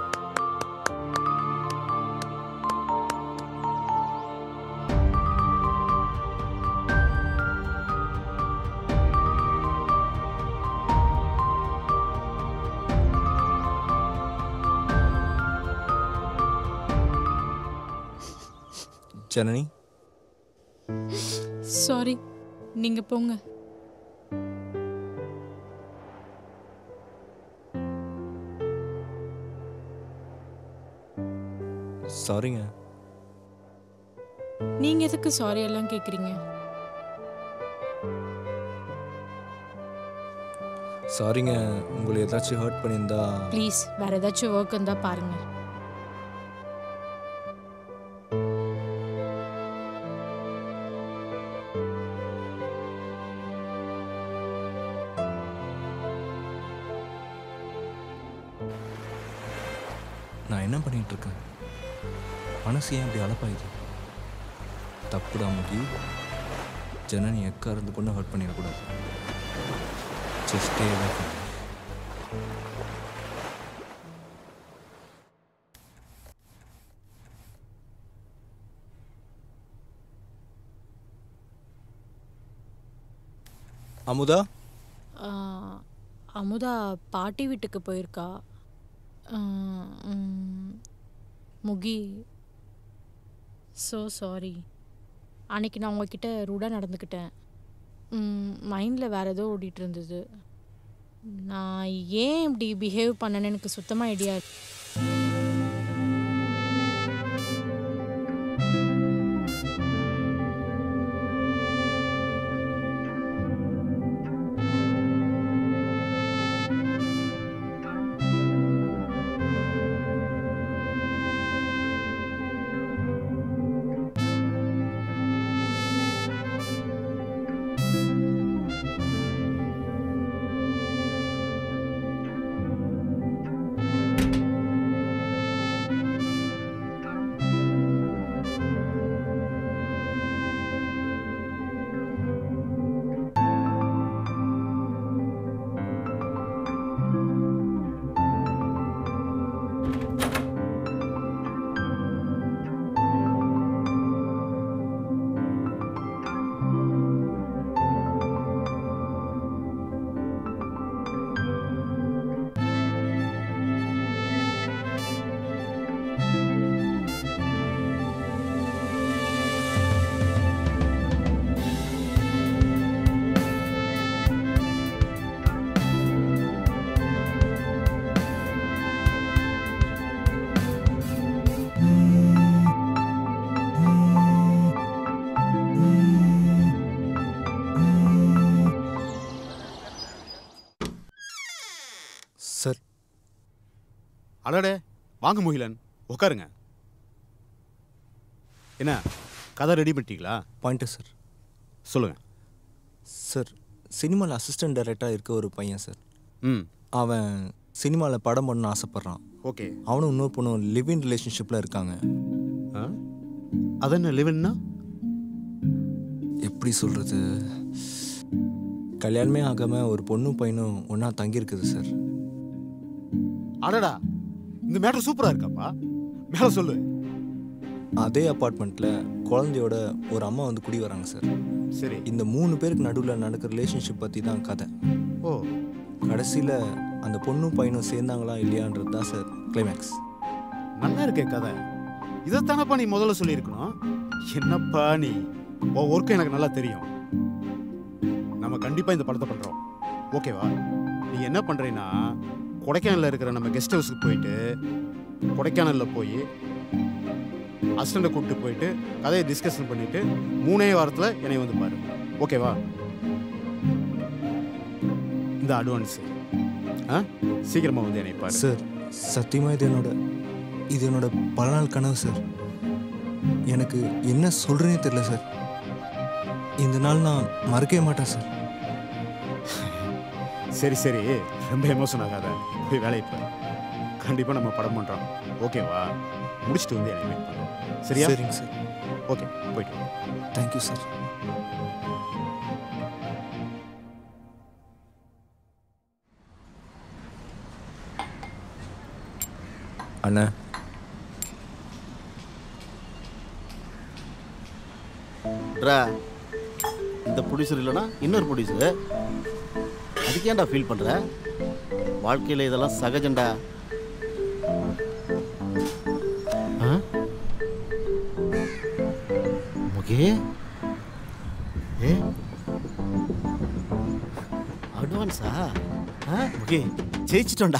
ஜனனி சாரி நீங்கள் போங்க சாரிங்க நீங்கள் எதுக்கு சாரி எல்லாம் கேட்குறீங்க சாரிங்க உங்களை ஏதாச்சும் ஹர்ட் பண்ணியிருந்தா ப்ளீஸ் வேறு ஏதாச்சும் ஒர்க் இருந்தால் பாருங்கள் நான் என்ன பண்ணிட்டு இருக்கேன் மனசு ஏன் அப்படி அலப்பாயுது தப்புடா முகி ஜனனி எக்கா இருந்து கொண்டு ஹர்ட் பண்ணிடக்கூடாது ஜஸ்டே அமுதா ஆ, அமுதா பாட்டி வீட்டுக்கு போயிருக்கா ஆ, ம், முகி ஸோ சாரி அன்னைக்கு நான் உங்ககிட்ட ரூடாக நடந்துக்கிட்டேன் மைண்டில் வேறு ஏதோ ஓடிட்டு இருந்தது நான் ஏன் இப்படி பிஹேவ் பண்ணேன்னு எனக்கு சுத்தமாக ஐடியா அடடே வாங்க முகிலன் உட்காருங்க என்ன கதை ரெடி பண்ணிட்டீங்களா பாயிண்ட்டு சார் சொல்லுங்க சார் சினிமாவில் அசிஸ்டன்ட் டைரக்டராக இருக்க ஒரு பையன் சார் ம் அவன் சினிமாவில் படம் பண்ணணும்னு ஆசைப்பட்றான் ஓகே அவனும் இன்னொரு பொண்ணும் லிவிங் ரிலேஷன்ஷிப்பில் இருக்காங்க அது என்ன லிவன்னா எப்படி சொல்கிறது கல்யாணமே ஆகாமல் ஒரு பொண்ணும் பையனும் ஒன்றா தங்கியிருக்குது சார் அடடா இந்த மேட்டர் சூப்பரா இருக்காப்பா மேல சொல்லு அதே அப்பார்ட்மெண்ட்டில் குழந்தையோட ஒரு அம்மா வந்து குடி வராங்க சார் சரி இந்த மூணு பேருக்கு நடுவில் நடக்கிற ரிலேஷன்ஷிப் பற்றி தான் கதை ஓ கடைசியில் அந்த பொண்ணும் பையனும் சேர்ந்தாங்களா இல்லையான்றது தான் சார் கிளைமேக்ஸ் நல்லா இருக்கே கதை இதைத்தானப்பா நீ முதல்ல சொல்லியிருக்கணும் என்னப்பா நீ உன் ஒர்க்கு எனக்கு நல்லா தெரியும் நம்ம கண்டிப்பா இந்த படத்தை பண்றோம் ஓகேவா நீ என்ன பண்றீன்னா கொடைக்கானல்ல இருக்கிற நம்ம கெஸ்ட் ஹவுஸுக்கு போயிட்டு கொடைக்கானல்ல போய் அசிஸ்டண்ட்டை கூப்பிட்டு போயிட்டு கதையை டிஸ்கஷன் பண்ணிட்டு மூணே வாரத்தில் என்னை வந்து பாரு ஓகேவா இந்த அட்வான்ஸ் ஆ சீக்கிரமா வந்து என்னை பாரு சார் சத்தியமாக இது என்னோட இது என்னோட பல நாள் கனவு சார் எனக்கு என்ன சொல்கிறேனே தெரியல சார் இந்த நாள் நான் மறக்கவே மாட்டேன் சார் சரி சரி ரொம்ப எமோஷன் ஆகாத போய் வேலையை பாரு கண்டிப்பாக நம்ம படம் பண்ணுறோம் ஓகேவா முடிச்சுட்டு வந்து என்னை மீட் பண்ணுறோம் சரியா சரிங்க சார் ஓகே போயிட்டு வா. தேங்க்யூ சார் அண்ணா ட்ரா இந்த ப்ரொடியூசர் இல்லைன்னா இன்னொரு ப்ரொடியூசரு அதுக்கு ஏன்டா ஃபீல் பண்ணுற வாழ்க்கையில் இதெல்லாம் சகஜம்டா ஆ? முகே ஏ அட்வான்ஸா ஆ முகே ஜெயிச்சிட்டோம்டா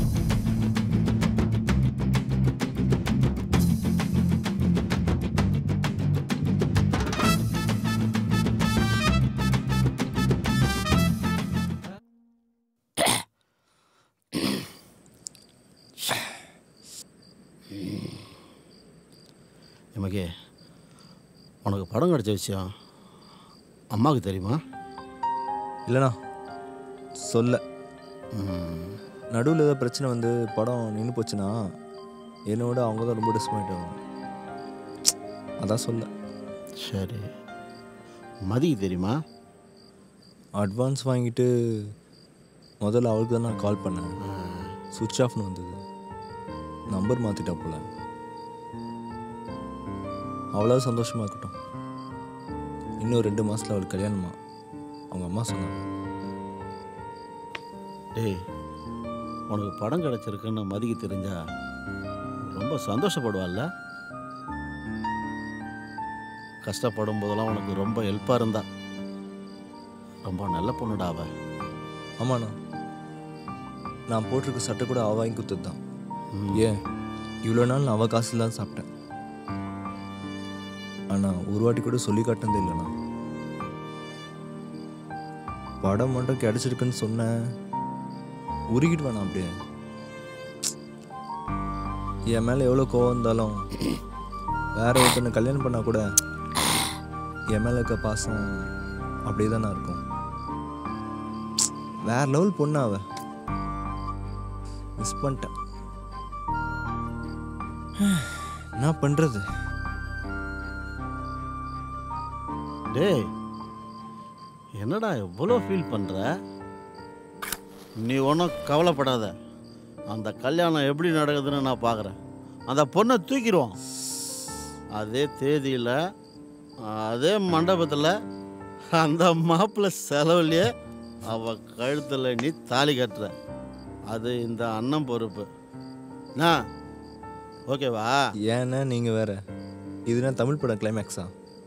எமகே உனக்கு படம் கிடைச்ச விஷயம் அம்மாவுக்கு தெரியுமா இல்லைண்ணா சொல்ல நடுவில் ஏதோ பிரச்சனை வந்து படம் நின்று போச்சுன்னா என்னோட அவங்க தான் ரொம்ப டிசப்பாயிண்ட் ஆகும் அதான் சொல்ல சரி மதிக்கு தெரியுமா அட்வான்ஸ் வாங்கிட்டு முதல்ல அவளுக்கு தான் நான் கால் பண்ணேன் சுவிட்ச் ஆஃப்னு வந்தது நம்பர் மாற்றிட்டா போல அவ்வளோ சந்தோஷமாக இருக்கட்டும் இன்னும் ரெண்டு மாதத்தில் அவளுக்கு கல்யாணமா அவங்க அம்மா சொன்னாங்க டேய் உனக்கு படம் கிடைச்சிருக்குன்னு மதிக்கு தெரிஞ்சா ரொம்ப சந்தோஷப்படுவாள்ல கஷ்டப்படும் போதெல்லாம் உனக்கு ரொம்ப ஹெல்ப்பாக இருந்தா ரொம்ப நல்ல பொண்ணுடா அவ ஆமாண்ணா நான் போட்டிருக்க சட்டை கூட அவ வாங்கி கொடுத்தது தான் ஏன் இவ்வளோ நாள் நான் அவ காசுல தான் சாப்பிட்டேன் ஆனால் ஒரு வாட்டி கூட சொல்லி காட்டினதே இல்லைண்ணா படம் மட்டும் கிடைச்சிருக்குன்னு சொன்னேன் உருகிட்டு வேணாம் அப்படியே என் மேலே எவ்வளோ கோவம் இருந்தாலும் வேற ஒருத்தனை கல்யாணம் பண்ணால் கூட என் மேலே இருக்க பாசம் அப்படியே தானே இருக்கும் வேற லெவல் பொண்ணு அவ மிஸ் பண்ணிட்டேன் என்ன பண்ணுறது டேய் என்னடா எவ்வளோ ஃபீல் பண்ணுற நீ ஒன்றும் கவலைப்படாத அந்த கல்யாணம் எப்படி நடக்குதுன்னு நான் பார்க்குறேன் அந்த பொண்ணை தூக்கிடுவோம் அதே தேதியில் அதே மண்டபத்தில் அந்த மாப்பிள்ளை செலவுலையே அவ கழுத்தில் நீ தாலி கட்டுற அது இந்த அண்ணன் பொறுப்பு நான் ஓகேவா ஏன்னா நீங்கள் வேற இதுனா தமிழ் படம் கிளைமேக்ஸா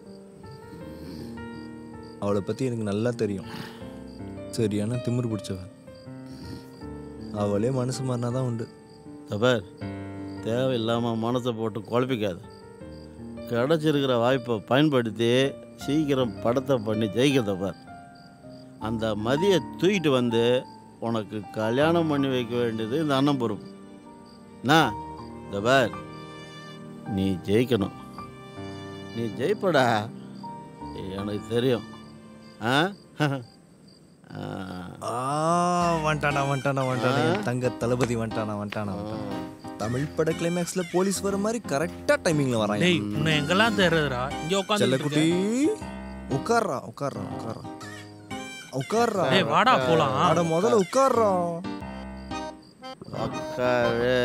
அவளை பற்றி எனக்கு நல்லா தெரியும் சரியான திமிரு பிடிச்சவ அவளே மனசு மாறினா தான் உண்டு தபர் தேவையில்லாமல் மனசை போட்டு குழப்பிக்காது கிடச்சிருக்கிற வாய்ப்பை பயன்படுத்தி சீக்கிரம் படத்தை பண்ணி ஜெயிக்க தபார் அந்த மதியை தூக்கிட்டு வந்து உனக்கு கல்யாணம் பண்ணி வைக்க வேண்டியது இந்த அண்ணன் பொறுப்பு நான் இந்த பார் நீ ஜெயிக்கணும் நீ ஜெயிப்படா எனக்கு தெரியும் ஆ ஆ வந்துட்டானா வந்துட்டானா வந்துட்டானா என் தங்க தளபதி வந்துட்டானா வந்துட்டானா வந்துட்டானா. தமிழ் பட கிளைமேக்ஸ்ல போலீஸ் வர மாதிரி கரெக்டா டைமிங்ல வரான் டேய் உன்னை எங்கெல்லாம் தேடுறதுடா இங்கே உட்காந்து செல்லக்குட்டி உட்கார்றா உட்கார்றா உட்கார்றா உட்கார்றா டேய், வாடா போலாம். அட முதல்ல உட்கார்றா உட்காரு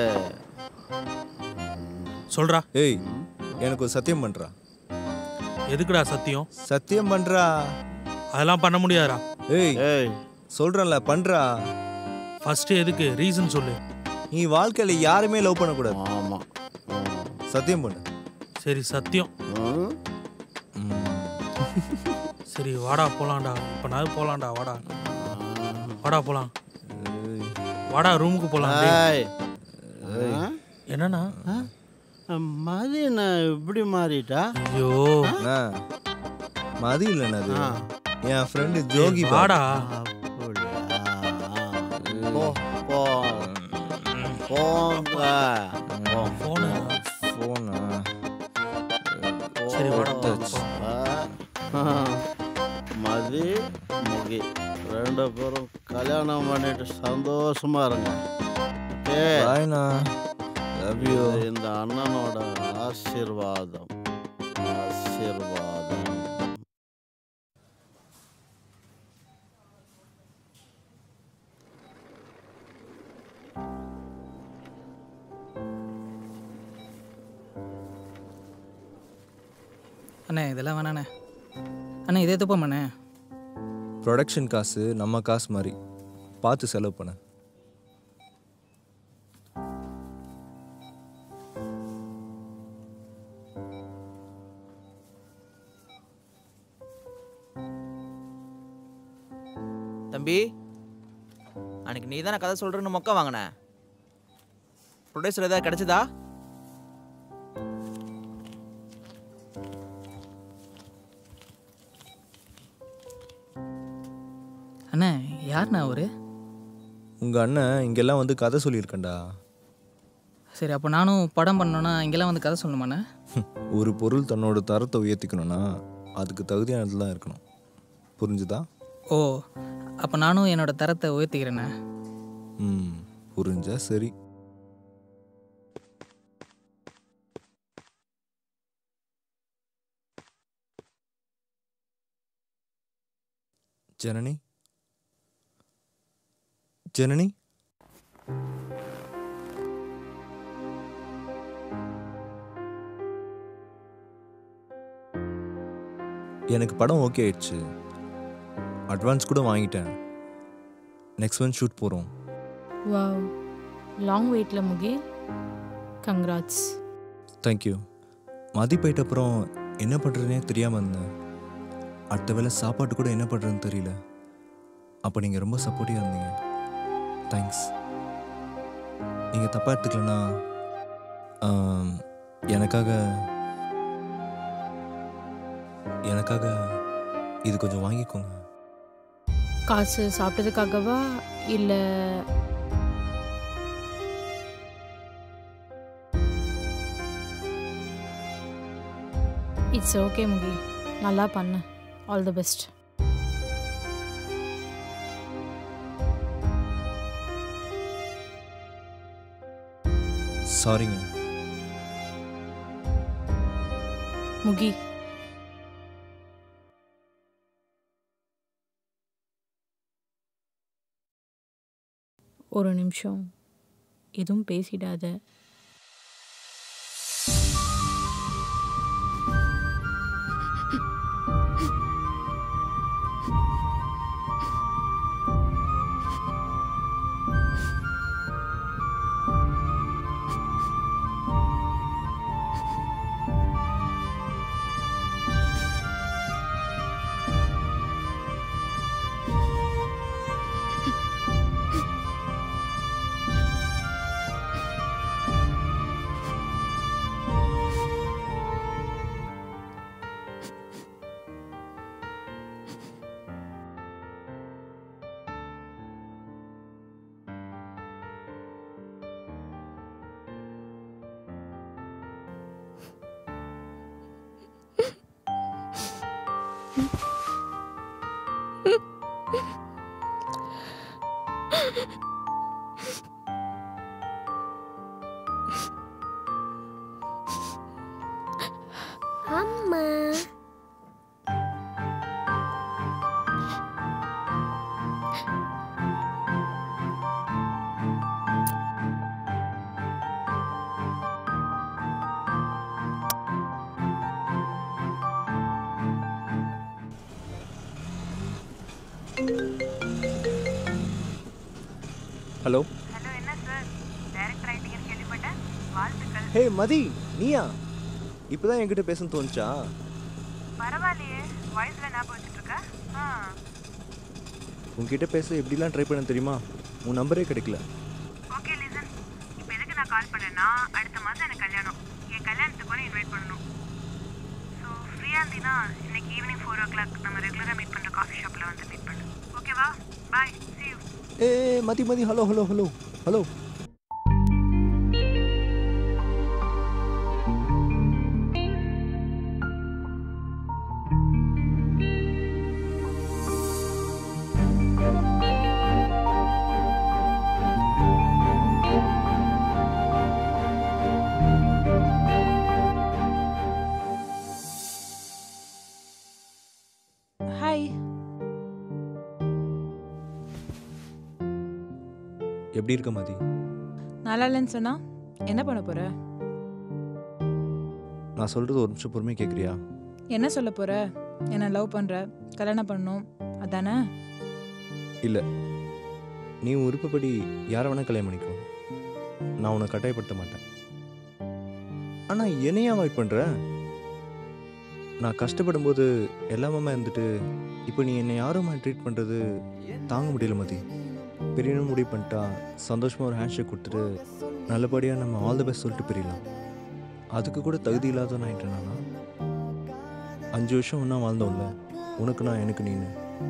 சொல்றா ஏய் எனக்கு ஒரு சத்தியம் பண்றா எதுக்குடா சத்தியம் சத்தியம் பண்றா அதெல்லாம் பண்ண முடியாதுடா ஏய் ஏய் சொல்றேன்ல பண்றா ஃபர்ஸ்ட் எதுக்கு ரீசன் சொல்லு நீ வாழ்க்கையில யாருமே லவ் பண்ண கூடாது ஆமா சத்தியம் பண்ணு சரி சத்தியம் சரி வாடா போலாம்டா இப்போ நான் போலாம்டா வாடா வாடா போலாம் வாடா ரூமுக்கு போலாம் டேய். ஏய். என்னண்ணா மதி நான் இப்படி மாறிட்டா ஐயோ அண்ணா, மதி இல்லைண்ணா அது என் ஃப்ரெண்டு ஜோகி பா. வாடா போ போ போங்க போனு போனா சரி வாடா மதி முகி ரெண்டு பேரும் கல்யாணம் பண்ணிட்டு சந்தோஷமா இருங்க ஓகே பாய்ண்ணா லவ் யூ இது இந்த அண்ணனோட ஆசீர்வாதம் ஆசீர்வாதம் அண்ணே இதெல்லாம் வேணாண்ணே அண்ணே இதே தப்பா அண்ணே ப்ரொடக்ஷன் காசு நம்ம காசு மாதிரி பார்த்து செலவு பண்ண தம்பி அன்னைக்கு நீ தானே கதை சொல்கிறேன்னு மொக்க வாங்கின ப்ரொடியூசர் ஏதாவது கிடைச்சதா அண்ணே யாருண்ணா அவரு உங்க அண்ணன் இங்கெல்லாம் வந்து கதை சொல்லியிருக்கேன்டா சரி அப்போ நானும் படம் பண்ணணும்னா இங்கெல்லாம் வந்து கதை சொல்லணுமாண்ணே ஒரு பொருள் தன்னோட தரத்தை உயர்த்திக்கணும்னா அதுக்கு தகுதியானது தான் இருக்கணும் புரிஞ்சுதா ஓ அப்போ நானும் என்னோட தரத்தை உயர்த்திக்கிறேண்ணே ம் புரிஞ்சா சரி ஜனனி ஜனனி எனக்கு படம் ஓகே ஆயிடுச்சு அட்வான்ஸ் கூட வாங்கிட்டேன் நெக்ஸ்ட் மந்த் ஷூட் போகிறோம் வாவ் லாங் வெயிட்டில் முகி கங்க்ராட்ஸ் தேங்க்யூ மதி போயிட்ட அப்புறம் என்ன பண்ணுறதுனே தெரியாமல் இருந்தேன் அடுத்த வேளை சாப்பாட்டு கூட என்ன பண்ணுறதுன்னு தெரியல அப்போ நீங்கள் ரொம்ப சப்போர்ட்டிவாக இருந்தீங்க தேங்க்ஸ் நீங்கள் தப்பாக எடுத்துக்கலனா ஆம், எனக்காக எனக்காக இது கொஞ்சம் வாங்கிக்கோங்க காசு சாப்பிட்டதுக்காகவா இல்லை இட்ஸ் ஓகே முகி நல்லா பண்ணு ஆல் தி பெஸ்ட் சாரிங்க முகி ஒரு நிமிஷம் எதுவும் பேசிடாத அம்மா ஹலோ ஹலோ என்ன சார் டைரக்டர் ஆயிட்டீங்கன்னு கேள்விப்பட்டேன் வாழ்த்துக்கள் ஹே மதி நீயா இப்போதான் என்கிட்ட பேசணும்னு தோணுச்சா பரவாயில்லையே வாய்ஸ்ல ஞாபகம் வச்சுட்டு இருக்க ஆ உன்கிட்ட பேச எப்படிலாம் ட்ரை பண்ண தெரியுமா உன் நம்பரே கிடைக்கல ஓகே லிசன் இப்போ எதுக்கு நான் கால் பண்ணேன்னா அடுத்த மாதம் எனக்கு கல்யாணம் என் கல்யாணத்துக்கு கூட இன்வைட் பண்ணணும் ஸோ ஃப்ரீயாக இருந்தீங்கன்னா இன்னைக்கு ஈவினிங் ஃபோர் ஓ கிளாக் நம்ம ரெகுலராக மீட் பண்ணுற காஃபி ஷாப்பில் வந்து மீட் பண்ணு ஓகேவா பாய் see you ஏ ஏ, Mathi Mathi hello hello hello hello hi எப்படி இருக்க மதி நல்லா இல்லைன்னு சொன்னா என்ன பண்ண போற நான் சொல்கிறது ஒரு நிமிஷம் பொறுமையாக கேட்குறியா என்ன சொல்ல போற என்ன லவ் பண்ற கல்யாணம் பண்ணணும் அதானே இல்லை நீ உன் விருப்பப்படி யாரை வேணால் கல்யாணம் பண்ணிக்கோ நான் உன்னை கட்டாயப்படுத்த மாட்டேன் ஆனால் என்னையா அவாய்ட் பண்ணுற நான் கஷ்டப்படும் போது எல்லாமே இருந்துட்டு இப்போ நீ என்னை யாரும் ட்ரீட் பண்ணுறது தாங்க முடியல மதி பெரியனும் முடிவு பண்ணிட்டா சந்தோஷமாக ஒரு ஹேண்ட் ஷேக் கொடுத்துட்டு நல்லபடியாக நம்ம ஆல் த பெஸ்ட் சொல்லிட்டு பிரியலாம் அதுக்கு கூட தகுதி இல்லாதவன் ஆயிட்டேன் நானா அஞ்சு வருஷம் ஒன்றா வாழ்ந்தோம்ல உனக்கு நான் எனக்கு நீனு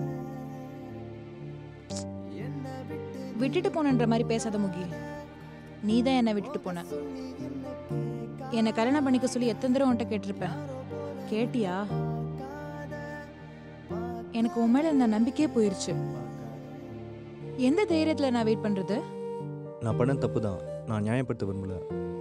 விட்டுட்டு போனன்ற மாதிரி பேசாத முகி நீ தான் என்னை விட்டுட்டு போன என்னை கல்யாணம் பண்ணிக்க சொல்லி எத்தனை தடவை உன்கிட்ட கேட்டிருப்பேன் கேட்டியா எனக்கு உன் மேல இருந்த நம்பிக்கையே போயிருச்சு எந்த தைரியத்துல நான் வெயிட் பண்றது நான் பண்ண தப்பு தான் நான் நியாயப்படுத்த விரும்பல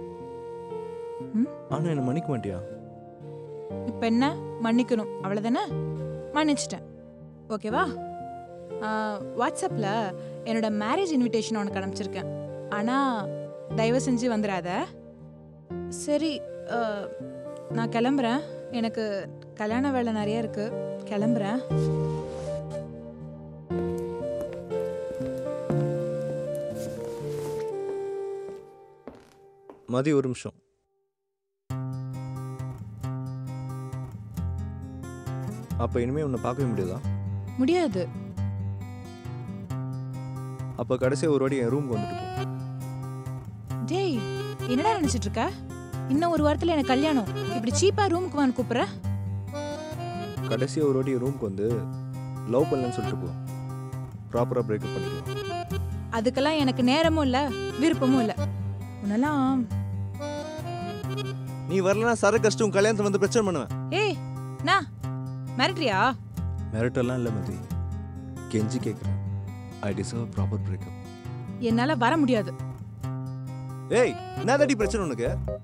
ஆனால் என்னை மன்னிக்க மாட்டியா இப்ப என்ன மன்னிக்கணும் அவ்வளவுதானே மன்னிச்சிட்டேன் ஓகேவா வாட்ஸ்அப்பில் என்னோட மேரேஜ் இன்விடேஷன் உனக்கு அனுப்பிச்சிருக்கேன் ஆனால் தயவு செஞ்சு வந்துடாத சரி ஆ, நான் கிளம்புறேன் எனக்கு கல்யாண வேலை நிறைய இருக்கு கிளம்புறேன் மதி ஒரு நிமிஷம் அப்போ இனிமேல் உன்னை பார்க்கவே முடியாதா முடியாது அப்போ கடைசியாக ஒரு வாட்டி என் ரூமுக்கு வந்துட்டு போ டேய் என்னடா நினைச்சிட்டு இருக்க இன்னும் ஒரு வாரத்துல எனக்கு கல்யாணம் இப்படி சீப்பா ரூமுக்கு வான்னு கூப்பிடுற கடைசியாக ஒரு வாட்டி என் ரூமுக்கு வந்து லவ் பண்ணலன்னு சொல்லிட்டு போ ப்ராப்பராக பிரேக்கப் பண்ணிக்கலாம் அதுக்கெல்லாம் எனக்கு நேரமும் இல்ல விருப்பமும் இல்ல உன்னெல்லாம் நீ வரலனா சர கஷ்டம் கல்யாணத்தில் வந்து பிரச்சனை பண்ணுவேன் ஏய் நான் மிரட்டுறியா மிரட்டெல்லாம் இல்லை மதி கெஞ்சி கேட்குறேன் ஐ டிசர்வ் ப்ராப்பர் பிரேக்கப் என்னால வர முடியாது ஏய் என்னதாடி பிரச்சனை உனக்கு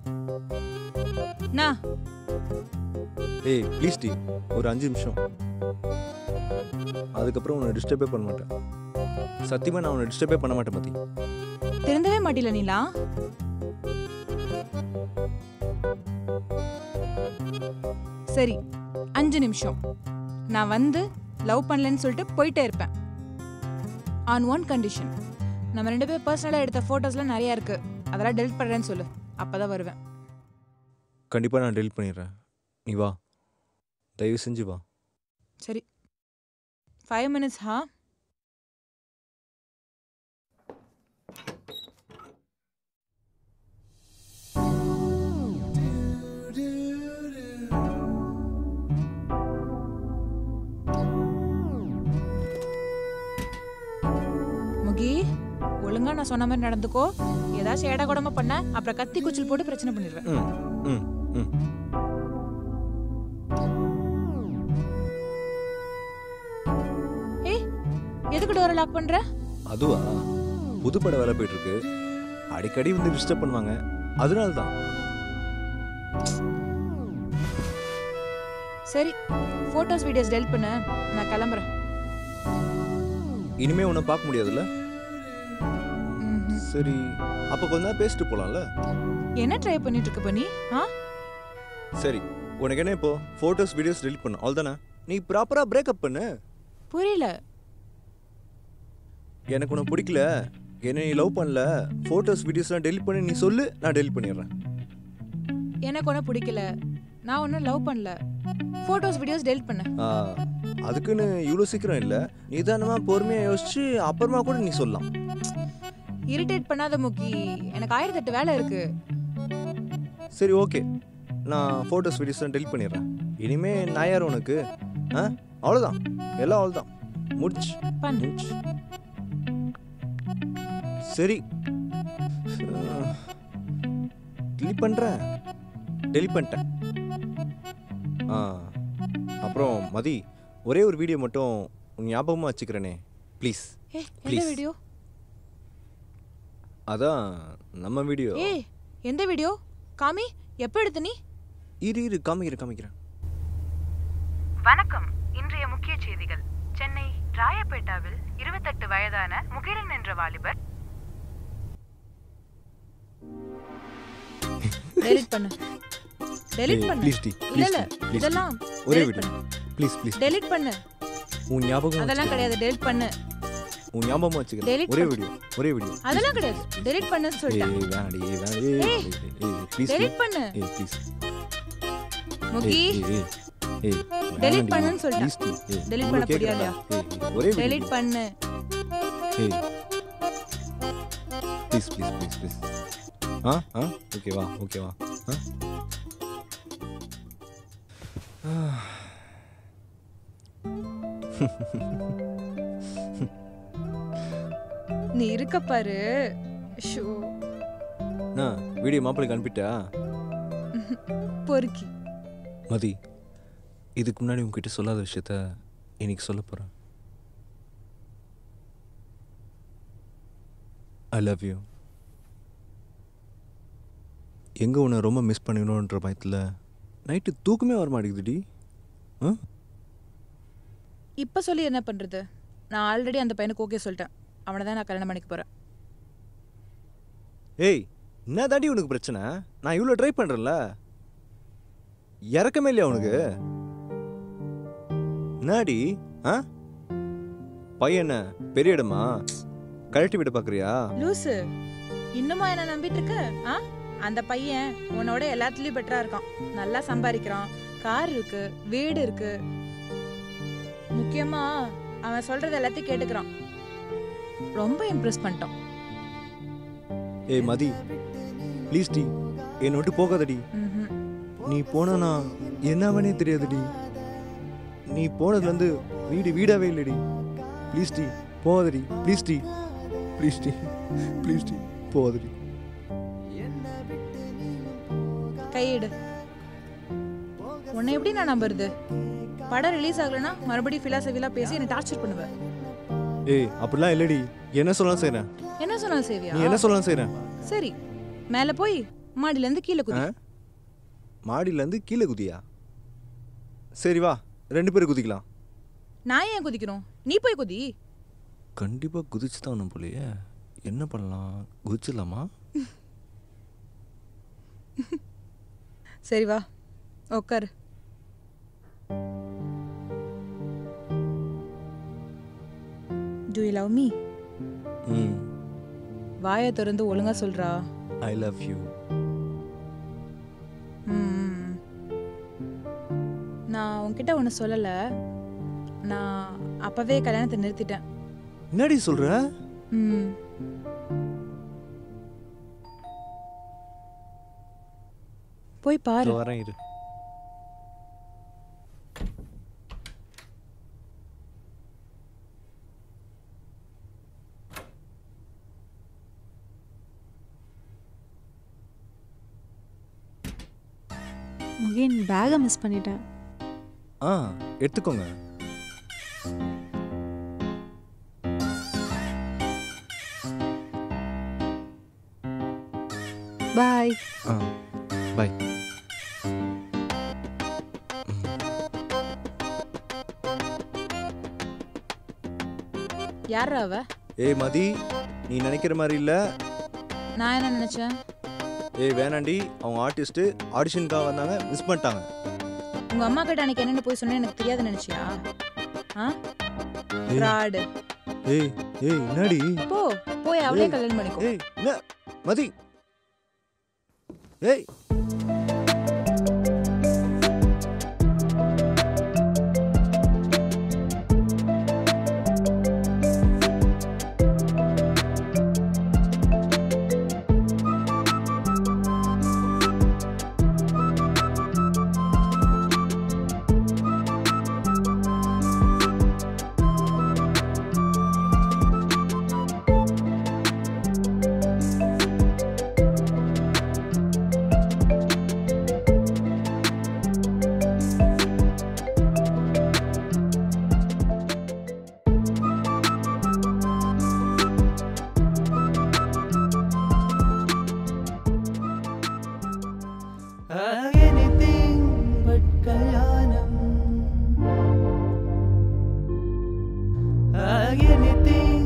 நான் ஏய் ப்ளீஸ் டி ஒரு அஞ்சு நிமிஷம் அதுக்கப்புறம் உன்னை டிஸ்டர்பே பண்ண மாட்டேன் சத்தியமாக நான் உன்னை டிஸ்டர்பே பண்ண மாட்டேன் மதி திருந்தவே மாட்டில நீலா சரி அஞ்சு நிமிஷம் நான் வந்து லவ் பண்ணலன்னு சொல்லிட்டு போயிட்டே இருப்பேன் ஆன் ஒன் கண்டிஷன் நம்ம ரெண்டு பேர் பர்சனலாக எடுத்த ஃபோட்டோஸ்லாம் நிறையா இருக்கு அதெல்லாம் டெலிட் பண்ணுறேன்னு சொல்லு அப்பதான் வருவேன் கண்டிப்பாக நான் டெலிட் பண்ணிடுறேன் நீ வா தயவு செஞ்சு வா சரி ஃபைவ் மினிட்ஸ் ஹா முகி ஒழுங்கா நான் சொன்ன மாதிரி நடந்துக்கோ ஏதாச்சும் ஏடா கூடமா பண்ண அப்புறம் கத்தி குச்சில் போட்டு பிரச்சனை பண்ணிடுவேன் ம் ம் ம் எதுக்கு டோரை லாக் பண்ற அதுவா புது படம் வேலை போயிட்டு இருக்கு அடிக்கடி வந்து டிஸ்டர்ப் பண்ணுவாங்க அதனால தான் சரி ஃபோட்டோஸ் வீடியோஸ் டெலிட் பண்ணு நான் கிளம்புறேன் இனிமே உன்னை பார்க்க முடியாதுல்ல சரி அப்ப கொஞ்ச நேரம் பேசிட்டு போலாம்ல என்ன ட்ரை பண்ணிட்டு இருக்க பண்ணி ஆ சரி உனக்கு என்ன இப்போ ஃபோட்டோஸ் வீடியோஸ் டெலிட் பண்ணு அவ்வளோதானே நீ ப்ராப்பரா பிரேக்கப் பண்ணு புரியல எனக்கு உனக்கு பிடிக்கல என்ன நீ லவ் பண்ணல ஃபோட்டோஸ் வீடியோஸ்லாம் டெலிட் பண்ணி நீ சொல்லு நான் டெலிட் பண்ணிடுறேன் எனக்கு ஒன்றும் பிடிக்கல நான் ஒன்றும் லவ் பண்ணல ஃபோட்டோஸ் வீடியோஸ் டெலிட் பண்ணு ஆ, அதுக்குன்னு இவ்வளோ சீக்கிரம் இல்லை நிதானமாக பொறுமையாக யோசிச்சு அப்புறமா கூட நீ சொல்லலாம் இரிட்டேட் பண்ணாத முக்கி எனக்கு ஆயிரத்தெட்டு வேலை இருக்கு சரி ஓகே நான் ஃபோட்டோஸ் வீடியோஸ்லாம் டெலிட் பண்ணிடுறேன் இனிமே நான் யார் உனக்கு ஆ அவ்வளோதான் எல்லாம் அவ்வளோதான் முடிச்சு பண்ணு முடிச்சு சரி டெலிட் பண்ணுறேன் டெலிட் பண்ணிட்டேன் ஆ அப்புறம் மதி ஒரே ஒரு வீடியோ மட்டும் உன் ஞாபகமாக வச்சுக்கிறேனே ப்ளீஸ் ஏ எந்த ப்ளீஸ் வீடியோ அதான் நம்ம வீடியோ ஏய் எந்த வீடியோ காமி எப்போ எடுத்த நீ இரு இரு காமிக்கிறேன் காமிக்கிறேன் வணக்கம் இன்றைய முக்கிய செய்திகள் சென்னை ராயப்பேட்டாவில் இருபத்தெட்டு வயதான முகிலன் என்ற வாலிபர் டெலிட் பண்ணு டெலிட் ஏய், பண்ணு please டி, இல்ல please இல்ல டி, please டி. இதெல்லாம் ஒரே delete வீடியோ பண்ணு. ப்ளீஸ் ப்ளீஸ் டெலிட் பண்ணு உன் ஞாபகம் அதெல்லாம் வச்சுக்கிறேன். கிடையாது டெலிட் பண்ணு உன் ஞாபகமா வச்சுக்கிறேன் Delete ஒரே பண்ணு. வீடியோ ஒரே வீடியோ அதெல்லாம் கிடையாது டெலிட் பண்ணுன்னு ஏய் சொல்லிட்டேன் வேணாடி ஏய் வேணாடி ஏய் ஏய், ஏய் ப்ளீஸ் delete பண்ணு. ஏய் ப்ளீஸ் முகி ஏய் ஏய் டெலிட் பண்ணுன்னு சொல்லிட்டேன் சொல்லிட்டேன் டெலிட் பண்ண புரியாதா ஒரே வீடியோ டெலிட் பண்ணு ஏய் ப்ளீஸ் ப்ளீஸ் ப்ளீஸ் ப்ளீஸ் ஆ ஆ ஓகேவா ஓகேவா ஆ நீ இருக்க பாரு ஷோ நான் வீடியோ மாப்பிளைக்கு அனுப்பிட்டா பொறுக்கி மதி இதுக்கு முன்னாடி உங்ககிட்ட சொல்லாத விஷயத்த இன்னைக்கு சொல்ல போகிறேன் ஐ லவ் யூ எங்கே உன்னை ரொம்ப மிஸ் பண்ணிக்கணுன்ற பயத்தில் நைட்டு தூக்கமே வர மாட்டேங்குதுடி ஆ இப்போ சொல்லி என்ன பண்ணுறது நான் ஆல்ரெடி அந்த பையனுக்கு ஓகே சொல்லிட்டேன் அவனை தான் நான் கல்யாணம் பண்ணிக்க போகிறேன் ஏய் என்ன தாண்டி உனக்கு பிரச்சனை நான் இவ்வளோ ட்ரை பண்ணுறேன்ல இறக்கமே இல்லையா உனக்கு என்னடி ஆ பையன் என்ன பெரிய இடமா கழட்டி விட பார்க்குறியா லூசு இன்னுமா என்ன நம்பிட்டு இருக்க ஆ அந்த பையன் உன்னோட எல்லாத்துலயும் பெட்டரா இருக்கான் நல்லா சம்பாதிக்கிறான் கார் இருக்கு வீடு இருக்கு முக்கியமா அவன் சொல்றது எல்லாத்தையும் கேட்டுக்கிறான் ரொம்ப இம்ப்ரெஸ் பண்ணிட்டான் ஏய் மதி ப்ளீஸ் டி என்னை விட்டு போகாதடி ம்ஹும். நீ போனா என்னவனே தெரியாதுடி நீ போனதுலேருந்து வீடு வீடாவே இல்லடி ப்ளீஸ் டி போகாதடி ப்ளீஸ் டி ப்ளீஸ் டி ப்ளீஸ் டி போகாதடி கையெடு உன்னை எப்படி நான் நம்புறது படம் ரிலீஸ் ஆகலைன்னா மறுபடியும் ஃபிலாசபிலாம் பேசி என்னை டார்ச்சர் பண்ணுவேன் ஏய் அப்படிலாம் இல்லடி என்ன சொல்லலாம் செய்கிறேன் என்ன சொன்னாலும் சேவியா நீ என்ன சொல்லலாம் செய்கிறேன் சரி மேலே போய் மாடியில இருந்து கீழே குதி மாடியிலேருந்து கீழே குதியா சரி வா ரெண்டு பேரும் குதிக்கலாம் நான் ஏன் குதிக்கணும் நீ போய் குதி கண்டிப்பாக குதிச்சு தான் ஒன்றும் போலையே என்ன பண்ணலாம் குதிச்சிடலாமா சரி வா உட்காரு டு யூ லவ் மீ ம் வாயை திறந்து ஒழுங்கா சொல்றா ஐ லவ் யூ ம். நான் உன்கிட்ட ஒன்று சொல்லலை நான் அப்பவே கல்யாணத்தை நிறுத்திட்டேன் என்னடி சொல்கிற ம் போய் பாரு வரேன் இரு முகேன் பேகை மிஸ் பண்ணிட்டேன் ஆ எடுத்துக்கோங்க பாய் ஆ பாய் யாரா அவ ஏய் மதி நீ நினைக்கிற மாதிரி இல்லை நான் என்ன நினைச்சேன் ஏய் வேணாண்டி அவங்க ஆர்டிஸ்ட்டு ஆடிஷனுக்காக வந்தாங்க மிஸ் பண்ணிட்டாங்க உங்க அம்மா கிட்ட அன்னைக்கு என்னென்ன போய் சொன்னேன்னு எனக்கு தெரியாது நினைச்சியா ஆ ஏய். ஃப்ராடு ஏய் ஏய் என்னடி போ போய் அவளே ஏய், கல்யாணம் பண்ணிக்கோ ஏய் என்ன மதி ஏய் anything but kalyanam anything